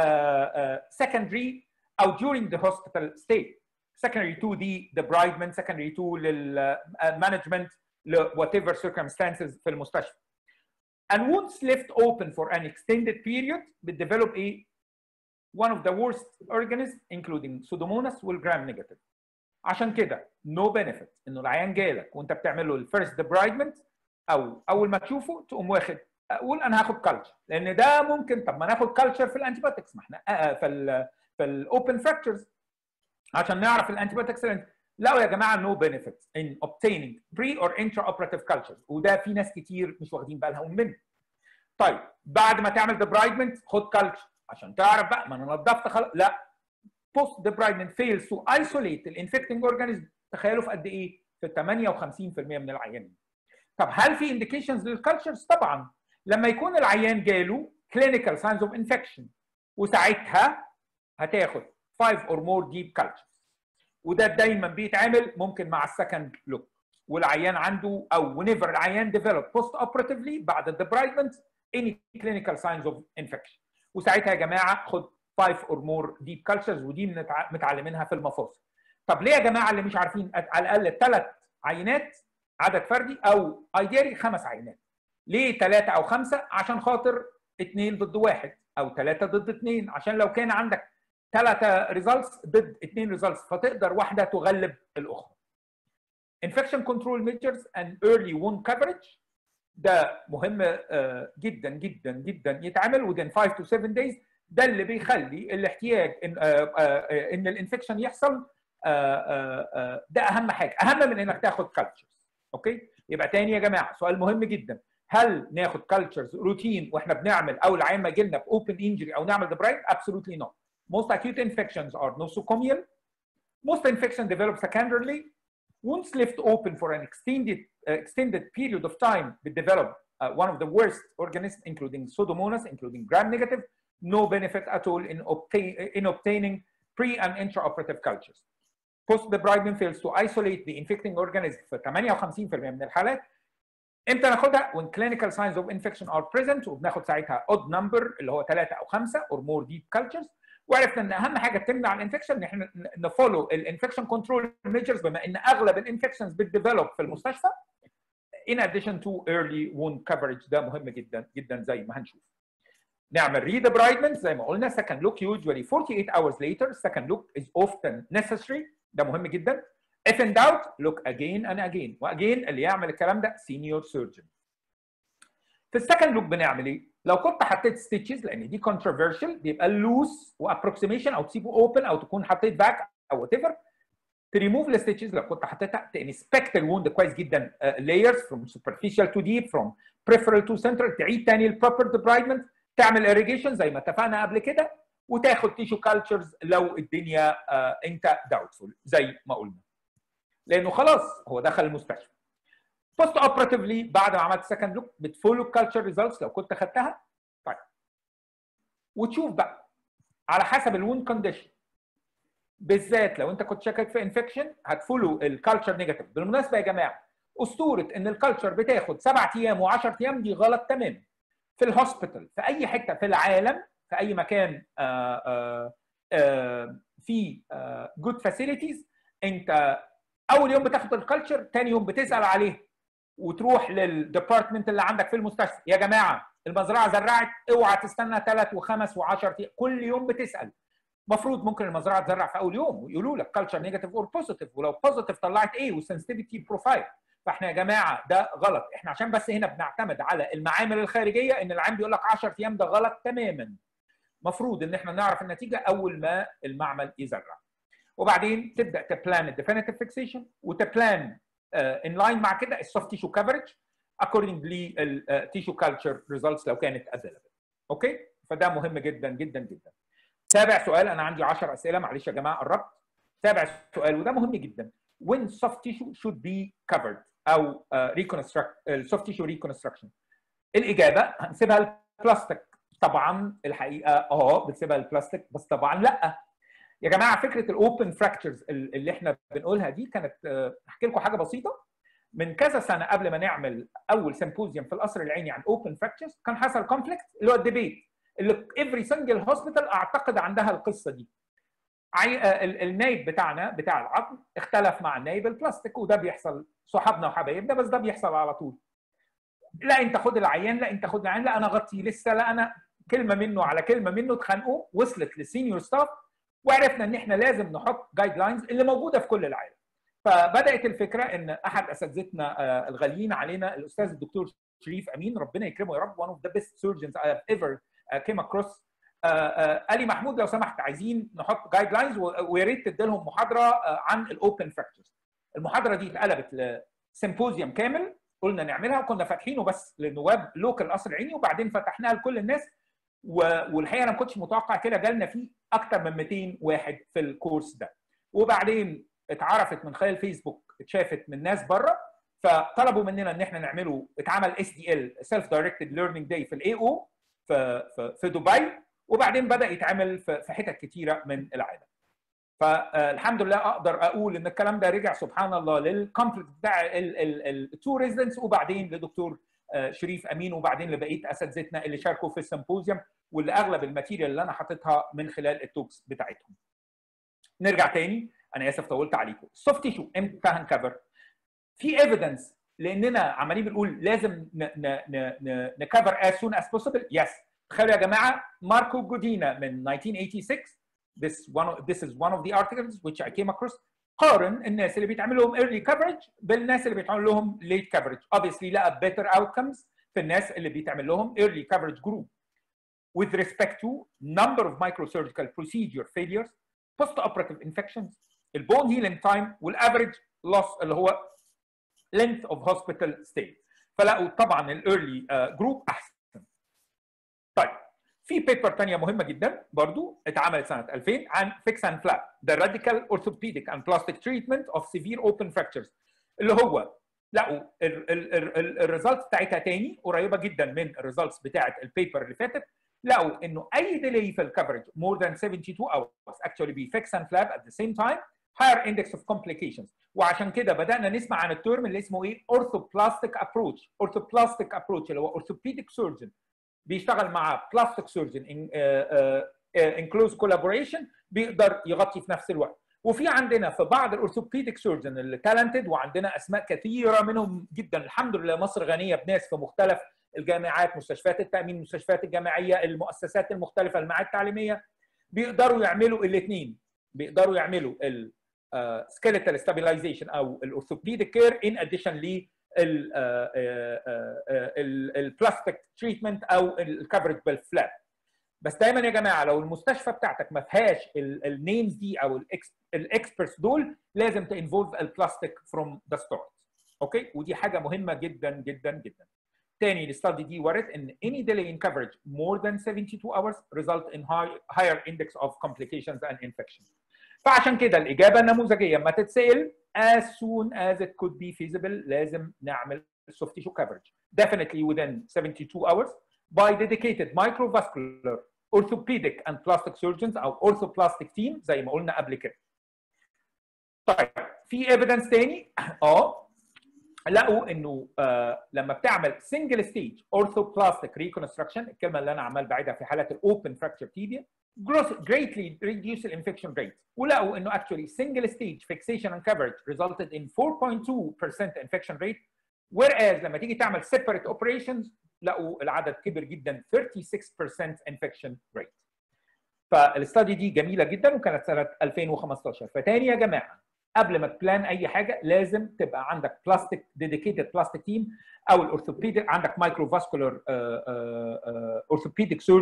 uh, secondary او during the hospital stay secondary to the debridement secondary to للمانجمنت ل whatever circumstances في المستشفى and wounds left open for an extended period بتdevelop a one of the worst organisms including pseudomonas والgram negative عشان كده no benefit انه العيان جالك وانت بتعمل له الفيرست debridement او اول ما تشوفه تقوم واخد اقول انا هاخد كلتشر لان ده ممكن طب ما ناخد كلتشر في الانتيبيوتكس ما احنا في ال في الاوبن فراكتشرز عشان نعرف الانتيبيوتكس لقوا يا جماعه no benefit in obtaining pre or intraoperative cultures وده في ناس كتير مش واخدين بالهم منه. طيب بعد ما تعمل debridement خد كلتشر عشان تعرف بقى ما انا نظفت خلاص لا post debridement fails to isolate the infecting organism تخيلوا في قد ايه؟ في 58% من العيانين. طب هل في indications للكالتشرز؟ طبعا لما يكون العيان جاله clinical signs of infection وساعتها هتاخد 5 or more deep cultures وده دايما بيتعمل ممكن مع السكند لوك والعيان عنده او whenever العيان develop post operatively بعد الدبرايدمنت any clinical signs of infection وساعتها يا جماعه خد 5 or more deep cultures ودي متعلمينها في المفاصل طب ليه يا جماعه اللي مش عارفين على الاقل ثلاث عينات عدد فردي او ايديالي خمس عينات ليه ثلاثه او خمسه عشان خاطر اثنين ضد واحد او ثلاثه ضد اثنين عشان لو كان عندك ثلاثه ريزلتس ضد اثنين ريزلتس فتقدر واحده تغلب الاخرى. Infection control measures and early wound coverage ده مهم جدا جدا جدا يتعمل within 5 to 7 days ده اللي بيخلي الاحتياج ان ان الانفكشن يحصل ده اهم حاجه اهم من انك تاخد كالتشرز اوكي يبقى تاني يا جماعه سؤال مهم جدا هل ناخد كالتشرز روتين واحنا بنعمل او العيان ما يجي لنا باوبن انجري او نعمل دبرايد absolutely not most acute infections are nosocomial most infections develop secondarily wounds left open for an extended uh, extended period of time will develop uh, one of the worst organisms including pseudomonas including gram negative no benefit at all in, obtain, in obtaining pre and intraoperative cultures post debridement fails to isolate the infecting organism في 58% من الحالات امتى ناخدها when clinical signs of infection are present وبناخد ساعتها odd number اللي هو 3 او 5 or more deep cultures وعرفنا ان اهم حاجه تمنع الانفكشن ان احنا نفولو الانفكشن كنترول ميجرز بما ان اغلب الانفكشنز بتديفلوب في المستشفى in addition to early wound coverage ده مهم جدا جدا زي ما هنشوف. نعمل redebridement زي ما قلنا second look usually 48 hours later second look is often necessary ده مهم جدا. If in doubt look again and again واجين اللي يعمل الكلام ده senior surgeon. في السكند لوك بنعمل ايه؟ لو كنت حطيت ستيتشز لان دي كونتروفيرشال بيبقى لوس وابروكسيميشن او تسيبه اوبن او تكون حطيت باك او وات ايفر تريموف الستيتشز لو كنت حطيتها تنسبكت الوند كويس جدا لايرز فروم سوبرفيشال تو ديب فروم بريفرال تو سنترال تعيد تاني البروبر ديبرايدمنت تعمل اريجيشن زي ما اتفقنا قبل كده وتاخد تيشو كالتشرز لو الدنيا uh, انت داوتفول زي ما قلنا لانه خلاص هو دخل المستشفى بوست اوبراتيفلي بعد ما عملت سكند لوك بتفولو الكالتشر ريزلتس لو كنت خدتها طيب وتشوف بقى على حسب الوند كونديشن بالذات لو انت كنت شاكك في انفكشن هتفولو الكالتشر نيجاتيف بالمناسبه يا جماعه اسطوره ان الكالتشر بتاخد سبع ايام و10 ايام دي غلط تماما في الهوسبيتال في اي حته في العالم في اي مكان آآ آآ آآ في جود فاسيلتيز انت اول يوم بتاخد الكالتشر ثاني يوم بتسال عليه وتروح للديبارتمنت اللي عندك في المستشفى يا جماعه المزرعه زرعت اوعى تستنى ثلاث وخمس و10 كل يوم بتسال المفروض ممكن المزرعه تزرع في اول يوم ويقولوا لك كلتشر نيجاتيف اور بوزيتيف ولو بوزيتيف طلعت ايه والسنسيتيفيتي بروفايل فاحنا يا جماعه ده غلط احنا عشان بس هنا بنعتمد على المعامل الخارجيه ان العام بيقول لك 10 ايام ده غلط تماما مفروض ان احنا نعرف النتيجه اول ما المعمل يزرع وبعدين تبدا تبلان الديفينيتيف فيكسيشن وتبلان ان لاين مع كده السوفت تيشو كفرج according للتيشو كلتشر ريزلتس لو كانت افيلبل اوكي فده مهم جدا جدا جدا سابع سؤال انا عندي 10 اسئله معلش يا جماعه قربت سابع سؤال وده مهم جدا when soft tissue should be covered او reconstruct السوفت تيشو reconstruction الاجابه هنسيبها البلاستيك طبعا الحقيقه اه بنسيبها البلاستيك بس طبعا لا يا جماعه فكره الاوبن فراكتشرز اللي احنا بنقولها دي كانت احكي لكم حاجه بسيطه من كذا سنه قبل ما نعمل اول سيمبوزيوم في القصر العيني عن اوبن فراكتشرز كان حصل كونفليكت اللي هو الديبيت اللي افري سنجل هوسبيتال اعتقد عندها القصه دي النايب بتاعنا بتاع العظم اختلف مع النايب البلاستيك وده بيحصل صحابنا وحبايبنا بس ده بيحصل على طول لا انت خد العيان لا انت خد العيان لا انا غطي لسه لا انا كلمه منه على كلمه منه اتخانقوا وصلت للسينيور ستاف وعرفنا ان احنا لازم نحط جايد لاينز اللي موجوده في كل العالم فبدات الفكره ان احد اساتذتنا الغاليين علينا الاستاذ الدكتور شريف امين ربنا يكرمه يا رب one of the best surgeons I have ever came across قال لي محمود لو سمحت عايزين نحط جايد لاينز ويا ريت تدي لهم محاضره عن الاوبن فراكتشرز المحاضره دي اتقلبت لسيمبوزيوم كامل قلنا نعملها وكنا فاتحينه بس لنواب لوكال قصر العيني وبعدين فتحناها لكل الناس والحقيقه انا ما كنتش متوقع كده جالنا فيه اكتر من 200 واحد في الكورس ده وبعدين اتعرفت من خلال فيسبوك اتشافت من ناس بره فطلبوا مننا ان احنا نعمله اتعمل اس دي ال سيلف دايركتد ليرنينج داي في الاي او في في دبي وبعدين بدا يتعمل في حتت كتيره من العالم فالحمد لله اقدر اقول ان الكلام ده رجع سبحان الله للكونفليكت بتاع التو ريزيدنتس وبعدين لدكتور شريف امين وبعدين لبقيه اساتذتنا اللي شاركوا في السيمبوزيوم واللي اغلب الماتيريال اللي انا حاططها من خلال التوكس بتاعتهم. نرجع تاني انا اسف طولت عليكم. السوفت تيشو امتى هنكفر؟ في ايفيدنس لاننا عمالين بنقول لازم نكفر as soon as possible يس yes. تخيلوا يا جماعه ماركو جودينا من 1986 this one of, this is one of the articles which I came across قارن الناس اللي بيتعمل لهم early coverage بالناس اللي بيتعمل لهم late coverage obviously لقى better outcomes في الناس اللي بيتعمل لهم early coverage group with respect to number of microsurgical procedure failures post operative infections البون healing time والaverage loss اللي هو length of hospital stay فلقوا طبعا الايرلي جروب احسن طيب في بيبر ثانيه مهمه جدا برضو اتعملت سنه 2000 عن فيكس اند فلاب the radical orthopedic and plastic treatment of severe open fractures اللي هو لقوا الريزلت بتاعتها تاني قريبه جدا من الريزلتس بتاعت البيبر اللي فاتت لقوا انه اي ديلي في الكفرج more than 72 hours actually be fix and flap at the same time higher index of complications وعشان كده بدانا نسمع عن الترم اللي اسمه ايه orthoplastic approach orthoplastic approach اللي هو orthopedic surgeon بيشتغل مع بلاستيك سيرجن ان كلوز كولابوريشن بيقدر يغطي في نفس الوقت وفي عندنا في بعض الاورثوبيديك سيرجن اللي تالنتد وعندنا اسماء كثيره منهم جدا الحمد لله مصر غنيه بناس في مختلف الجامعات مستشفيات التامين المستشفيات الجامعيه المؤسسات المختلفه المعاهد التعليميه بيقدروا يعملوا الاثنين بيقدروا يعملوا السكيلتال ستابيلايزيشن او الاورثوبيديك كير ان اديشن ل البلاستيك تريتمنت او الكفرج بالفلاب بس دايما يا جماعه لو المستشفى بتاعتك ما فيهاش النيمز دي او الاكسبرتس دول لازم تنفولف البلاستيك فروم ذا ستارت اوكي ودي حاجه مهمه جدا جدا جدا تاني الاستادي دي ورت ان any delay in coverage more than 72 hours result in high, higher index of complications and infections فعشان كده الاجابه النموذجيه لما تتسال as soon as it could be feasible لازم نعمل soft tissue coverage definitely within 72 hours by dedicated microvascular orthopedic and plastic surgeons او orthoplastic team زي ما قلنا قبل كده. طيب في evidence تاني اه لقوا انه آه لما بتعمل single stage orthoplastic reconstruction الكلمه اللي انا عمال بعيدها في حالات الاوبن fracture tibia greatly reduce the infection rate ولقوا انه actually single stage fixation and coverage resulted in 4.2% infection rate whereas لما تيجي تعمل separate operations لقوا العدد كبر جدا 36% infection rate فالاستادي دي جميله جدا وكانت سنه 2015 فتاني يا جماعه قبل ما تبلان اي حاجه لازم تبقى عندك بلاستيك ديديكيتد بلاستيك تيم او الاورثوبيديك عندك مايكرو فاسكولار اورثوبيديك سيرجن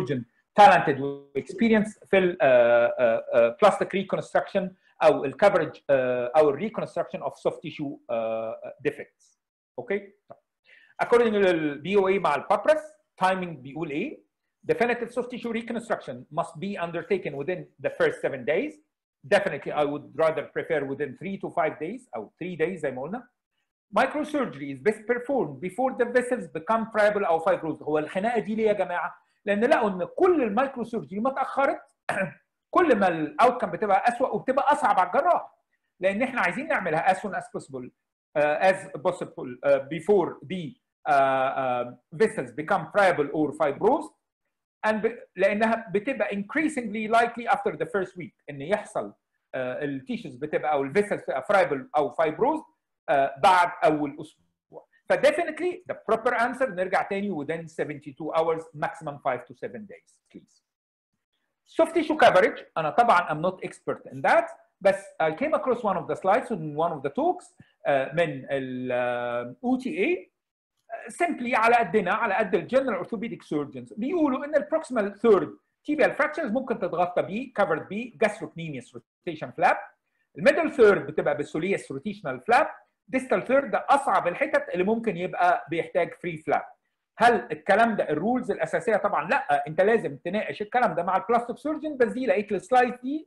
talented واكسبيرينس في البلاستيك ريكونستراكشن او الكفرج او الريكونستراكشن اوف سوفت تيشو ديفكتس اوكي according للبي او اي مع البابرس timing بيقول ايه definitive soft tissue reconstruction must be undertaken within the first seven days definitely I would rather prefer within three to five days او three days زي ما قلنا microsurgery is best performed before the vessels become friable او fibrosis هو الخناقه دي ليه يا جماعه؟ لان لقوا ان كل المايكروسيرجري ما اتاخرت كل ما الاوتكم بتبقى اسوء وبتبقى اصعب على الجراح لان احنا عايزين نعملها as soon as possible uh, as possible uh, before the uh, uh, vessels become friable or fibrosed and ب... لانها بتبقى increasingly likely after the first week ان يحصل uh, التيشوز بتبقى او الفيسلز بتبقى friable او fibrosed uh, بعد اول اسبوع فديفينتلي the proper answer نرجع تاني within 72 hours maximum 5 to 7 days please soft tissue coverage انا طبعا I'm not expert in that بس I came across one of the slides in one of the talks uh, من ال uh, OTA simply على قدنا على قد الجنرال اورثوبيديك سيرجنز بيقولوا ان البروكسيمال ثيرد تيبيال فراكشرز ممكن تتغطى بيه كفرد بيه جاستروكنيميوس روتيشن فلاب الميدل ثيرد بتبقى بالسوليس روتيشنال فلاب ديستال ثيرد ده اصعب الحتت اللي ممكن يبقى بيحتاج فري فلاب هل الكلام ده الرولز الاساسيه طبعا لا انت لازم تناقش الكلام ده مع البلاستيك سيرجن بس دي لقيت السلايد دي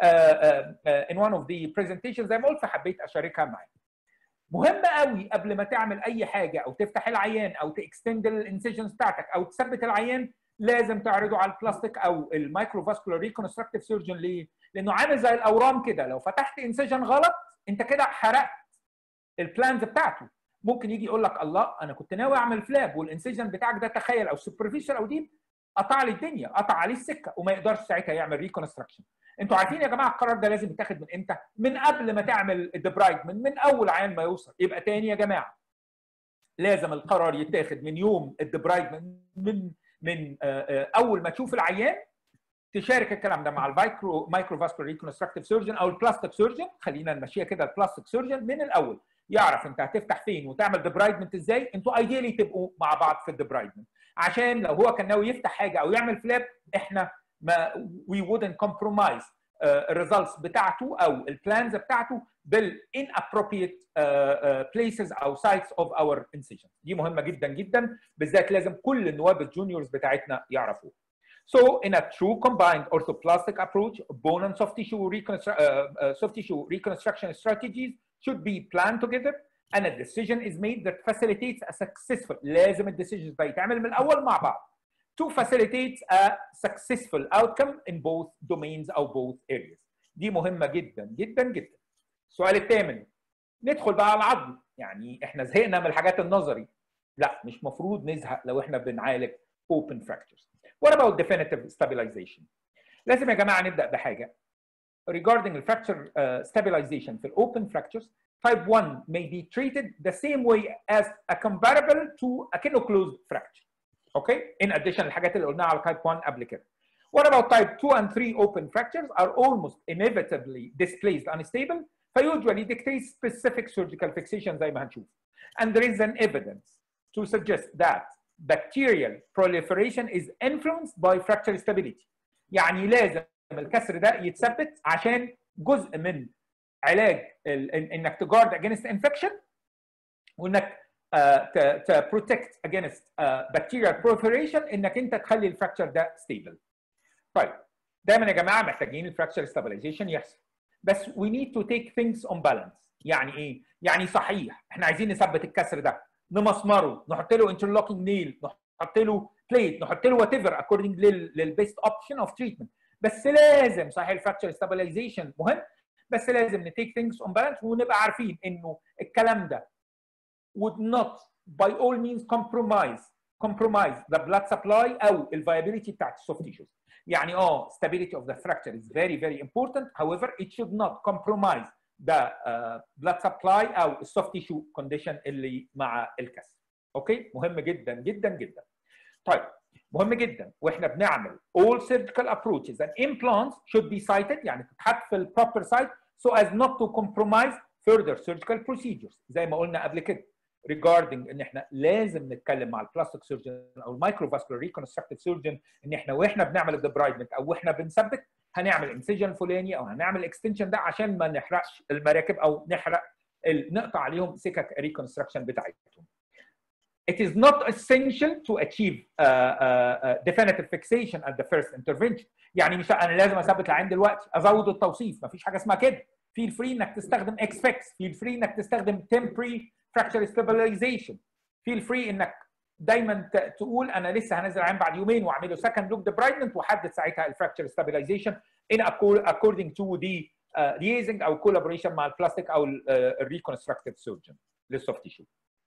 ان وان اوف ذا برزنتيشن زي ما قلت فحبيت اشاركها معاك مهم قوي قبل ما تعمل اي حاجه او تفتح العيان او تكستند الانسيجنز بتاعتك او تثبت العيان لازم تعرضه على البلاستيك او المايكرو فاسكولار ريكونستراكتيف سيرجن ليه؟ لانه عامل زي الاورام كده لو فتحت انسيجن غلط انت كده حرقت البلانز بتاعته ممكن يجي يقول لك الله انا كنت ناوي اعمل فلاب والانسيجن بتاعك ده تخيل او سوبرفيشال او ديب قطع لي الدنيا قطع عليه السكه وما يقدرش ساعتها يعمل ريكونستراكشن انتوا عارفين يا جماعه القرار ده لازم يتاخد من امتى؟ من قبل ما تعمل الدبرايدمنت من اول عيان ما يوصل يبقى تاني يا جماعه لازم القرار يتاخد من يوم الدبرايدمنت من من اول ما تشوف العيان تشارك الكلام ده مع المايكرو مايكرو فاسكولار ريكونستراكتيف سيرجن او البلاستيك سيرجن خلينا نمشيها كده البلاستيك سيرجن من الاول يعرف انت هتفتح فين وتعمل ديبرايدمنت ازاي انتوا ايديالي تبقوا مع بعض في الديبرايدمنت عشان لو هو كان ناوي يفتح حاجه او يعمل فلاب احنا ما وي wouldn't compromise الريزلتس uh, بتاعته او البلانز بتاعته بال inappropriate uh, uh, places او sites of our incision دي مهمه جدا جدا بالذات لازم كل النواب الجونيورز بتاعتنا يعرفوها So in a true combined orthoplastic approach, bone and soft tissue, reconstru- uh, uh, soft tissue reconstruction strategies should be planned together and a decision is made that facilitates a successful لازم الديسيجنز ده يتعمل من الاول مع بعض to facilitate a successful outcome in both domains او both areas دي مهمة جدا جدا جدا السؤال الثامن ندخل بقى على العظم يعني احنا زهقنا من الحاجات النظري لا مش مفروض نزهق لو احنا بنعالج open fractures what about definitive stabilization لازم يا جماعة نبدأ بحاجة regarding the fracture uh, stabilization في open fractures type 1 may be treated the same way as a comparable to a closed fracture okay in addition الحاجات اللي قلناها على type 1 قبل كده what about type 2 and 3 open fractures are almost inevitably displaced unstable فusually dictate specific surgical fixation زي ما هنشوف and there is an evidence to suggest that bacterial proliferation is influenced by fracture stability يعني لازم الكسر ده يتثبت عشان جزء من علاج انك تجارد against infection وانك to protect against uh, bacterial proliferation انك انت تخلي الفراكشر ده stable. طيب دايما يا جماعه محتاجين الفراكشر stabilization يحصل بس we need to take things on balance يعني ايه؟ يعني صحيح احنا عايزين نثبت الكسر ده نمسمره نحط له interlocking nail نحط له plate نحط له whatever according للبيست option of treatment بس لازم صحيح الفراكشر stabilization مهم بس لازم نتيك things on balance ونبقى عارفين انه الكلام ده would not by all means compromise compromise the blood supply او ال viability بتاعت soft tissues. يعني اه stability of the fracture is very very important however it should not compromise the uh, blood supply او soft tissue condition اللي مع الكسر. اوكي مهم جدا جدا جدا. طيب مهم جدا واحنا بنعمل all surgical approaches and implants should be sited يعني تتحط في ال proper site so as not to compromise further surgical procedures زي ما قلنا قبل كده. regarding ان احنا لازم نتكلم مع البلاستيك سيرجن او المايكروفاسكولار ريكونستراكتيف سيرجن ان احنا واحنا بنعمل الدبرايدمنت او واحنا بنثبت هنعمل انسجن فلاني او هنعمل اكستنشن ده عشان ما نحرقش المراكب او نحرق نقطع عليهم سكك الريكونستراكشن بتاعتهم. It is not essential to achieve uh, uh, definitive fixation at the first intervention. يعني مش انا لازم اثبت العين دلوقتي ازود التوصيف مفيش حاجه اسمها كده. feel free انك تستخدم اكس فيكس feel free انك تستخدم temporary fracture stabilization feel free انك دايما تقول انا لسه هنزل عين بعد يومين واعمله second look debridement واحدد ساعتها الفراكشر stabilization in according to the uh, liaising او collaboration مع البلاستيك او الريكونستراكتيف سيرجن للسوفت تيشو.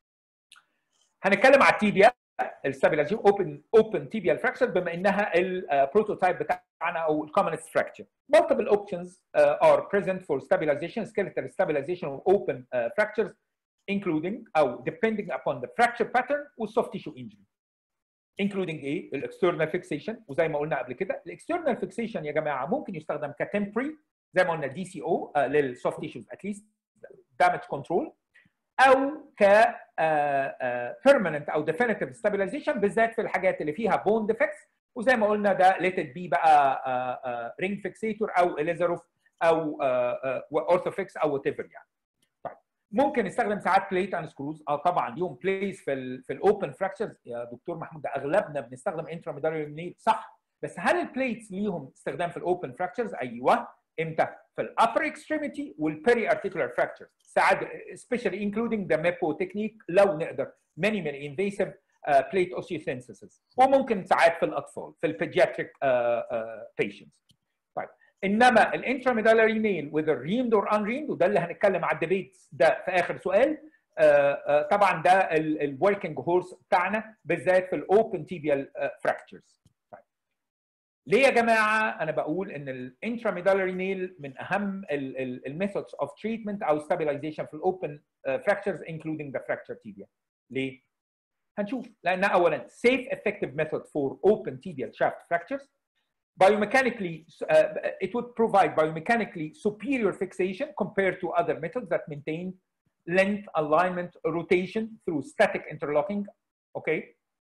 هنتكلم على التيبيا الستابيلايزيشن اوبن اوبن تيبيال فراكشر بما انها البروتوتايب بتاعنا او الكومنست فراكشر. Multiple options uh, are present for stabilization, skeletal stabilization of open uh, fractures including او depending upon the fracture pattern والsoft tissue injury. including ايه؟ الاكسترنال فيكسيشن وزي ما قلنا قبل كده الاكسترنال فيكسيشن يا جماعه ممكن يستخدم كتمبري زي ما قلنا دي سي او للسوفت تيشوز اتليست دامج كنترول او ك بيرمننت او ديفينيتيف ستابيلايزيشن بالذات في الحاجات اللي فيها بون ديفكتس وزي ما قلنا ده ليتد بي بقى رينج فيكسيتور او اليزاروف او اورثوفيكس او وات ايفر يعني. طيب ممكن نستخدم ساعات بليت اند سكروز اه طبعا ليهم بليس في ال في الاوبن فراكشرز يا دكتور محمود ده اغلبنا بنستخدم انتراميدالري نيل صح بس هل البليتس ليهم استخدام في الاوبن فراكشرز؟ ايوه امتى؟ في الابر اكستريميتي والبيري ارتيكولار فراكشرز ساعات سبيشالي انكلودينج ذا ميبو تكنيك لو نقدر ماني ماني انفيسيف بليت اوسيوسينثيسيس وممكن ساعات في الاطفال في البيدياتريك بيشنتس طيب انما الانتراميدالري نيل وذ ريمد اور انريمد وده اللي هنتكلم على الديبيتس ده في اخر سؤال uh, uh, طبعا ده الوركينج هورس بتاعنا بالذات في الاوبن تيبيال فراكتشرز ليه يا جماعه انا بقول ان الانتراميدالري نيل من اهم الميثودز اوف تريتمنت او stabilization في الاوبن fractures including the fracture tibia ليه هنشوف لانها اولا safe effective method for open tibial shaft fractures biomechanically uh, it would provide biomechanically superior fixation compared to other methods that maintain length alignment rotation through static interlocking okay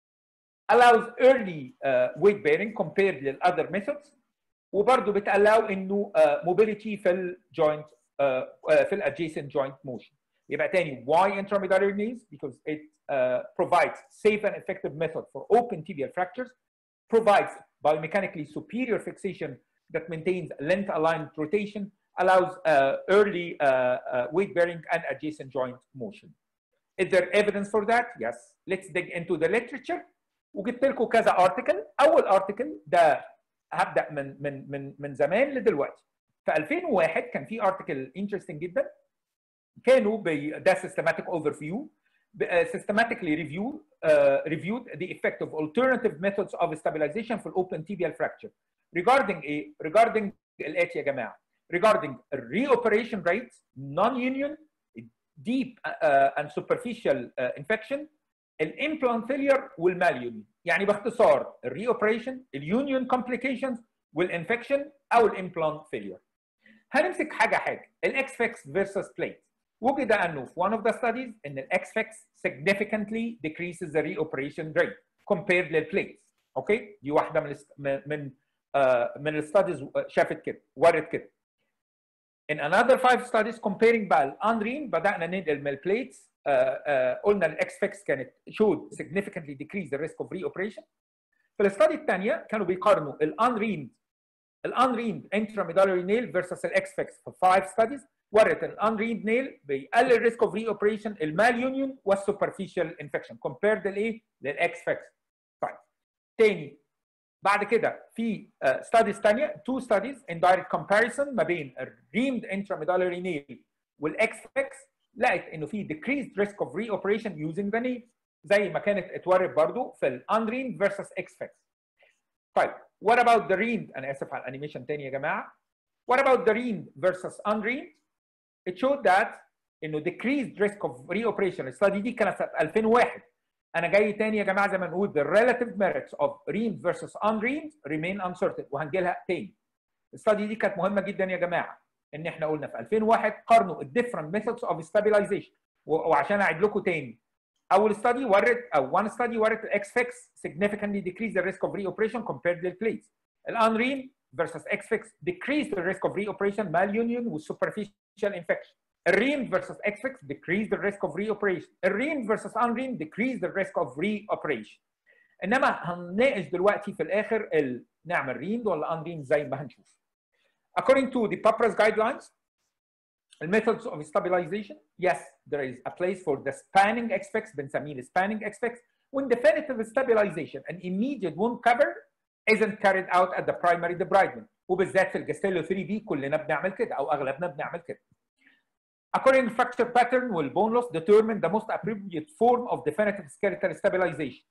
allows early uh, weight bearing compared to other methods وبرضه بتالاو انه uh, mobility في الجوينت uh, uh, في الادجacent joint motion يبقى تاني why intramedullary knees because it uh, provides safe and effective method for open tibial fractures provides biomechanically superior fixation that maintains length aligned rotation allows uh, early uh, uh, weight bearing and adjacent joint motion is there evidence for that yes let's dig into the literature وجبت لكم كذا ارتكل اول ارتكل ده هبدا من من من من زمان لدلوقتي في 2001 كان في ارتكل انترستنج جدا كانوا بي ده systematic overview systematically review uh, reviewed the effect of alternative methods of stabilization في الاوبن tibial fracture regarding ايه regarding الاتي يا جماعه regarding reoperation rates non-union deep uh, and superficial uh, infection الامبلانت فيلير والماليون يعني باختصار الري اوبريشن اليونيون كومبليكيشنز والانفكشن او الامبلانت فيلير هنمسك حاجه حاجه الاكس فيكس فيرسس بليت وجد انه في one of the studies ان الاكس فيكس significantly decreases the reoperation rate compared للبليت اوكي دي واحده من من uh, من الستاديز شافت كده ورت كده in another five studies comparing بقى الانرين بدانا ننقل من البليتس Uh, uh, قلنا الاكس فيكس كانت showed significantly decrease the risk of reoperation في الاستادي الثانيه كانوا بيقارنوا الانريند الانريند intramedullary nail versus الاكس فيكس في 5 ستاديز ورت الانريند نيل بيقلل ريسك اوف ري اوبريشن المال يونيون والسوبرفيشال انفكشن كومبيرد لايه؟ للاكس فيكس طيب تاني بعد كده في ستاديز ثانيه تو ستاديز ان دايركت كومباريسون ما بين الريمد intramedullary nail والاكس فيكس لقت انه في decreased risk of reoperation using the nail زي ما كانت اتورد برضو في الانرين versus اكس فيكس طيب what about the reamed انا اسف على الانيميشن تاني يا جماعه what about the reamed versus unreamed it showed that انه decreased risk of reoperation الستادي دي كانت سنه 2001 انا جاي تاني يا جماعه زي ما نقول the relative merits of reamed versus unreamed remain uncertain وهنجي لها تاني الستادي دي كانت مهمه جدا يا جماعه ان احنا قلنا في 2001 قارنوا الديفرنت ميثودز اوف ستابيلايزيشن وعشان اعيد لكم تاني اول study ورت او one study ورت الاكس فيكس significantly decrease the risk of reoperation compared للبليز الانرين versus اكس فيكس decrease the risk of reoperation malunion with superficial infection الرين versus اكس فيكس decrease the risk of reoperation الرين versus unreen decrease the risk of reoperation انما هنناقش دلوقتي في الاخر ال... نعمل ريند ولا انريند زي ما هنشوف according to the PAPRA's guidelines the methods of stabilization yes there is a place for the spanning XFX بنسميه ال spanning XFX when definitive stabilization and immediate wound cover isn't carried out at the primary debridement وبالذات في الجستيلو 3 بي كلنا بنعمل كده او اغلبنا بنعمل كده according to fracture pattern والbone loss determine the most appropriate form of definitive skeletal stabilization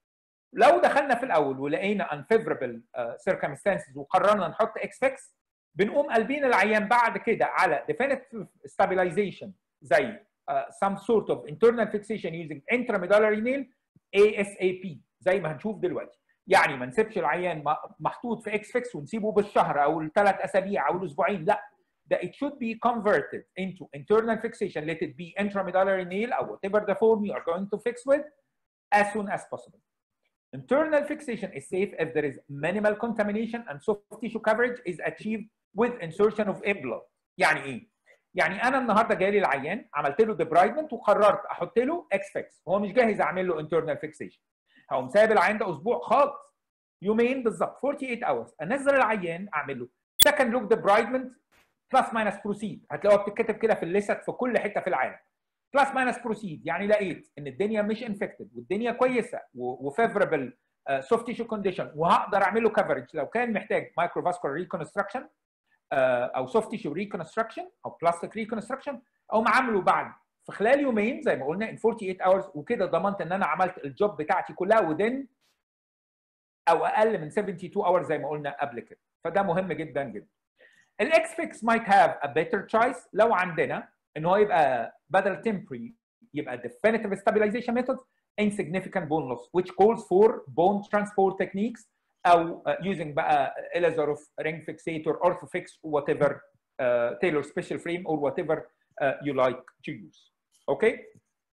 لو دخلنا في الاول ولقينا unfavorable uh, circumstances وقررنا نحط اكس فيكس بنقوم قلبين العيان بعد كده على definitive stabilization زي uh, some sort of internal fixation using intramedullary nail ASAP زي ما هنشوف دلوقتي يعني ما نسيبش العيان محطوط في اكس فيكس ونسيبه بالشهر او الثلاث اسابيع او الاسبوعين لا ده it should be converted into internal fixation let it be intramedullary nail or whatever the form you are going to fix with as soon as possible Internal fixation is safe if there is minimal contamination and soft tissue coverage is achieved with insertion of implant. يعني ايه؟ يعني انا النهارده جالي العيان عملت له ديبرايدمنت وقررت احط له اكس فيكس هو مش جاهز اعمل له انترنال فيكسيشن هقوم سايب العيان ده اسبوع خالص يومين بالظبط 48 hours انزل العيان اعمل له سكند لوك ديبرايدمنت بلس ماينس بروسيد هتلاقوها بتتكتب كده في الليست في كل حته في العالم بلس ماينس بروسيد يعني لقيت ان الدنيا مش انفكتد والدنيا كويسه وفيفربل سوفت تيشو كونديشن وهقدر اعمل له كفرج لو كان محتاج مايكرو فاسكولار ريكونستراكشن او سوفت تيشو ريكونستراكشن او بلاستيك ريكونستراكشن او عامله بعد في خلال يومين زي ما قلنا in 48 hours وكده ضمنت ان انا عملت الجوب بتاعتي كلها within او اقل من 72 hours زي ما قلنا قبل كده فده مهم جدا جدا الاكس فيكس might have a better choice لو عندنا ان هو يبقى بدل temporary يبقى definitive stabilization methods insignificant bone loss which calls for bone transport techniques او uh, using بقى Elazarov ring fixator orthofix whatever uh, Taylor special frame or whatever uh, you like to use اوكي okay?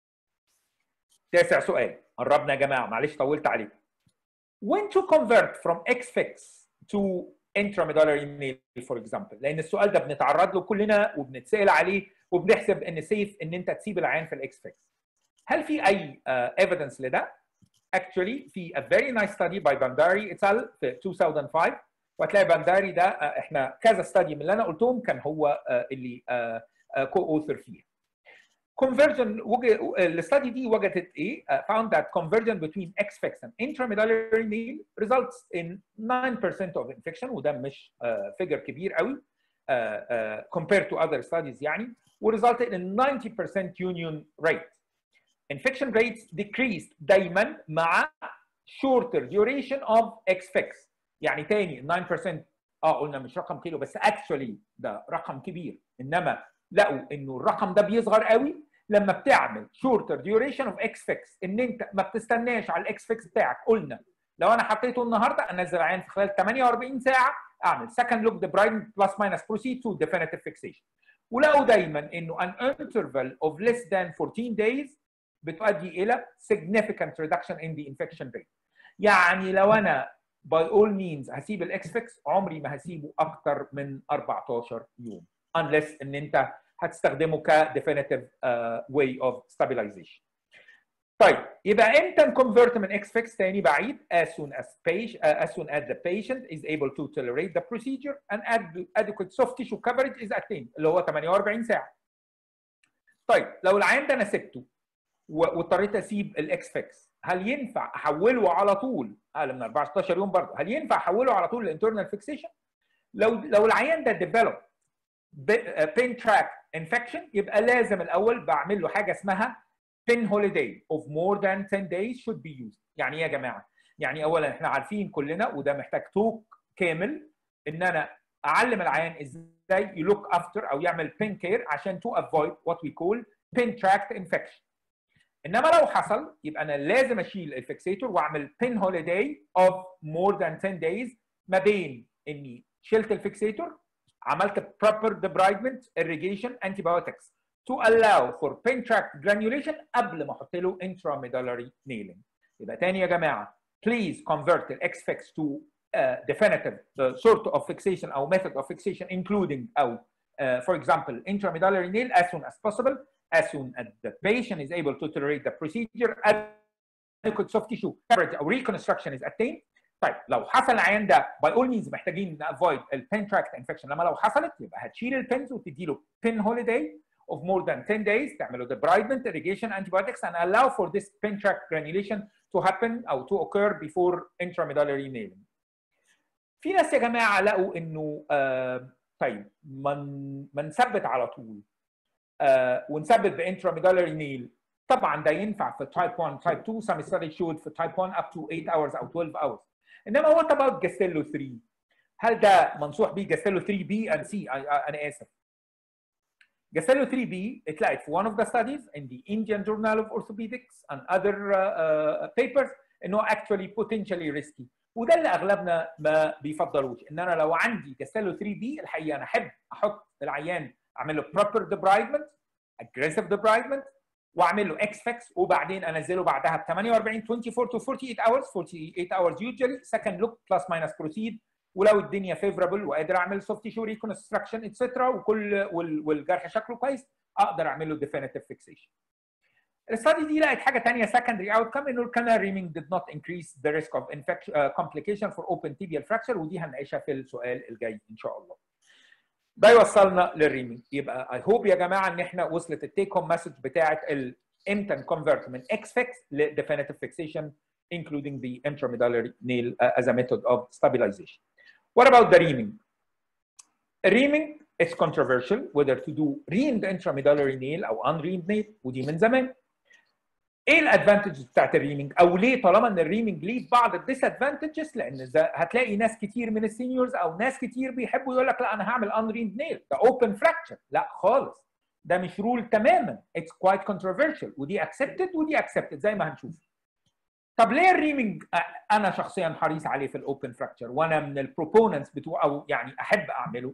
تاسع سؤال قربنا يا جماعه معلش طولت عليكم when to convert from X-fix to intramedullary nail for example لان السؤال ده بنتعرض له كلنا وبنتسال عليه وبنحسب ان سيف ان انت تسيب العين في الاكس فيكس هل في اي ايفيدنس uh, لده actually في a very nice study by Bandari اتسال في 2005 وهتلاقي بانداري ده uh, احنا كذا ستادي من اللي انا قلتهم كان هو uh, اللي كو اوثر فيه conversion الستادي دي وجدت ايه found that conversion between X-fix and intramedullary nail results in 9% of infection وده مش figure كبير قوي Uh, uh, compared to other studies يعني resulted in 90% union rate. Infection rates decreased دايما مع shorter duration of X-fix يعني تاني 9% اه قلنا مش رقم كيلو بس actually ده رقم كبير انما لقوا انه الرقم ده بيصغر قوي لما بتعمل shorter duration of X-fix ان انت ما بتستناش على الاكس فيكس بتاعك قلنا لو انا حطيته النهارده انزل عين في خلال 48 ساعه اعمل second look debridement plus minus proceed to definitive fixation ولقوا دايما انه an interval of less than 14 days بتؤدي الى significant reduction in the infection rate يعني لو انا by all means هسيب الاكس فيكس عمري ما هسيبه اكتر من 14 يوم unless ان انت هتستخدمه ك definitive uh, way of stabilization طيب يبقى امتى نكونفرت من اكس فيكس تاني بعيد as soon as patient uh, as soon as the patient is able to tolerate the procedure and adequate soft tissue coverage is attained اللي هو 48 ساعه. طيب لو العيان ده انا سبته واضطريت اسيب الاكس فيكس هل ينفع احوله على طول اقل من 14 يوم برضه هل ينفع احوله على طول للانترنال فيكسيشن؟ لو لو العيان ده ديفلوب بين تراك انفكشن يبقى لازم الاول بعمل له حاجه اسمها pin holiday of more than 10 days should be used يعني ايه يا جماعه يعني اولا احنا عارفين كلنا وده محتاج توك كامل ان انا اعلم العيان ازاي يلوك افتر او يعمل pin care عشان to avoid what we call pin tract infection انما لو حصل يبقى انا لازم اشيل الفيكسيتور واعمل pin holiday of more than 10 days ما بين اني شلت الفيكسيتور عملت proper debridement irrigation antibiotics to allow for pin track granulation قبل ما احط له intramedullary nailing يبقى تاني يا جماعه please convert the XFix to uh, definitive the sort of fixation او method of fixation including او uh, for example intramedullary nail as soon as possible as soon as the patient is able to tolerate the procedure adequate soft tissue coverage او reconstruction is attained طيب لو حصل العيان ده باي اول مينز محتاجين نافويد البين تراكت انفكشن لما لو حصلت يبقى هتشيل البنز وتدي له بين هوليداي of more than 10 days تعملوا debridement irrigation antibiotics and allow for this pin tract granulation to happen او to occur before intramedullary nailing. في ناس يا جماعه لقوا انه آه طيب ما ما نثبت على طول آه ونثبت بانتراميدالري نيل طبعا ده ينفع في تايب 1 تايب 2 some studies showed في تايب 1 up to 8 hours او 12 hours انما what about جاستيلو 3 هل ده منصوح بيه جاستيلو 3 بي and سي انا اسف جاستيلو 3 بي اتلقت في one of the studies in the Indian Journal of Orthopedics and other uh, uh, papers انه actually potentially risky وده اللي اغلبنا ما بيفضلوش ان انا لو عندي جاستيلو 3 بي الحقيقه انا احب احط العيان اعمل له proper debridement aggressive debridement واعمل له اكس فيكس وبعدين انزله بعدها ب 48 24 to 48 hours 48 hours usually second look plus minus proceed ولو الدنيا فيفربل وقادر اعمل سوفت تيشو ريكونستراكشن اتسترا وكل والجرح شكله كويس اقدر اعمل له ديفينيتيف فيكسيشن. الستادي دي لقت حاجه ثانيه secondary outcome انه الكانال ريمينج did not increase the risk of infection uh, complication for open tibial fracture ودي هنعيشها في السؤال الجاي ان شاء الله. ده يوصلنا للريمينج يبقى اي هوب يا جماعه ان احنا وصلت التيك هوم مسج بتاعه امتى نكونفرت من اكس فيكس لديفينيتيف فيكسيشن including the intramedullary nail uh, as a method of stabilization. What about the reaming? Reaming is controversial whether to do reamed intramedullary nail او unreamed nail ودي من زمان. ايه الادفانتجز بتاعت الريمينج او ليه طالما ان الريمينج ليه بعض الديسادفانتجز لان هتلاقي ناس كتير من السينيورز او ناس كتير بيحبوا يقول لك لا انا هعمل unreamed nail ده open fracture لا خالص ده مش رول تماما it's quite controversial ودي accepted ودي accepted زي ما هنشوف طب ليه الريمينج انا شخصيا حريص عليه في الاوبن فراكشر وانا من البروبوننتس بتوع او يعني احب اعمله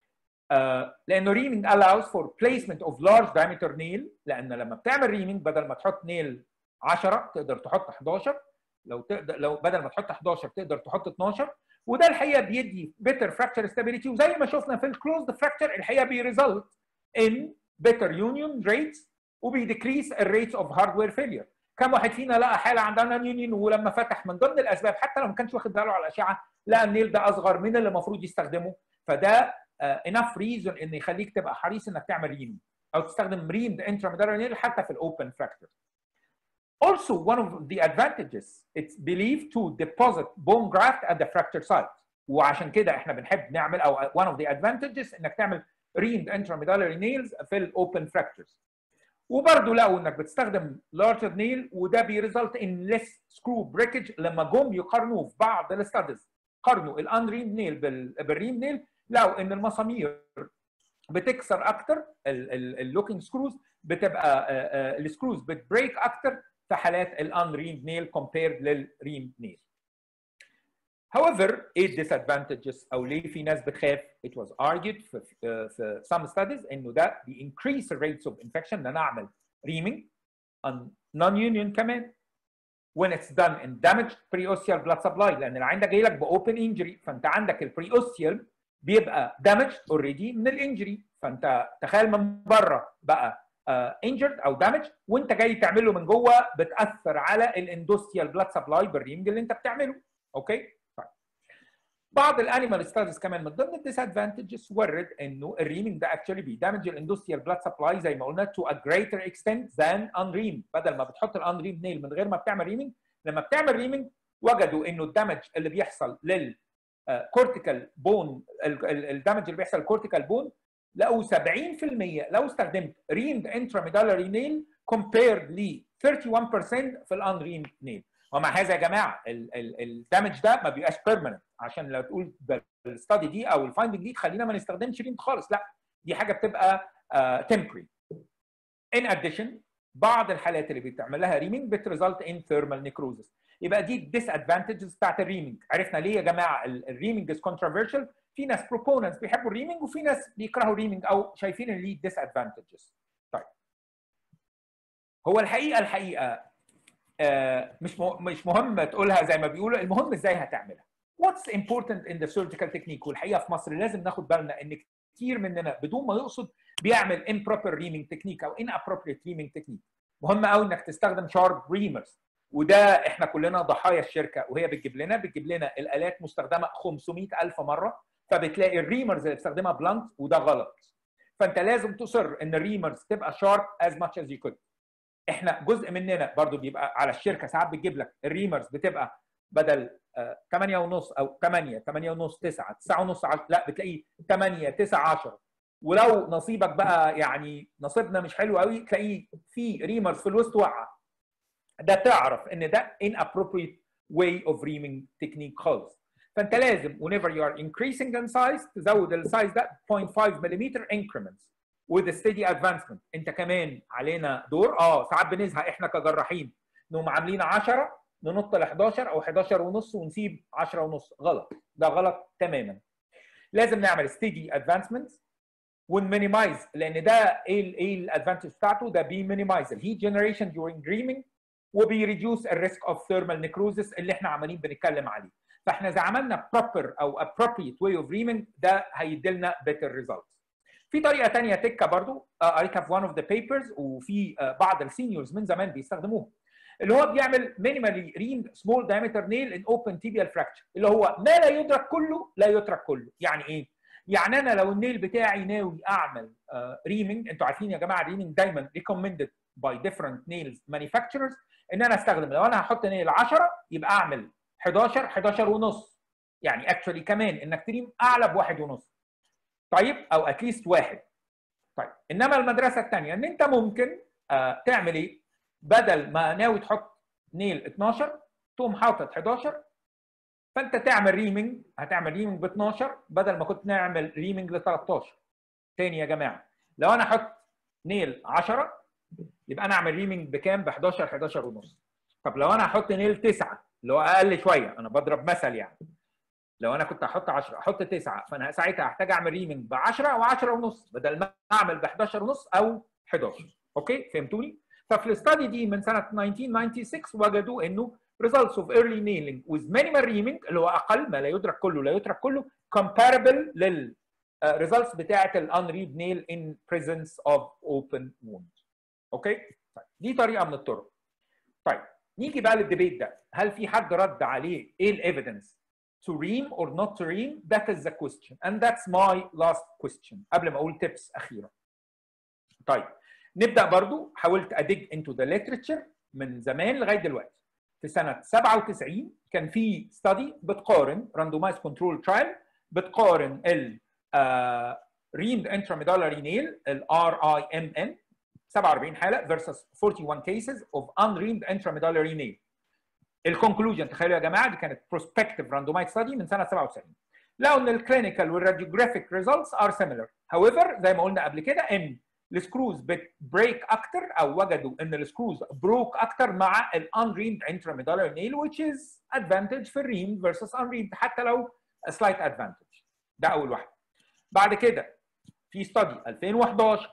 آه لانه ريمينج allows for placement of large diameter nail لان لما بتعمل ريمينج بدل ما تحط نيل 10 تقدر تحط 11 لو تقدر لو بدل ما تحط 11 تقدر تحط 12 وده الحقيقه بيدي better fracture stability وزي ما شفنا في الكلوزد فراكشر الحقيقه بيريزلت in better union rates وبيديكريس الريتس اوف هاردوير فيلير كم واحد فينا لقى حاله عندها نون يونيون ولما فتح من ضمن الاسباب حتى لو ما كانش واخد باله على الاشعه لقى النيل ده اصغر من اللي المفروض يستخدمه فده انف ريزون ان يخليك تبقى حريص انك تعمل ريم او تستخدم ريم انتراميدالر نيل حتى في الاوبن فراكتور. Also, one of the advantages it's believed to deposit bone graft at the fracture site. وعشان كده احنا بنحب نعمل او one of the advantages انك تعمل reamed intramedullary nails في الاوبن fractures. وبرضه لقوا انك بتستخدم larger nail وده بيريزلت ان less screw breakage لما جم يقارنوا في بعض الستاديز قارنوا الانريم نيل بالريم نيل لقوا ان المسامير بتكسر اكتر اللوكينج سكروز بتبقى السكروز بتبريك اكتر في حالات الانريم نيل كومبيرد للريم نيل. However, ايه disadvantages او ليه في ناس بتخاف؟ It was argued في, في some studies انه ده بي increase the rates of infection ان انا اعمل reaming and non-union كمان when it's done in damaged preosteal blood supply لان العين ده جاي لك باوبن انجري فانت عندك البريوستيال بيبقى damaged already من الانجري فانت تخيل من بره بقى انجرد uh, او دامج وانت جاي تعمله من جوه بتاثر على الاندوستيال بلاد سبلاي بالريمج اللي انت بتعمله اوكي طيب بعض الانيمال ستاديز كمان من ضمن الديسادفانتجز ورد انه الريمينج ده اكشولي بيدامج الاندوستيال بلاد سبلاي زي ما قلنا تو ا greater extent than unream بدل ما بتحط الانريم نيل من غير ما بتعمل ريمينج لما بتعمل ريمينج وجدوا انه الدمج اللي بيحصل لل كورتيكال بون الدمج اللي بيحصل الكورتيكال بون لقوا 70% لو استخدمت ريمد انتراميدالري نيل كومبيرد ل 31% في الانريم نيل ومع هذا يا جماعه الدمج ده ما بيبقاش بيرمننت عشان لو تقول الستادي دي او الفايندنج دي تخلينا ما نستخدمش ريمد خالص لا دي حاجه بتبقى تمبري ان اديشن بعض الحالات اللي بتعمل لها ريمينج بتريزلت ان ثيرمال نيكروزس يبقى دي الديس ادفانتجز بتاعت الريمينج عرفنا ليه يا جماعه الريمينج از كونتروفيرشال في ناس بروبوننتس بيحبوا الريمينج وفي ناس بيكرهوا الريمينج او شايفين ان ليه ديس ادفانتجز طيب هو الحقيقه الحقيقه آه مش مش مهم تقولها زي ما بيقولوا المهم ازاي هتعملها what's important in the surgical technique والحقيقه في مصر لازم ناخد بالنا ان كتير مننا بدون ما يقصد بيعمل improper reaming technique او inappropriate reaming technique مهم قوي انك تستخدم شارب ريمرز وده احنا كلنا ضحايا الشركه وهي بتجيب لنا بتجيب لنا الالات مستخدمه 500 الف مره فبتلاقي الريمرز اللي بتستخدمها بلانت وده غلط فانت لازم تصر ان الريمرز تبقى شارب as much as you could احنا جزء مننا برضو بيبقى على الشركه ساعات بتجيب لك الريمرز بتبقى بدل 8 ونص او 8 8 ونص 9 9 ونص لا بتلاقيه 8 9 10 ولو نصيبك بقى يعني نصيبنا مش حلو قوي تلاقيه في ريمرز في الوسط وقع ده تعرف ان ده inappropriate way of reaming technique خالص فانت لازم whenever you are increasing in size تزود السايز ده 0.5 ملم increments with a steady advancement انت كمان علينا دور اه ساعات بنزهق احنا كجراحين نقوم عاملين 10 ننط ل 11 او 11 ونص ونسيب 10 ونص غلط ده غلط تماما لازم نعمل steady advancements ونمينيمايز لان ده ايه ايه الادفانتج بتاعته ده بيمينيمايز الهيت جنريشن during dreaming وبيريديوس الريسك اوف ثيرمال نيكروزس اللي احنا عمالين بنتكلم عليه فاحنا اذا عملنا proper او appropriate way of reaming ده هيدي لنا better results في طريقه ثانيه تكه برضو قريتها في one of the papers وفي بعض السينيورز من زمان بيستخدموها اللي هو بيعمل minimally reamed small diameter nail in open tibial fracture اللي هو ما لا يدرك كله لا يترك كله يعني ايه يعني انا لو النيل بتاعي ناوي اعمل ريمنج انتوا عارفين يا جماعه الريمنج دايما recommended by different nails manufacturers ان انا استخدم لو انا هحط نيل 10 يبقى اعمل 11 11 ونص يعني اكشولي كمان انك تريم اعلى بواحد ونص طيب او اتليست واحد طيب انما المدرسه الثانيه ان انت ممكن آه تعمل ايه بدل ما ناوي تحط نيل 12 تقوم حاطط 11 فانت تعمل ريمنج هتعمل ريمنج ب 12 بدل ما كنت نعمل ريمنج ل 13 تاني يا جماعه لو انا احط نيل 10 يبقى انا اعمل ريمنج بكام ب 11 11 ونص طب لو انا احط نيل 9 اللي هو اقل شويه انا بضرب مثل يعني لو انا كنت احط 10 احط 9 فانا ساعتها هحتاج اعمل ريمنج ب 10 او 10 ونص بدل ما اعمل ب 11 ونص او 11 اوكي فهمتوني ففي الاستادي دي من سنه 1996 وجدوا انه results of early nailing with minimal reaming اللي هو اقل ما لا يدرك كله لا يترك كله comparable لل results بتاعه الانريد نيل in presence of open wound اوكي طيب دي طريقه من الطرق طيب نيجي بقى للديبيت ده هل في حد رد عليه ايه الايفيدنس to ream or not to ream that is the question and that's my last question قبل ما اقول tips اخيره طيب نبدا برضو حاولت ادج into the literature من زمان لغايه دلوقتي في سنه 97 كان في ستادي بتقارن randomized control trial بتقارن ال uh, reamed intramedullary nail ال RIMN 47 حاله versus 41 cases of unreamed intramedullary nail الكونكلوجن تخيلوا يا جماعه دي كانت prospective randomized study من سنه 97 لقوا ان الكلينيكال والراديوجرافيك ريزلتس ار سيميلر however زي ما قلنا قبل كده ان السكروز بتبريك اكتر او وجدوا ان السكروز بروك اكتر مع الانريمد intramedullary nail which is advantage في الريم versus unreamed حتى لو slight advantage ده اول واحد بعد كده في study 2011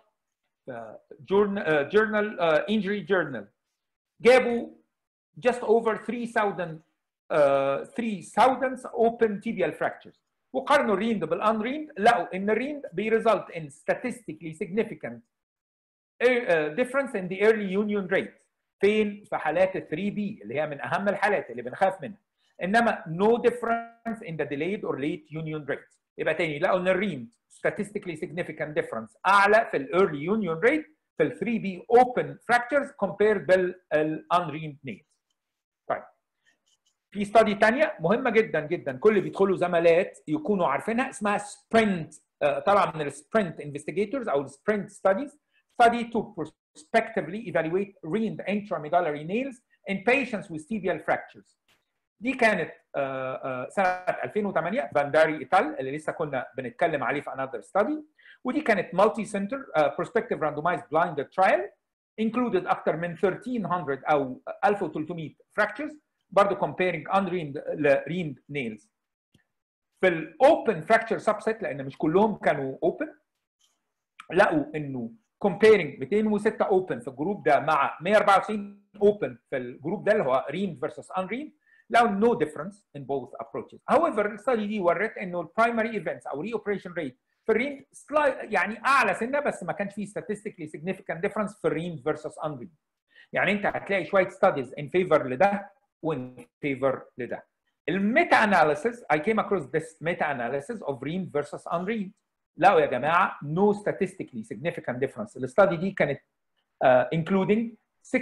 جورنال جورنال انجري جورنال جابوا just over 3000 uh, 3000 open tibial fractures وقارنوا الريند بالانريند لقوا ان الريند بيريزلت in statistically significant difference in the early union rate فين في حالات ال 3 b اللي هي من اهم الحالات اللي بنخاف منها انما no difference in the delayed or late union rate يبقى تاني لقوا ان الريند statistically significant difference اعلى في الايرلي يونيون ريت في ال 3 b open fractures compared بالunreamed nails طيب في ستادي ثانيه مهمه جدا جدا كل اللي بيدخلوا زمالات يكونوا عارفينها اسمها سبرنت طبعا من السبرنت انفستيجيتورز او السبرنت ستاديز study to prospectively evaluate reamed intramedullary nails in patients with tibial fractures دي كانت سنه 2008 فانداري ايتال اللي لسه كنا بنتكلم عليه في another study ودي كانت مالتي سنتر prospective randomized blinded trial included اكثر من 1300 او 1300 fractures برضه comparing unreamed ل reamed nails في الاوبن fracture subset لان مش كلهم كانوا open لقوا انه comparing 206 open في الجروب ده مع 194 open في الجروب ده اللي هو رين versus unrein لقوا no difference in both approaches. However الستادي دي ورت انه البرايمري ايفنتس او ري اوبريشن ريت في الرين يعني اعلى سنه بس ما كانش فيه statistically significant difference في الرين versus unrein. يعني انت هتلاقي شويه studies in favor لده وin favor لده. الميتا اناليسيس I came across this meta analysis of reen versus unreen. لقوا يا جماعه no statistically significant difference. الاستادي دي كانت uh, including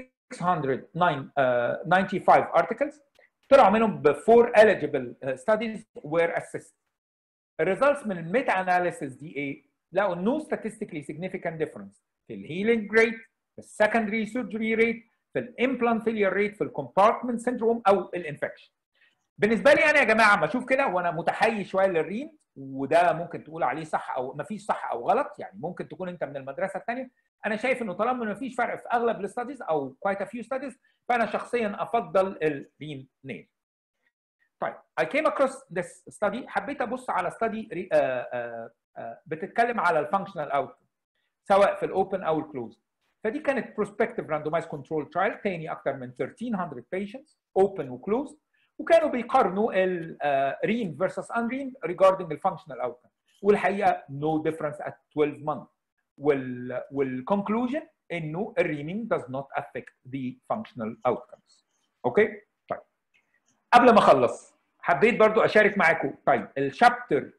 695 articles طلعوا منهم ب 4 eligible studies were assessed. الريزلتس من الميتا اناليسيس دي ايه؟ لقوا no statistically significant difference في الهيلينج ريت في السكندري سيرجري ريت في الامبلانت فيلير ريت في الكومبارتمنت سيندروم او الانفكشن. بالنسبه لي انا يا جماعه ما اشوف كده وانا متحيز شويه للرين وده ممكن تقول عليه صح او ما فيش صح او غلط يعني ممكن تكون انت من المدرسه الثانيه انا شايف انه طالما ما فيش فرق في اغلب الاستاديز او كويت فيو ستاديز فانا شخصيا افضل الرين نيل طيب I came across this study حبيت ابص على study بتتكلم على الفانكشنال اوت سواء في الاوبن او الكلوز فدي كانت prospective randomized control trial تاني اكثر من 1300 patients open وكلوز وكانوا بيقارنوا الرين versus unreen regarding الفانكشنال اوتكم والحقيقه no difference at 12 months وال والconclusion انه الريمينج does not affect the functional outcomes اوكي طيب قبل ما اخلص حبيت برضو اشارك معاكم طيب الشابتر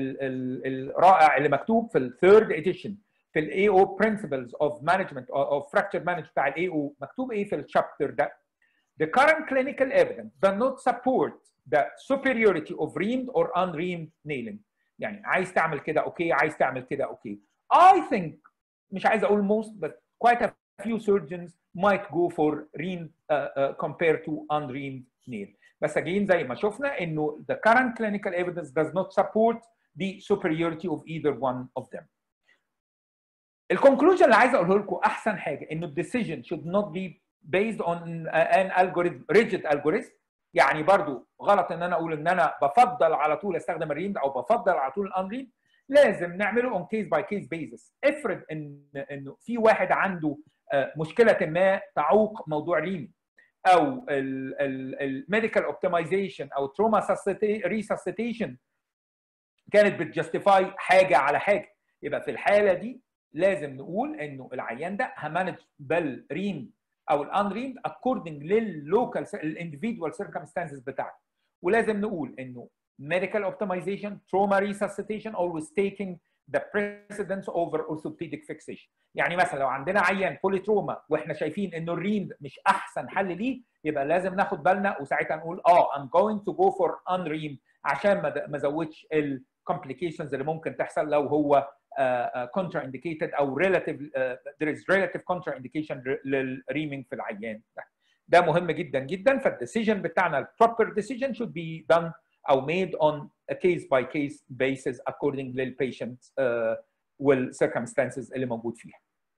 الرائع اللي مكتوب في الثيرد اديشن في الاي او principles of management of fracture management بتاع الاي او مكتوب ايه في الشابتر ده The current clinical evidence does not support the superiority of reamed or unreamed nailing. يعني عايز تعمل كده اوكي عايز تعمل كده اوكي. I think مش عايز اقول most but quite a few surgeons might go for reamed uh, uh, compared to unreamed nail. بس again زي ما شفنا انه the current clinical evidence does not support the superiority of either one of them. الكونكلوجن اللي عايز اقوله لكم احسن حاجه انه الديسيجن should not be based on an algorithm rigid algorithm يعني برضو غلط ان انا اقول ان انا بفضل على طول استخدم الريمد او بفضل على طول الانريمد لازم نعمله on case by case basis افرض ان انه في واحد عنده مشكله ما تعوق موضوع ريمي او الميديكال اوبتمايزيشن او تروما ريساسيتيشن كانت بتجستيفاي حاجه على حاجه يبقى في الحاله دي لازم نقول انه العيان ده همانج بالريم او الانريمد according لللوكال الانديفيدوال سيركمستانسز بتاعته ولازم نقول انه medical optimization trauma resuscitation always taking the precedence over orthopedic fixation يعني مثلا لو عندنا عيان بوليتروما واحنا شايفين انه الريمد مش احسن حل ليه يبقى لازم ناخد بالنا وساعتها نقول اه I'm going to go for unreamed عشان ما ازودش الكومبليكيشنز اللي ممكن تحصل لو هو contraindicated او relative uh, there is relative contraindication للريمينج في العيان ده. ده مهم جدا جدا فالديسيجن بتاعنا البروبر decision should be done او made on a case by case basis according للبيشنت uh, والcircumstances اللي موجود فيها.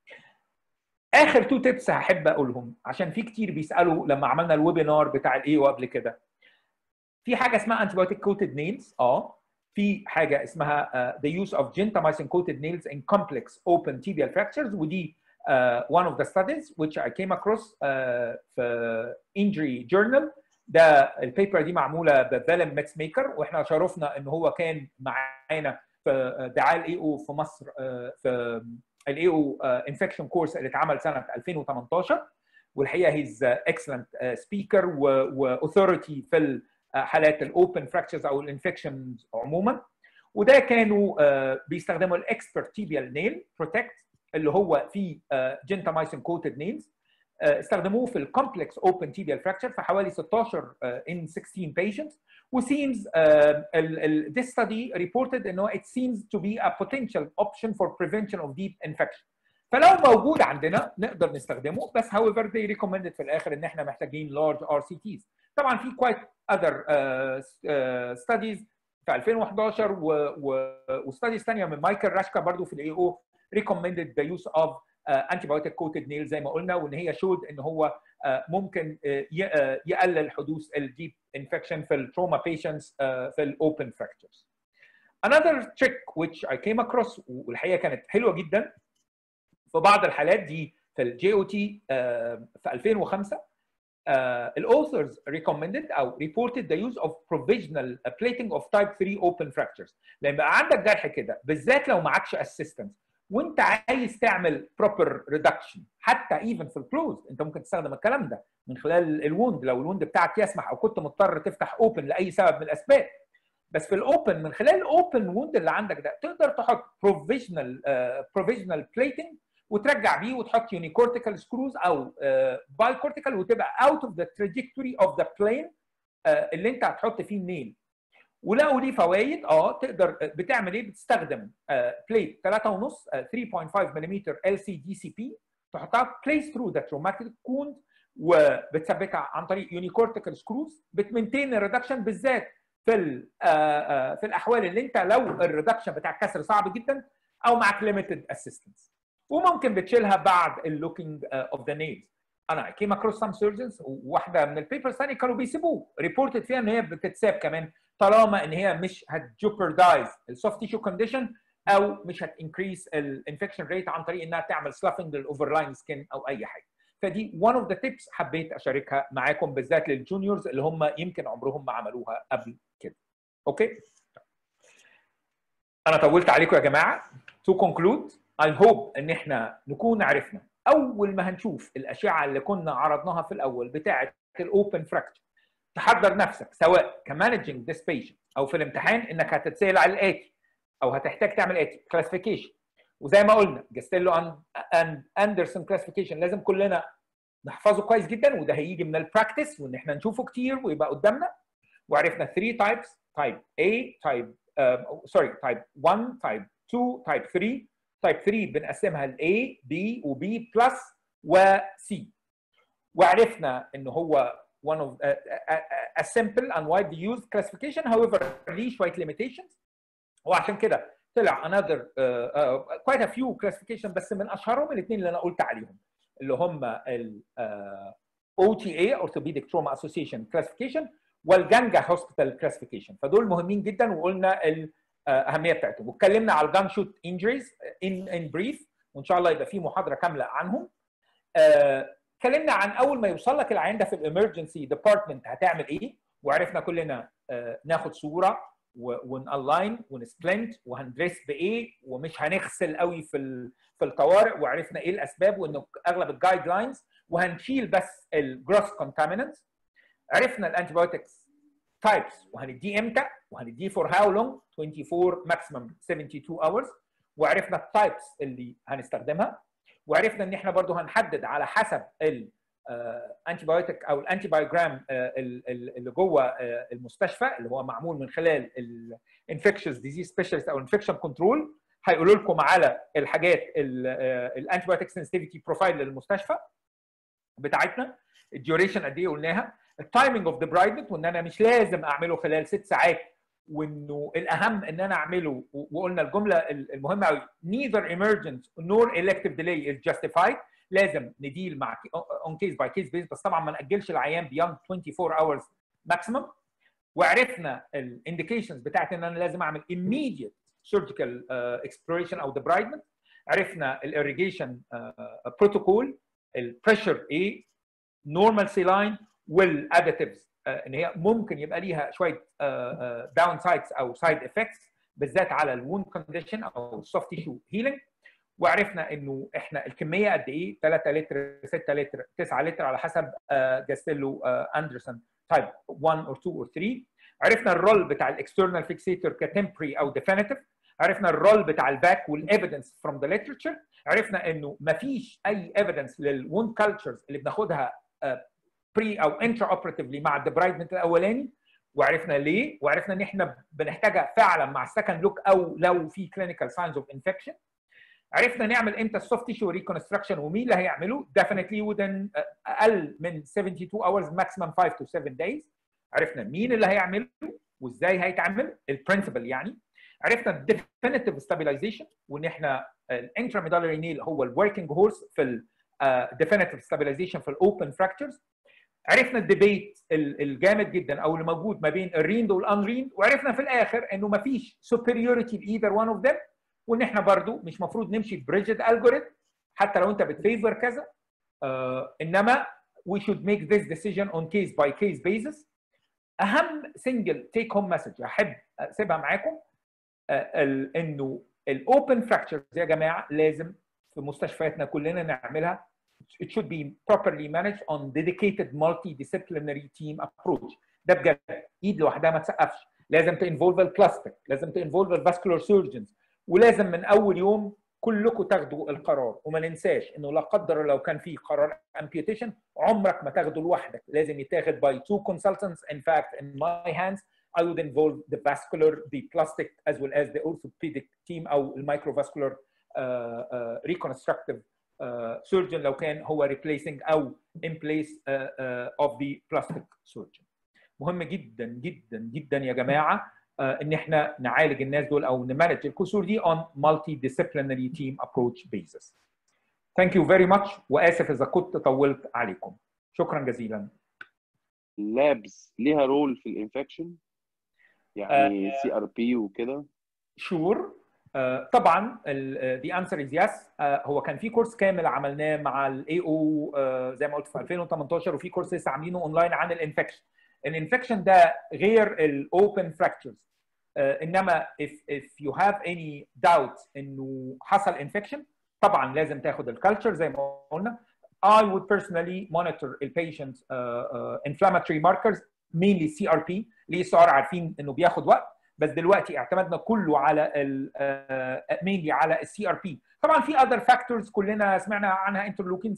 اخر تو تيبس هحب اقولهم عشان في كتير بيسالوا لما عملنا الويبينار بتاع الاي او قبل كده. في حاجه اسمها antibiotic coated nails اه في حاجه اسمها uh, the use of gentamicin coated nails in complex open tibial fractures ودي uh, one of the studies which I came across uh, في injury journal ده البيبر دي معموله بفالم ميكس ميكر واحنا شرفنا ان هو كان معانا في دعايه الاي او في مصر في الاي او انفكشن كورس اللي اتعمل سنه 2018 والحقيقه هيز اكسلنت سبيكر واثوريتي في حالات الاوبن فراكشرز او الانفكشنز عموما وده كانوا بيستخدموا الاكسبرت تيبيال نيل بروتكت اللي هو فيه جنتامايسين كوتد نيلز استخدموه في الكومبلكس اوبن تيبيال فراكشر في حوالي 16 in 16 patients وseems uh, this study reported انه it seems to be a potential option for prevention of deep infection فلو موجود عندنا نقدر نستخدمه بس however they recommended في الاخر ان احنا محتاجين large RCTs طبعا في quite other uh, uh, studies في 2011 و, و, وستاديز ثانيه من مايكل راشكا برضو في الاي او recommended the use of uh, antibiotic coated nail زي ما قلنا وان هي شود ان هو uh, ممكن uh, يقلل حدوث الديب انفكشن في التروما patients uh, في الاوبن fractures. Another trick which I came across والحقيقه كانت حلوه جدا في بعض الحالات دي في الجي او تي في 2005 الاوثرز recommended او reported the use of provisional plating of type 3 open fractures لان بقى عندك جرح كده بالذات لو معكش assistance وانت عايز تعمل proper reduction حتى even في الكلوز انت ممكن تستخدم الكلام ده من خلال الوند لو الوند بتاعك يسمح او كنت مضطر تفتح اوبن لاي سبب من الاسباب بس في الاوبن من خلال الاوبن ووند اللي عندك ده تقدر تحط بروفيشنال بروفيشنال بليتنج وترجع بيه وتحط يونيكورتيكال سكروز او باي كورتيكال وتبقى اوت اوف ذا تراجكتوري اوف ذا بلين اللي انت هتحط فيه النيل ولقوا ليه فوائد اه تقدر بتعمل ايه بتستخدم بليت 3.5 3.5 ملم ال سي دي سي بي تحطها بليس ثرو ذا تروماتيك كوند وبتثبتها عن طريق يونيكورتيكال سكروز بتمنتين الريدكشن بالذات في في الاحوال اللي انت لو الريدكشن بتاع الكسر صعب جدا او معك ليميتد اسيستنس وممكن بتشيلها بعد اللوكينج اوف ذا نيلز انا كيم اكروس سام سيرجنز وواحده من البيبرز ثانيه كانوا بيسيبوه ريبورتد فيها ان هي بتتساب كمان طالما ان هي مش هتجوبردايز السوفت تيشو كونديشن او مش هتنكريس الانفكشن ريت عن طريق انها تعمل سلافنج للاوفرلاين سكين او اي حاجه فدي one of the tips حبيت اشاركها معاكم بالذات للجونيورز اللي هم يمكن عمرهم ما عملوها قبل كده اوكي انا طولت عليكم يا جماعه to conclude I hope ان احنا نكون عرفنا اول ما هنشوف الاشعه اللي كنا عرضناها في الاول بتاعه الاوبن فراكتشر تحضر نفسك سواء كمانجنج ذيس بيشنت او في الامتحان انك هتتسال على الاتي او هتحتاج تعمل اتي كلاسيفيكيشن وزي ما قلنا جاستيلو اند اندرسون كلاسيفيكيشن لازم كلنا نحفظه كويس جدا وده هيجي من البراكتس وان احنا نشوفه كتير ويبقى قدامنا وعرفنا 3 تايبس تايب A تايب سوري تايب 1 تايب 2 تايب 3 تايب 3 بنقسمها ل A B و B بلس و C وعرفنا ان هو one of a, a, a simple and widely used classification however ليه شويه limitations وعشان كده طلع another uh, uh, quite a few classification بس من اشهرهم الاثنين اللي انا قلت عليهم اللي هم ال uh, OTA Orthopedic Trauma Association Classification والجانجا هوسبيتال كلاسيفيكيشن فدول مهمين جدا وقلنا الاهميه بتاعتهم واتكلمنا على الجان شوت انجريز ان ان بريف وان شاء الله يبقى في محاضره كامله عنهم اتكلمنا عن اول ما يوصل لك العيان ده في الامرجنسي ديبارتمنت هتعمل ايه وعرفنا كلنا ناخد صوره ونالاين ونسبلنت وهندرس بايه ومش هنغسل قوي في في الطوارئ وعرفنا ايه الاسباب وانه اغلب الجايد لاينز وهنشيل بس الجروس كونتامينانتس عرفنا الانتيبيوتكس تايبس وهنديه امتى وهنديه فور هاو لونج 24 ماكسيمم 72 اورز وعرفنا التايبس اللي هنستخدمها وعرفنا ان احنا برضو هنحدد على حسب الانتيبيوتيك او الانتي بايوجرام اللي جوه المستشفى اللي هو معمول من خلال الانفكشس ديزيز سبيشالست او انفكشن كنترول هيقولوا لكم على الحاجات الانتيبيوتيك سنسيتيفيتي بروفايل للمستشفى بتاعتنا الديوريشن قد ايه قلناها التايمنج اوف ديبرايدمنت وان انا مش لازم اعمله خلال ست ساعات وانه الاهم ان انا اعمله وقلنا الجمله المهمه قوي neither emergent nor elective delay is justified لازم نديل مع اون كيس باي كيس بيس بس طبعا ما ناجلش العيان بياند 24 hours maximum وعرفنا الانديكيشنز بتاعت ان انا لازم اعمل immediate surgical uh, exploration او debridement عرفنا الاريجيشن بروتوكول البريشر ايه نورمال سيلاين والاديتيفز ان هي ممكن يبقى ليها شويه داون سايدز او سايد افكتس بالذات على الوند كونديشن او السوفت تيشو هيلينج وعرفنا انه احنا الكميه قد ايه 3 لتر 6 لتر 9 لتر على حسب جاستيلو اندرسون تايب 1 اور 2 اور 3 عرفنا الرول بتاع الاكسترنال فيكسيتور كتمبري او ديفينيتيف عرفنا الرول بتاع الباك والايفيدنس فروم ذا ليترشر عرفنا انه ما فيش اي ايفيدنس للوند كلتشرز اللي بناخدها بري او انترا اوبراتيفلي مع الدبرايدمنت الاولاني وعرفنا ليه وعرفنا ان احنا بنحتاجها فعلا مع السكند لوك او لو في كلينيكال ساينز اوف انفكشن عرفنا نعمل امتى السوفت تيشو ريكونستراكشن ومين اللي هيعمله definitely within اقل من 72 hours maximum 5 to 7 days عرفنا مين اللي هيعمله وازاي هيتعمل البرنسبل يعني عرفنا الديفينيتيف ستابيلايزيشن وان احنا الانتراميدالري نيل هو الوركينج هورس في الديفينيتيف ستابيلايزيشن في الاوبن فراكتشرز عرفنا الديبيت الجامد جدا او اللي موجود ما بين الريند والانريند وعرفنا في الاخر انه ما فيش superiority لايذر one of them وان احنا برضو مش مفروض نمشي بريجيد الجوريثم حتى لو انت بتفيفر كذا آه انما we should make this decision on case by case basis اهم سنجل تيك هوم مسج احب اسيبها معاكم آه ال- انه الاوبن فراكشرز يا جماعه لازم في مستشفياتنا كلنا نعملها it should be properly managed on dedicated multidisciplinary team approach ده بجد ايد لوحدها ما تسقفش لازم تنفولف البلاستيك لازم تنفولف الفاسكولار سيرجنز ولازم من اول يوم كلكم تاخدوا القرار وما ننساش انه لا قدر لو كان في قرار amputation عمرك ما تاخده لوحدك لازم يتاخد by two consultants in fact in my hands I would involve the vascular, the plastic, as well as the orthopedic team او المicrovascular uh, uh, reconstructive uh, surgeon لو كان هو replacing او in place uh, uh, of the plastic surgeon. مهم جدا جدا جدا يا جماعه uh, ان احنا نعالج الناس دول او نمانج الكسور دي on multidisciplinary team approach basis. Thank you very much واسف اذا كنت طولت عليكم. شكرا جزيلا. اللابس ليها رول في الانفكشن يعني سي ار بي وكده شور uh, طبعا the answer is yes uh, هو كان في كورس كامل عملناه مع الاي او uh, زي ما قلت في 2018 وفي كورس لسه عاملينه اونلاين عن الانفكشن الانفكشن ده غير الاوبن فراكتشرز انما if if you have any doubt انه حصل انفكشن طبعا لازم تاخد الكالتشر زي ما قلنا I would personally monitor the patient's uh, uh, inflammatory markers mainly CRP ليه SR عارفين انه بياخد وقت بس دلوقتي اعتمدنا كله على ال uh, mainly على السي ار بي طبعا في other factors كلنا سمعنا عنها انترلوكين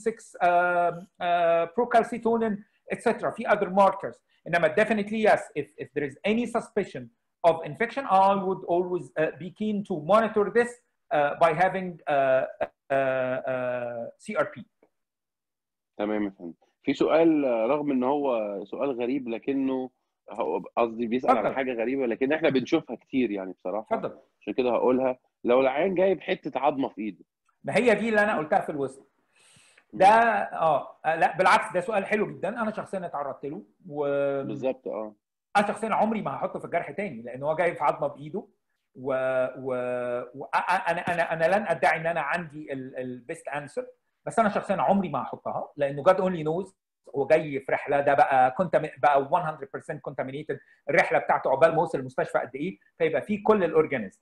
6 بروكالسيتونين etc في other markers انما definitely yes if if there is any suspicion of infection I would always uh, be keen to monitor this uh, by having uh, uh, uh, CRP تمام يا فندم في سؤال رغم ان هو سؤال غريب لكنه هو قصدي بيسال على اتفضل. حاجه غريبه لكن احنا بنشوفها كتير يعني بصراحه اتفضل عشان كده هقولها لو العيان جايب حته عظمه في ايده ما هي دي اللي انا قلتها في الوسط ده اه لا بالعكس ده سؤال حلو جدا انا شخصيا اتعرضت له و بالظبط اه انا شخصيا عمري ما هحطه في الجرح تاني لان هو جاي في عظمه بايده و, و... و... انا انا انا لن ادعي ان انا عندي البيست انسر بس انا شخصيا عمري ما هحطها لانه جاد اونلي نوز هو جاي في رحله ده بقى كنت بقى 100% كونتامينيتد الرحله بتاعته عقبال ما وصل المستشفى قد ايه فيبقى فيه كل الاورجانيزم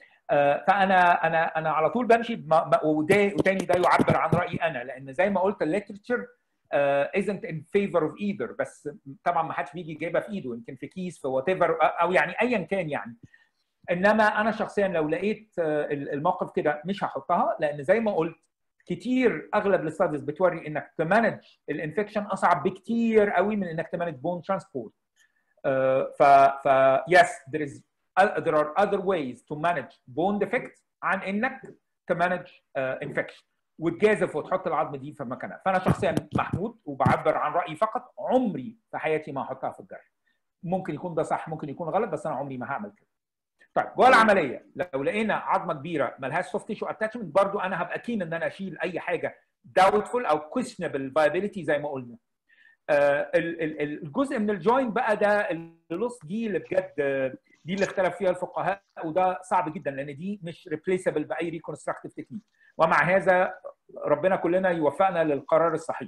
فانا انا انا على طول بمشي بم... وده وتاني ده يعبر عن رايي انا لان زي ما قلت الليترشر uh, isn't in favor of either بس طبعا ما حدش بيجي جايبها في ايده يمكن في كيس في وات او يعني ايا كان يعني انما انا شخصيا لو لقيت الموقف كده مش هحطها لان زي ما قلت كتير اغلب الستاديز بتوري انك تمانج الانفكشن اصعب بكتير قوي من انك تمانج بون ترانسبورت ف ف yes there is there are other ways to manage bone defect عن انك تمانج انفكشن وتجازف وتحط العظم دي في مكانها فانا شخصيا محمود وبعبر عن رايي فقط عمري في حياتي ما هحطها في الجرح ممكن يكون ده صح ممكن يكون غلط بس انا عمري ما هعمل كده طيب جوه العمليه لو لقينا عظمه كبيره ملهاش سوفت تيشو اتاتشمنت برضو انا هبقى كين ان انا اشيل اي حاجه داوتفول او كويشنبل فايبيليتي زي ما قلنا آه الجزء من الجوينت بقى ده اللص دي اللي بجد دي اللي اختلف فيها الفقهاء وده صعب جدا لان دي مش ريبليسبل باي ريكونستراكتيف تكنيك ومع هذا ربنا كلنا يوفقنا للقرار الصحيح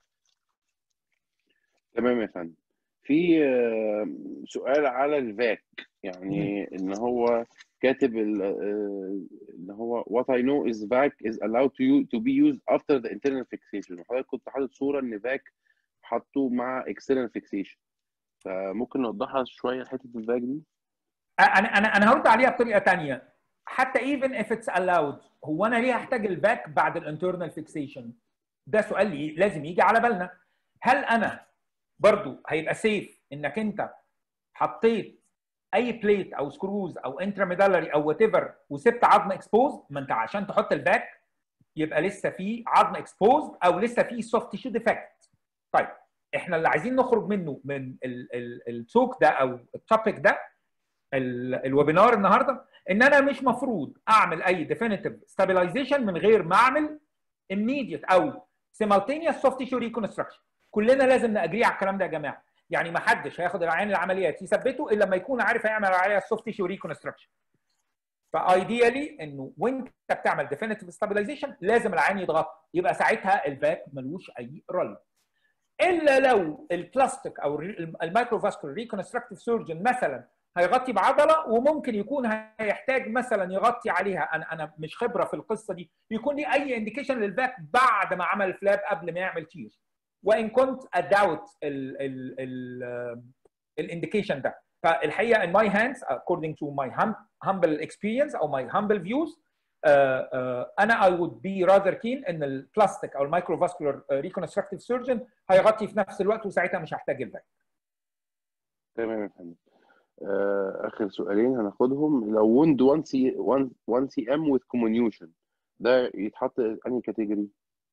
تمام يا فندم في سؤال على الفاك يعني ان هو كاتب ان هو what I know is VAC is allowed to use, to be used after the internal fixation وحضرتك كنت حاطط صوره ان فاك حطه مع external fixation فممكن نوضحها شويه حته الفاك دي انا انا انا هرد عليها بطريقه ثانيه حتى even if it's allowed هو انا ليه هحتاج الفاك بعد الانترنال فيكسيشن ده سؤال لي لازم يجي على بالنا هل انا برضو هيبقى سيف انك انت حطيت اي بليت او سكروز او انتراميدالري او وات ايفر وسبت عظم اكسبوز ما انت عشان تحط الباك يبقى لسه في عظم اكسبوز او لسه في سوفت تيشو ديفكت طيب احنا اللي عايزين نخرج منه من التوك ده او التوبيك ده الويبينار النهارده ان انا مش مفروض اعمل اي ديفينيتيف ستابلايزيشن من غير ما اعمل immediate او simultaneous soft tissue reconstruction كلنا لازم ناجري على الكلام ده يا جماعه يعني ما حدش هياخد العيان العمليات يثبته الا لما يكون عارف هيعمل عليها السوفت تيشو ريكونستراكشن فايديالي انه وانت بتعمل ديفينيتيف ستابلايزيشن لازم العين يضغط يبقى ساعتها الفاك ملوش اي رول الا لو البلاستيك او المايكروفاسكولار ريكونستراكتيف سيرجن مثلا هيغطي بعضله وممكن يكون هيحتاج مثلا يغطي عليها انا انا مش خبره في القصه دي يكون لي اي انديكيشن للباك بعد ما عمل فلاب قبل ما يعمل تير وان كنت اداوت الانديكيشن ده فالحقيقه in my hands according to my hum, humble experience او my humble views uh, uh, انا I would be rather keen ان البلاستيك او المايكروفاسكولار ريكونستراكتيف سيرجن هيغطي في نفس الوقت وساعتها مش هحتاج الباك تمام يا فندم اخر سؤالين هناخدهم لو وند 1 سي 1 سي ام وذ كومونيوشن ده يتحط انهي كاتيجوري؟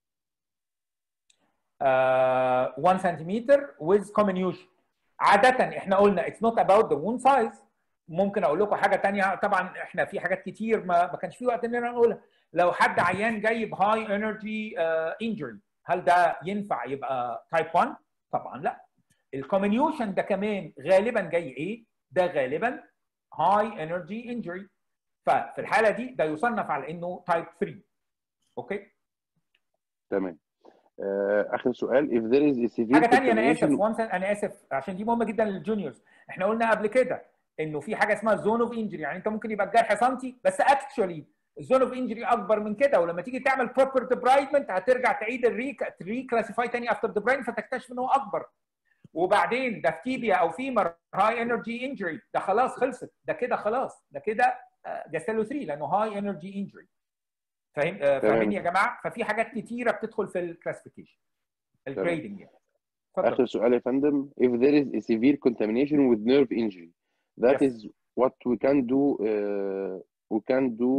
1 سنتيمتر with comminution عادة احنا قلنا it's not about the wound size ممكن اقول لكم حاجة تانية طبعا احنا في حاجات كتير ما, ما كانش في وقت اننا نقولها لو حد عيان جاي بهاي انرجي انجري هل ده ينفع يبقى تايب 1؟ طبعا لا الكومينيوشن ده كمان غالبا جاي ايه؟ ده غالبا هاي انرجي انجري ففي الحاله دي ده يصنف على انه تايب 3 اوكي تمام اخر سؤال if there is a severe حاجه ثانيه انا اسف وانس انا اسف عشان دي مهمه جدا للجونيورز احنا قلنا قبل كده انه في حاجه اسمها زون اوف انجري يعني انت ممكن يبقى الجرح سنتي بس اكشولي الزون اوف انجري اكبر من كده ولما تيجي تعمل بروبر ديبرايدمنت هترجع تعيد الريك ريكلاسيفاي تاني افتر ديبرايدمنت فتكتشف ان هو اكبر وبعدين ده في تيبيا او فيمر هاي انرجي انجري ده خلاص خلصت ده كده خلاص ده كده جاستيلو 3 لانه هاي انرجي انجري فاهم فاهمين يا جماعه ففي حاجات كتيره بتدخل في الكلاسيفيكيشن الجريدنج يعني اخر سؤال يا فندم if there is a severe contamination with nerve injury that Yes. is what we can do uh, we can do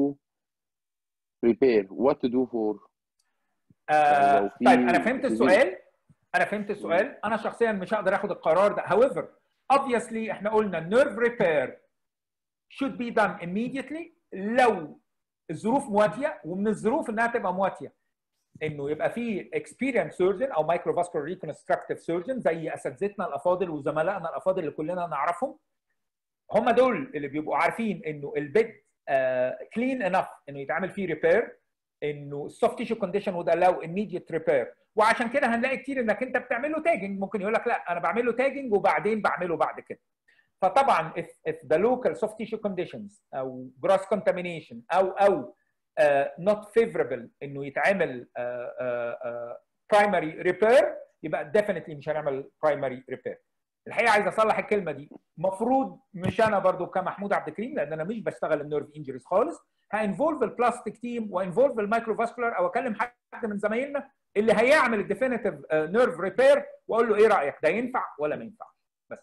repair what to do for آه لو في طيب انا فهمت severe- السؤال انا فهمت السؤال انا شخصيا مش هقدر اخد القرار ده however obviously احنا قلنا nerve repair should be done immediately لو الظروف مواتيه ومن الظروف انها تبقى مواتيه انه يبقى في experienced surgeon او microvascular reconstructive surgeon زي اساتذتنا الافاضل وزملائنا الافاضل اللي كلنا نعرفهم هم دول اللي بيبقوا عارفين انه البيد كلين انف انه يتعمل فيه ريبير انه السوفت تيشو كونديشن وده لو immediate ريبير وعشان كده هنلاقي كتير انك انت بتعمل له تاجنج ممكن يقول لك لا انا بعمل له تاجنج وبعدين بعمله بعد كده فطبعا if, if the local soft tissue conditions او gross contamination او او uh, not favorable انه يتعمل uh, uh, uh, primary repair يبقى definitely مش هنعمل primary repair الحقيقه عايز اصلح الكلمه دي المفروض مش انا برضو كمحمود عبد الكريم لان انا مش بشتغل النيرف انجريز خالص هانفولف البلاستيك تيم وانفولف المايكروفاسكولار او اكلم حد من زمايلنا اللي هيعمل الديفينيتيف نيرف ريبير واقول له ايه رايك ده ينفع ولا ما ينفعش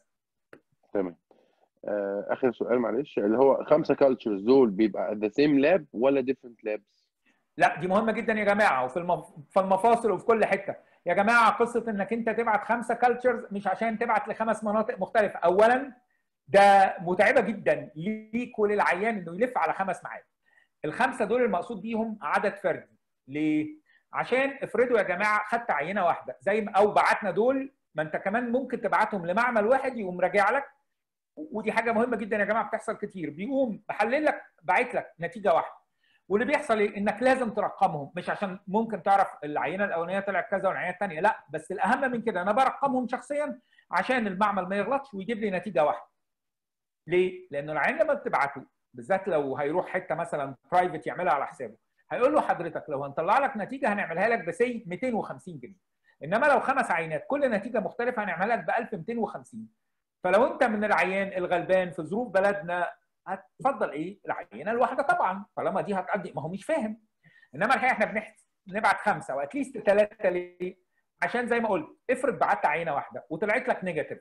تمام آه، اخر سؤال معلش اللي هو خمسه كالتشرز دول بيبقى at the same lab ولا different labs لا دي مهمه جدا يا جماعه وفي المف... في المفاصل وفي كل حته يا جماعه قصه انك انت تبعت خمسه كالتشرز مش عشان تبعت لخمس مناطق مختلفه اولا ده متعبه جدا ليك وللعيان انه يلف على خمس معاد الخمسه دول المقصود بيهم عدد فردي ليه عشان افرضوا يا جماعه خدت عينه واحده زي ما او بعتنا دول ما انت كمان ممكن تبعتهم لمعمل واحد يقوم راجع لك ودي حاجه مهمه جدا يا جماعه بتحصل كتير بيقوم بحلل لك باعت لك نتيجه واحده واللي بيحصل ايه انك لازم ترقمهم مش عشان ممكن تعرف العينه الاولانيه طلعت كذا والعينه الثانيه لا بس الاهم من كده انا برقمهم شخصيا عشان المعمل ما يغلطش ويجيب لي نتيجه واحده ليه لانه العين لما بتبعته بالذات لو هيروح حته مثلا برايفت يعملها على حسابه هيقول له حضرتك لو هنطلع لك نتيجه هنعملها لك بسي 250 جنيه انما لو خمس عينات كل نتيجه مختلفه هنعملها لك ب 1250 فلو انت من العيان الغلبان في ظروف بلدنا هتفضل ايه العينه الواحده طبعا طالما دي هتقضي ما هو مش فاهم انما الحقيقه احنا بنحسب نبعت خمسه واتليست ثلاثه ليه؟ عشان زي ما قلت افرض بعت عينه واحده وطلعت لك نيجاتيف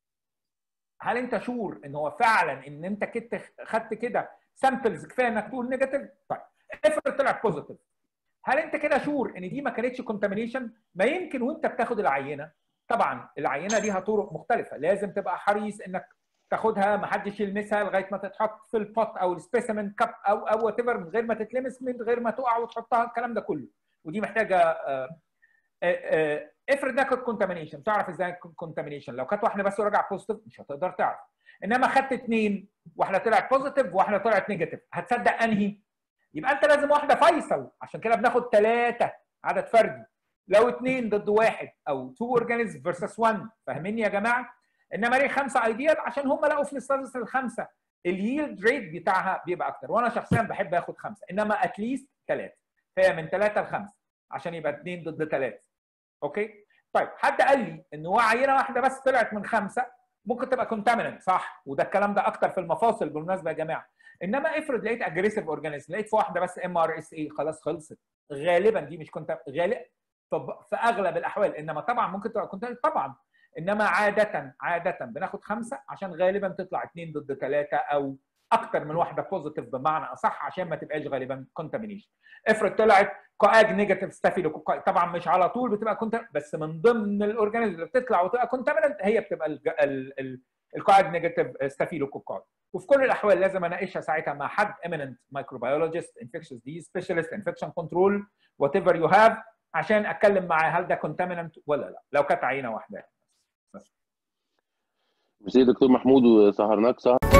هل انت شور ان هو فعلا ان انت كنت خدت كده سامبلز كفايه انك تقول نيجاتيف؟ طيب افرض طلعت بوزيتيف هل انت كده شور ان دي ما كانتش كونتامينيشن؟ ما يمكن وانت بتاخد العينه طبعا العينه ليها طرق مختلفه لازم تبقى حريص انك تاخدها ما حدش يلمسها لغايه ما تتحط في البوت او السبيسيمن كاب او او وات من غير ما تتلمس من غير ما تقع وتحطها الكلام ده كله ودي محتاجه افرض ده كانت كونتامينيشن تعرف ازاي كونتامينيشن لو كانت واحده بس وراجع بوزيتيف مش هتقدر تعرف انما خدت اثنين واحده طلعت بوزيتيف وواحده طلعت نيجاتيف هتصدق انهي يبقى انت لازم واحده فيصل عشان كده بناخد ثلاثه عدد فردي لو اثنين ضد واحد او تو اورجانيزم فيرسس 1 فاهميني يا جماعه انما ليه خمسه ايديال عشان هم لقوا في الاستاتس الخمسه اليلد ريت بتاعها بيبقى اكتر وانا شخصيا بحب اخد خمسه انما اتليست ثلاثه فهي من ثلاثه لخمسه عشان يبقى اثنين ضد ثلاثه اوكي طيب حد قال لي ان هو عينه واحده بس طلعت من خمسه ممكن تبقى كونتاميننت صح وده الكلام ده اكتر في المفاصل بالمناسبه يا جماعه انما افرض لقيت اجريسيف اورجانيزم لقيت في واحده بس ام ار اس اي خلاص خلصت غالبا دي مش كنت غالب في اغلب الاحوال انما طبعا ممكن تبقى كنت طبعا انما عاده عاده بناخد خمسه عشان غالبا تطلع اثنين ضد ثلاثه او اكتر من واحده بوزيتيف بمعنى اصح عشان ما تبقاش غالبا كونتامينيشن افرض طلعت كواج نيجاتيف ستافيلوكوكاي طبعا مش على طول بتبقى كنت بس من ضمن الاورجانيزم اللي بتطلع وتبقى كونتاميننت هي بتبقى الكواج نيجاتيف ستافيلوكوكاي وفي كل الاحوال لازم اناقشها ساعتها مع حد eminent microbiologist infectious disease specialist infection control whatever you have عشان اتكلم معاه هل ده كونتاميننت ولا لا لو كانت عينه واحده ميرسي دكتور محمود وسهرناك سهر